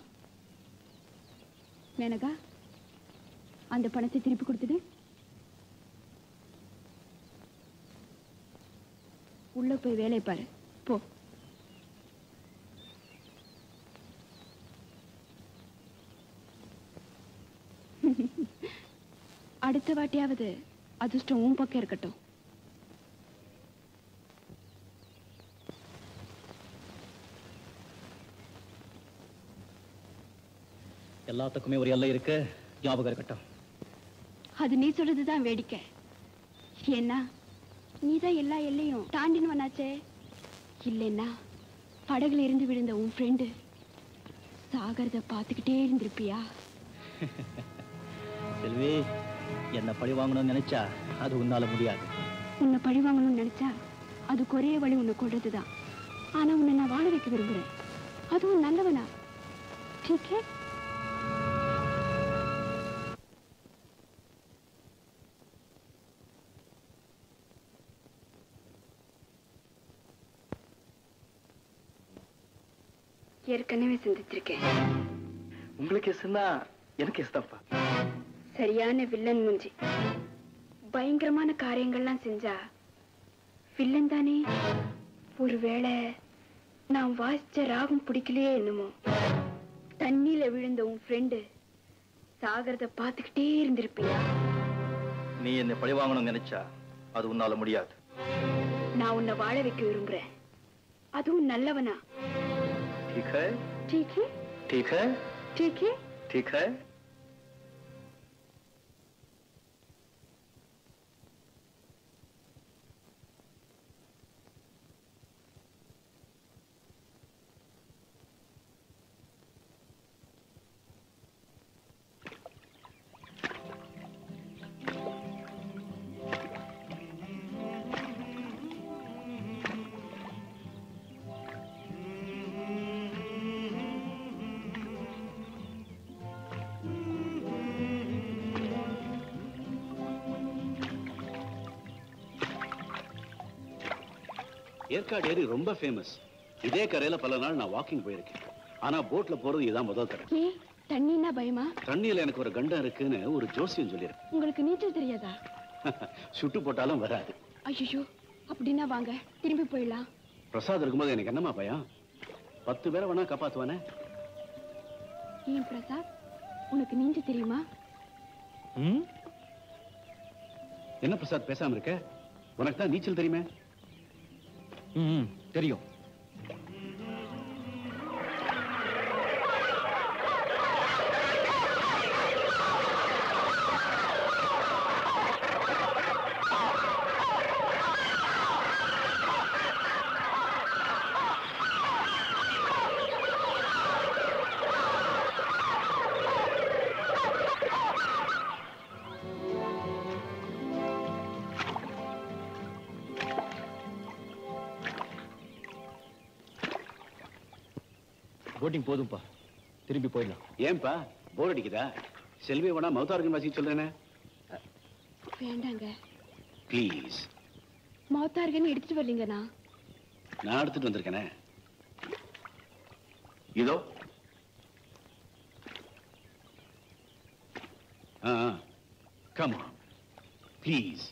மேனகா அந்த பணத்தை திருப்பி கொடுத்துடு உள்ள போய் வேலையை பாரு போ அடுத்த வாட்டியாவது அதிர்ஷ்டம் உன் பக்கம் இருக்கட்டும் எல்லாத்துக்குமே ஒரு எல்லை இருக்கு ஞாபகம் இருக்கட்டும் அது நீ சொல்றதுதான் வேடிக்கை ஏன்னா நீதான் எல்லா எல்லையும் தாண்டின்னு வந்தாச்சே இல்லைன்னா படகுல இருந்து விழுந்த உன் ஃப்ரெண்டு சாகரத பார்த்துக்கிட்டே இருந்திருப்பியா செல்வி என்ன பழி வாங்கணும்னு நினைச்சா அது உன்னால முடியாது உன்னை பழி வாங்கணும்னு நினைச்சா அதுக்கு ஒரே வழி உன்னை கொள்றதுதான் ஆனா உன்னை நான் வாழ வைக்க விரும்புறேன் அதுவும் நல்லவனா டீக்கே ஏற்கனவே சிந்திச்சிருக்கேன் உங்களுக்கு எஸ்னா எனக்கு எஸ் தான்ப்பா சரியான வில்லன் மூஞ்சி பயங்கரமான காரியங்கள்லாம் செஞ்சா வில்லன் தானே ஒருவேளை நான் வாசிச்ச ராகம் பிடிக்கலையே என்னமோ தண்ணியில விழுந்த உன் ஃப்ரெண்டு சாகரத பார்த்துக்கிட்டே இருந்திருப்பியா நீ என்னை பழி வாங்கணும்னு நினைச்சா அது உன்னால முடியாது நான் உன்னை வாழ வைக்க விரும்புறேன் அதுவும் நல்லவனா ठीक है ठीक है ठीक है ठीक है ठीक है ஏற்காடு ஏரி ரொம்ப ஃபேமஸ் இதே கரையில பல நாள் நான் வாக்கிங் போயிருக்கேன் ஆனா போட்ல போறது இதான் முதல் தடவை ஏன் தண்ணின்னா பயமா தண்ணியில எனக்கு ஒரு கண்டம் இருக்குன்னு ஒரு ஜோசியம் சொல்லியிருக்கு உங்களுக்கு நீச்சல் தெரியாதா சுட்டு போட்டாலும் வராது ஐயோ அப்படின்னா வாங்க திரும்பி போயிடலாம் பிரசாத் இருக்கும்போது எனக்கு என்னம்மா பயம் பத்து பேரை வேணா காப்பாத்துவானே ஏன் பிரசாத் உனக்கு நீஞ்ச தெரியுமா என்ன பிரசாத் பேசாம இருக்க உனக்கு தான் நீச்சல் தெரியுமே ம் தெரியும் போட்டிங் போதும்பா திரும்பி போயிடலாம் ஏன்பா போர் அடிக்குதா செல்வி வேணா மௌத்தார்கன் வாசிக்க சொல்றேனே வேண்டாங்க ப்ளீஸ் மௌத்தார்கன் எடுத்துட்டு வரலீங்கண்ணா நான் எடுத்துட்டு வந்திருக்கேனே இதோ ஆ கம் ப்ளீஸ்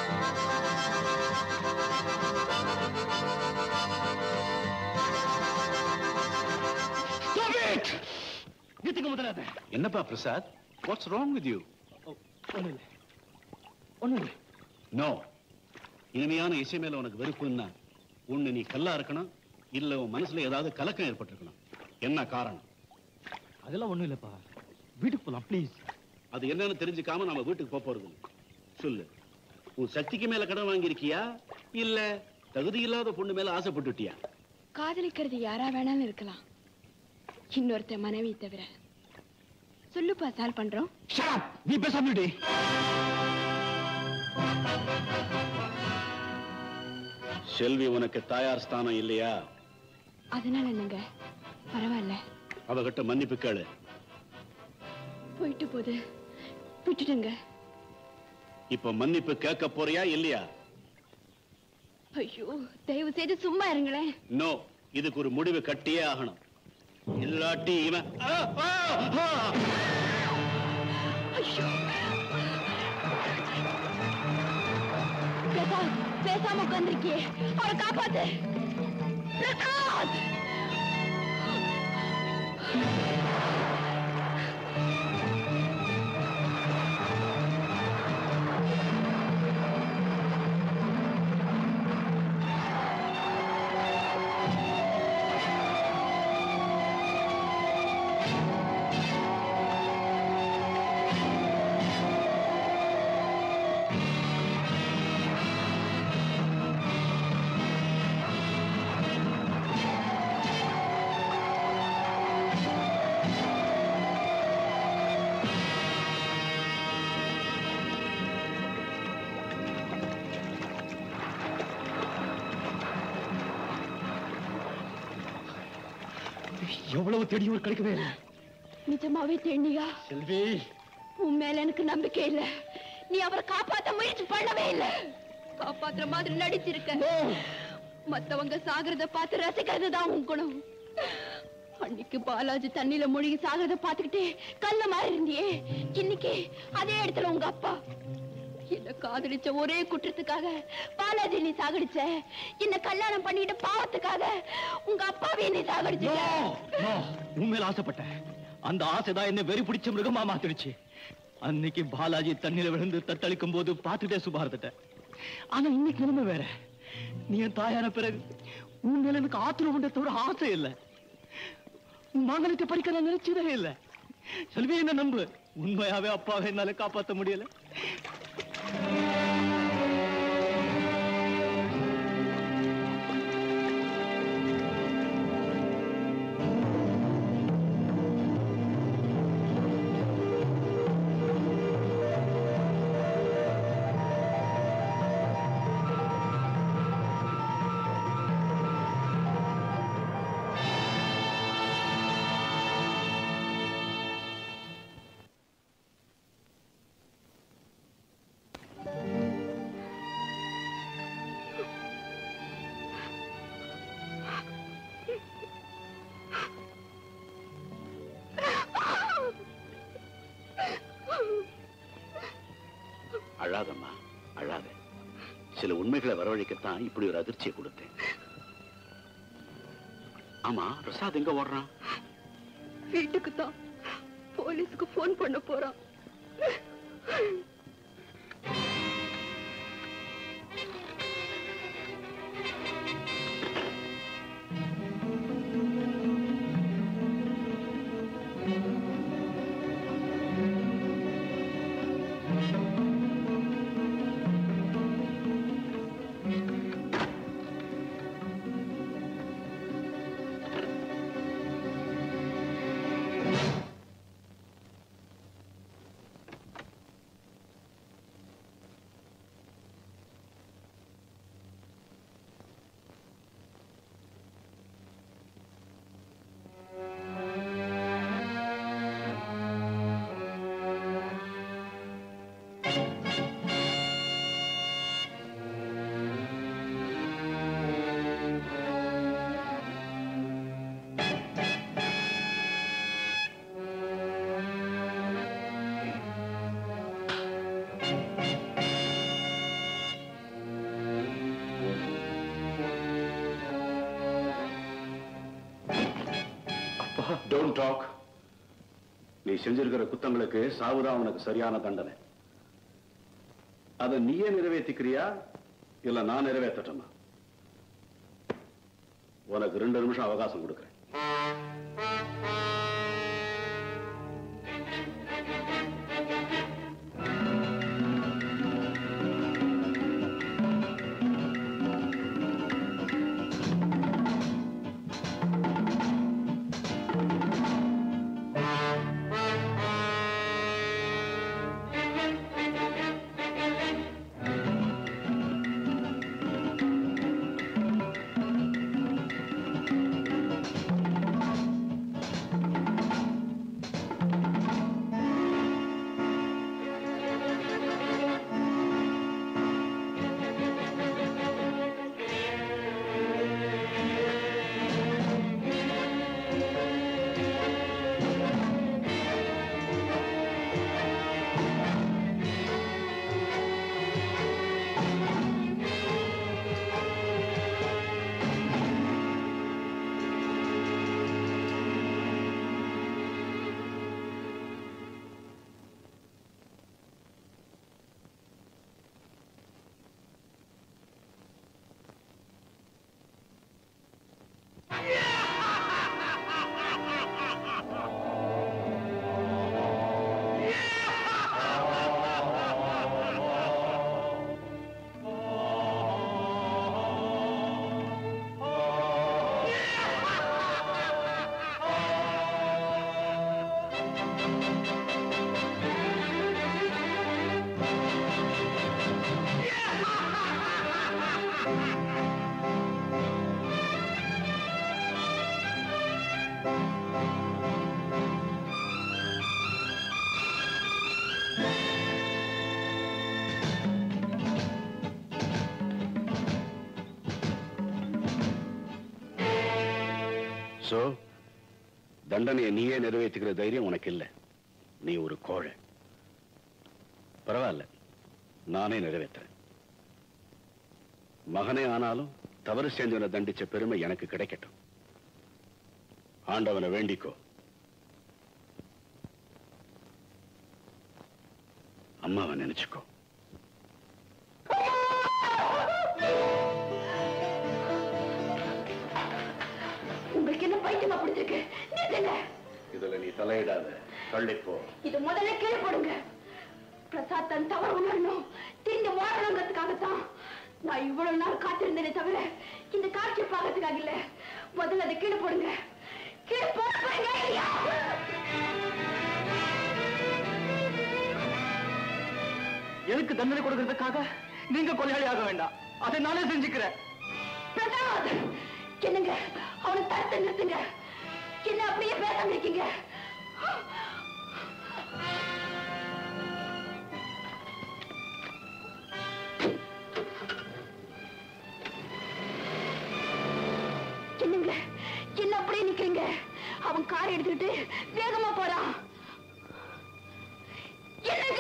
Thank you. நிறுத்துங்க முதலாத என்னப்பா Prasad what's wrong with you ஒண்ணு இல்லை ஒண்ணு இல்லை நோ இனிமையான இசை மேல உனக்கு வெறுப்புன்னா ஒண்ணு நீ கல்லா இருக்கணும் இல்ல உன் மனசுல ஏதாவது கலக்கம் ஏற்பட்டிருக்கணும் என்ன காரணம் அதெல்லாம் ஒண்ணும் இல்லப்பா வீட்டுக்கு போலாம் ப்ளீஸ் அது என்னன்னு தெரிஞ்சுக்காம நம்ம வீட்டுக்கு போக போறது இல்ல. சொல்லு உன் சக்திக்கு மேல கடன் வாங்கியிருக்கியா இல்ல தகுதி இல்லாத பொண்ணு மேல ஆசைப்பட்டுட்டியா காதலிக்கிறது யாரா வேணாலும் இருக்கலாம் இன்னொருத்த மனைவி தவிர சொல்லுப்பா சால்வ் பண்றோம் நீ பேசாமடி செல்வி உனக்கு தாயார் ஸ்தானம் இல்லையா அதனால என்னங்க பரவாயில்ல அவகிட்ட மன்னிப்பு கேளு போயிட்டு போது விட்டுடுங்க இப்ப மன்னிப்பு கேட்க போறியா இல்லையா ஐயோ தயவு செய்து சும்மா இருங்களேன் நோ இதுக்கு ஒரு முடிவு கட்டியே ஆகணும் இல்லாட்டி இவன் ஆ, ஆ, ஆ. ஐயோ பிரசாத் பேசாம உட்காந்துருக்கியே அவரை காப்பாத்து பிரசாத் எவ்வளவு தேடி ஒரு கிடைக்கவே இல்லை நிஜமாவே தேனியா செல்வி உன் மேல எனக்கு நம்பிக்கை இல்ல நீ அவரை காப்பாத்த முயற்சி பண்ணவே இல்ல காப்பாத்துற மாதிரி நடிச்சிருக்க மத்தவங்க சாகிறத பார்த்து ரசிக்கிறது தான் உன் குணம் அன்னைக்கு பாலாஜி தண்ணியில மூழ்கி சாகிறத பார்த்துக்கிட்டே கல்ல மாதிரி இருந்தியே இன்னைக்கு அதே இடத்துல உங்க அப்பா என்ன காதலிச்ச ஒரே குற்றத்துக்காக பாலாஜி நீ சாகடிச்ச என்ன கல்யாணம் பண்ணிட்டு பாவத்துக்காக உங்க அப்பாவே நீ சாகடிச்ச உன் மேல ஆசைப்பட்டேன் அந்த ஆசைதான் என்ன வெறி பிடிச்ச மிருகமா மாத்திடுச்சு அன்னைக்கு பாலாஜி தண்ணியில விழுந்து தத்தளிக்கும் போது பார்த்துட்டே சுபார்த்துட்டேன் ஆனா இன்னைக்கு நிலைமை வேற நீ என் தாயான பிறகு உன் மேல எனக்கு ஆத்திரம் உண்ட தவிர ஆசை இல்ல உன் மகனுக்கு படிக்க நான் நினைச்சதே இல்ல செல்வி என்ன நம்பு உண்மையாவே அப்பாவை என்னால காப்பாத்த முடியல அழாதம்மா அழாத சில உண்மைகளை வரவழைக்கத்தான் இப்படி ஒரு அதிர்ச்சியை கொடுத்தேன் ஆமா பிரசாத் எங்க ஓடுறான் வீட்டுக்கு தான் போலீஸ்க்கு போன் பண்ண போறான் டோன்ட் டாக் நீ செஞ்சிருக்கிற குத்தங்களுக்கு சாவுதான் உனக்கு சரியான தண்டனை அதை நீயே நிறைவேற்றிக்கிறியா இல்ல நான் நிறைவேற்றட்டுமா உனக்கு ரெண்டு நிமிஷம் அவகாசம் கொடுக்குறேன் சோ தண்டனையை நீயே நிறைவேற்றிக்கிற தைரியம் உனக்கு இல்லை நீ ஒரு கோழை பரவாயில்ல நானே நிறைவேற்றுறேன் மகனே ஆனாலும் தவறு செஞ்சவனை தண்டிச்ச பெருமை எனக்கு கிடைக்கட்டும் ஆண்டவனை வேண்டிக்கோ அம்மாவை நினைச்சுக்கோ உங்களுக்கு என்ன பைத்தியமா பிடிச்சிருக்கு நிறுத்துங்க இதுல நீ தலையிடாத தள்ளிப்போ இது முதல்ல கீழே போடுங்க பிரசாத் தன் தவறு உணரணும் திரும்பி வாழணுங்கிறதுக்காகத்தான் நான் இவ்வளவு நாள் காத்திருந்தேனே தவிர இந்த காட்சி பார்க்கறதுக்காக இல்ல முதல்ல அதை கீழே போடுங்க கீழே போட போறீங்க இல்லையா? எதுக்கு தண்டனை கொடுக்கறதுக்காக நீங்க கொலையாளி ஆக வேண்டாம் அதை நானே செஞ்சுக்கிறேன் பிரசாத் என்னங்க அவனை தடுத்து நிறுத்துங்க என்ன அப்படியே பேசாம இருக்கீங்க என்னங்க என்ன அப்படியே நிக்கிறீங்க அவன் கார் எடுத்துக்கிட்டு வேகமா போறான் என்னங்க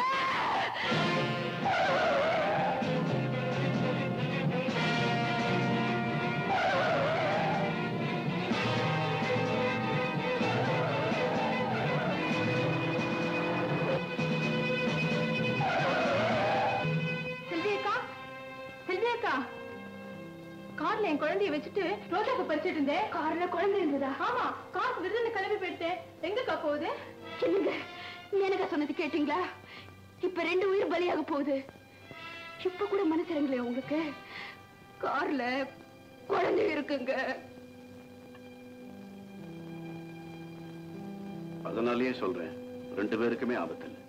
செல்வி அக்கா செல்வி அக்கா கார்ல என் குழந்தைய வச்சுட்டு ரோஜாக்கு பறிச்சிட்டு இருந்தேன் கார்ல குழந்தை இருந்ததா ஆமா கார் விருதுன்னு கிளம்பி போயிட்டேன் எங்கக்கா போகுது என்னங்க எனக்கு சொன்னது கேட்டீங்களா இப்ப ரெண்டு உயிர் பலியாக போகுது இப்ப கூட மனசு இறங்கலையா உங்களுக்கு கார்ல குழந்தை இருக்குங்க அதனாலேயே சொல்றேன் ரெண்டு பேருக்குமே ஆபத்து இல்லை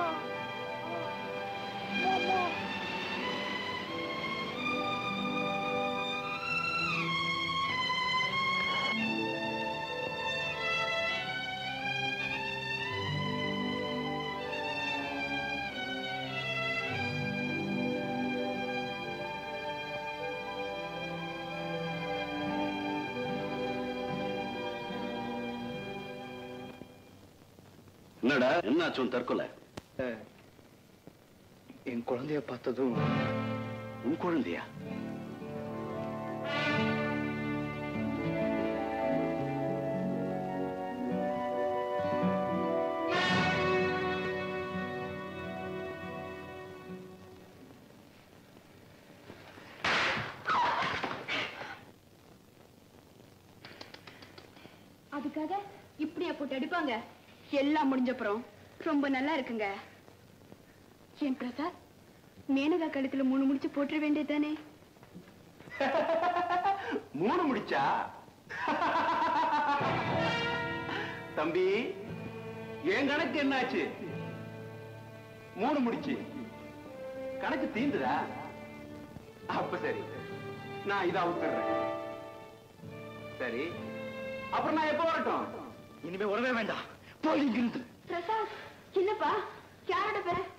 Mama. என்னடா என்னாச்சு உன் தற்கொலை என் குழந்தைய பார்த்ததும் உன் குழந்தையா அதுக்காக இப்படியா போட்டு அடிப்பாங்க எல்லாம் முடிஞ்சப்புறம் ரொம்ப நல்லா இருக்குங்க ஏன் பிரசாத் மேனகா கழுத்துல மூணு முடிச்சு போட்டுற வேண்டியதுதானே மூணு முடிச்சா தம்பி என் கணக்கு என்னாச்சு மூணு முடிச்சு கணக்கு தீந்துதா அப்ப சரி நான் இதை விட்டுறேன் சரி அப்புறம் நான் எப்ப வரட்டும் இனிமே வரவே வேண்டாம் போய் இங்கிருந்து பிரசாத் என்னப்பா யாரோட பேர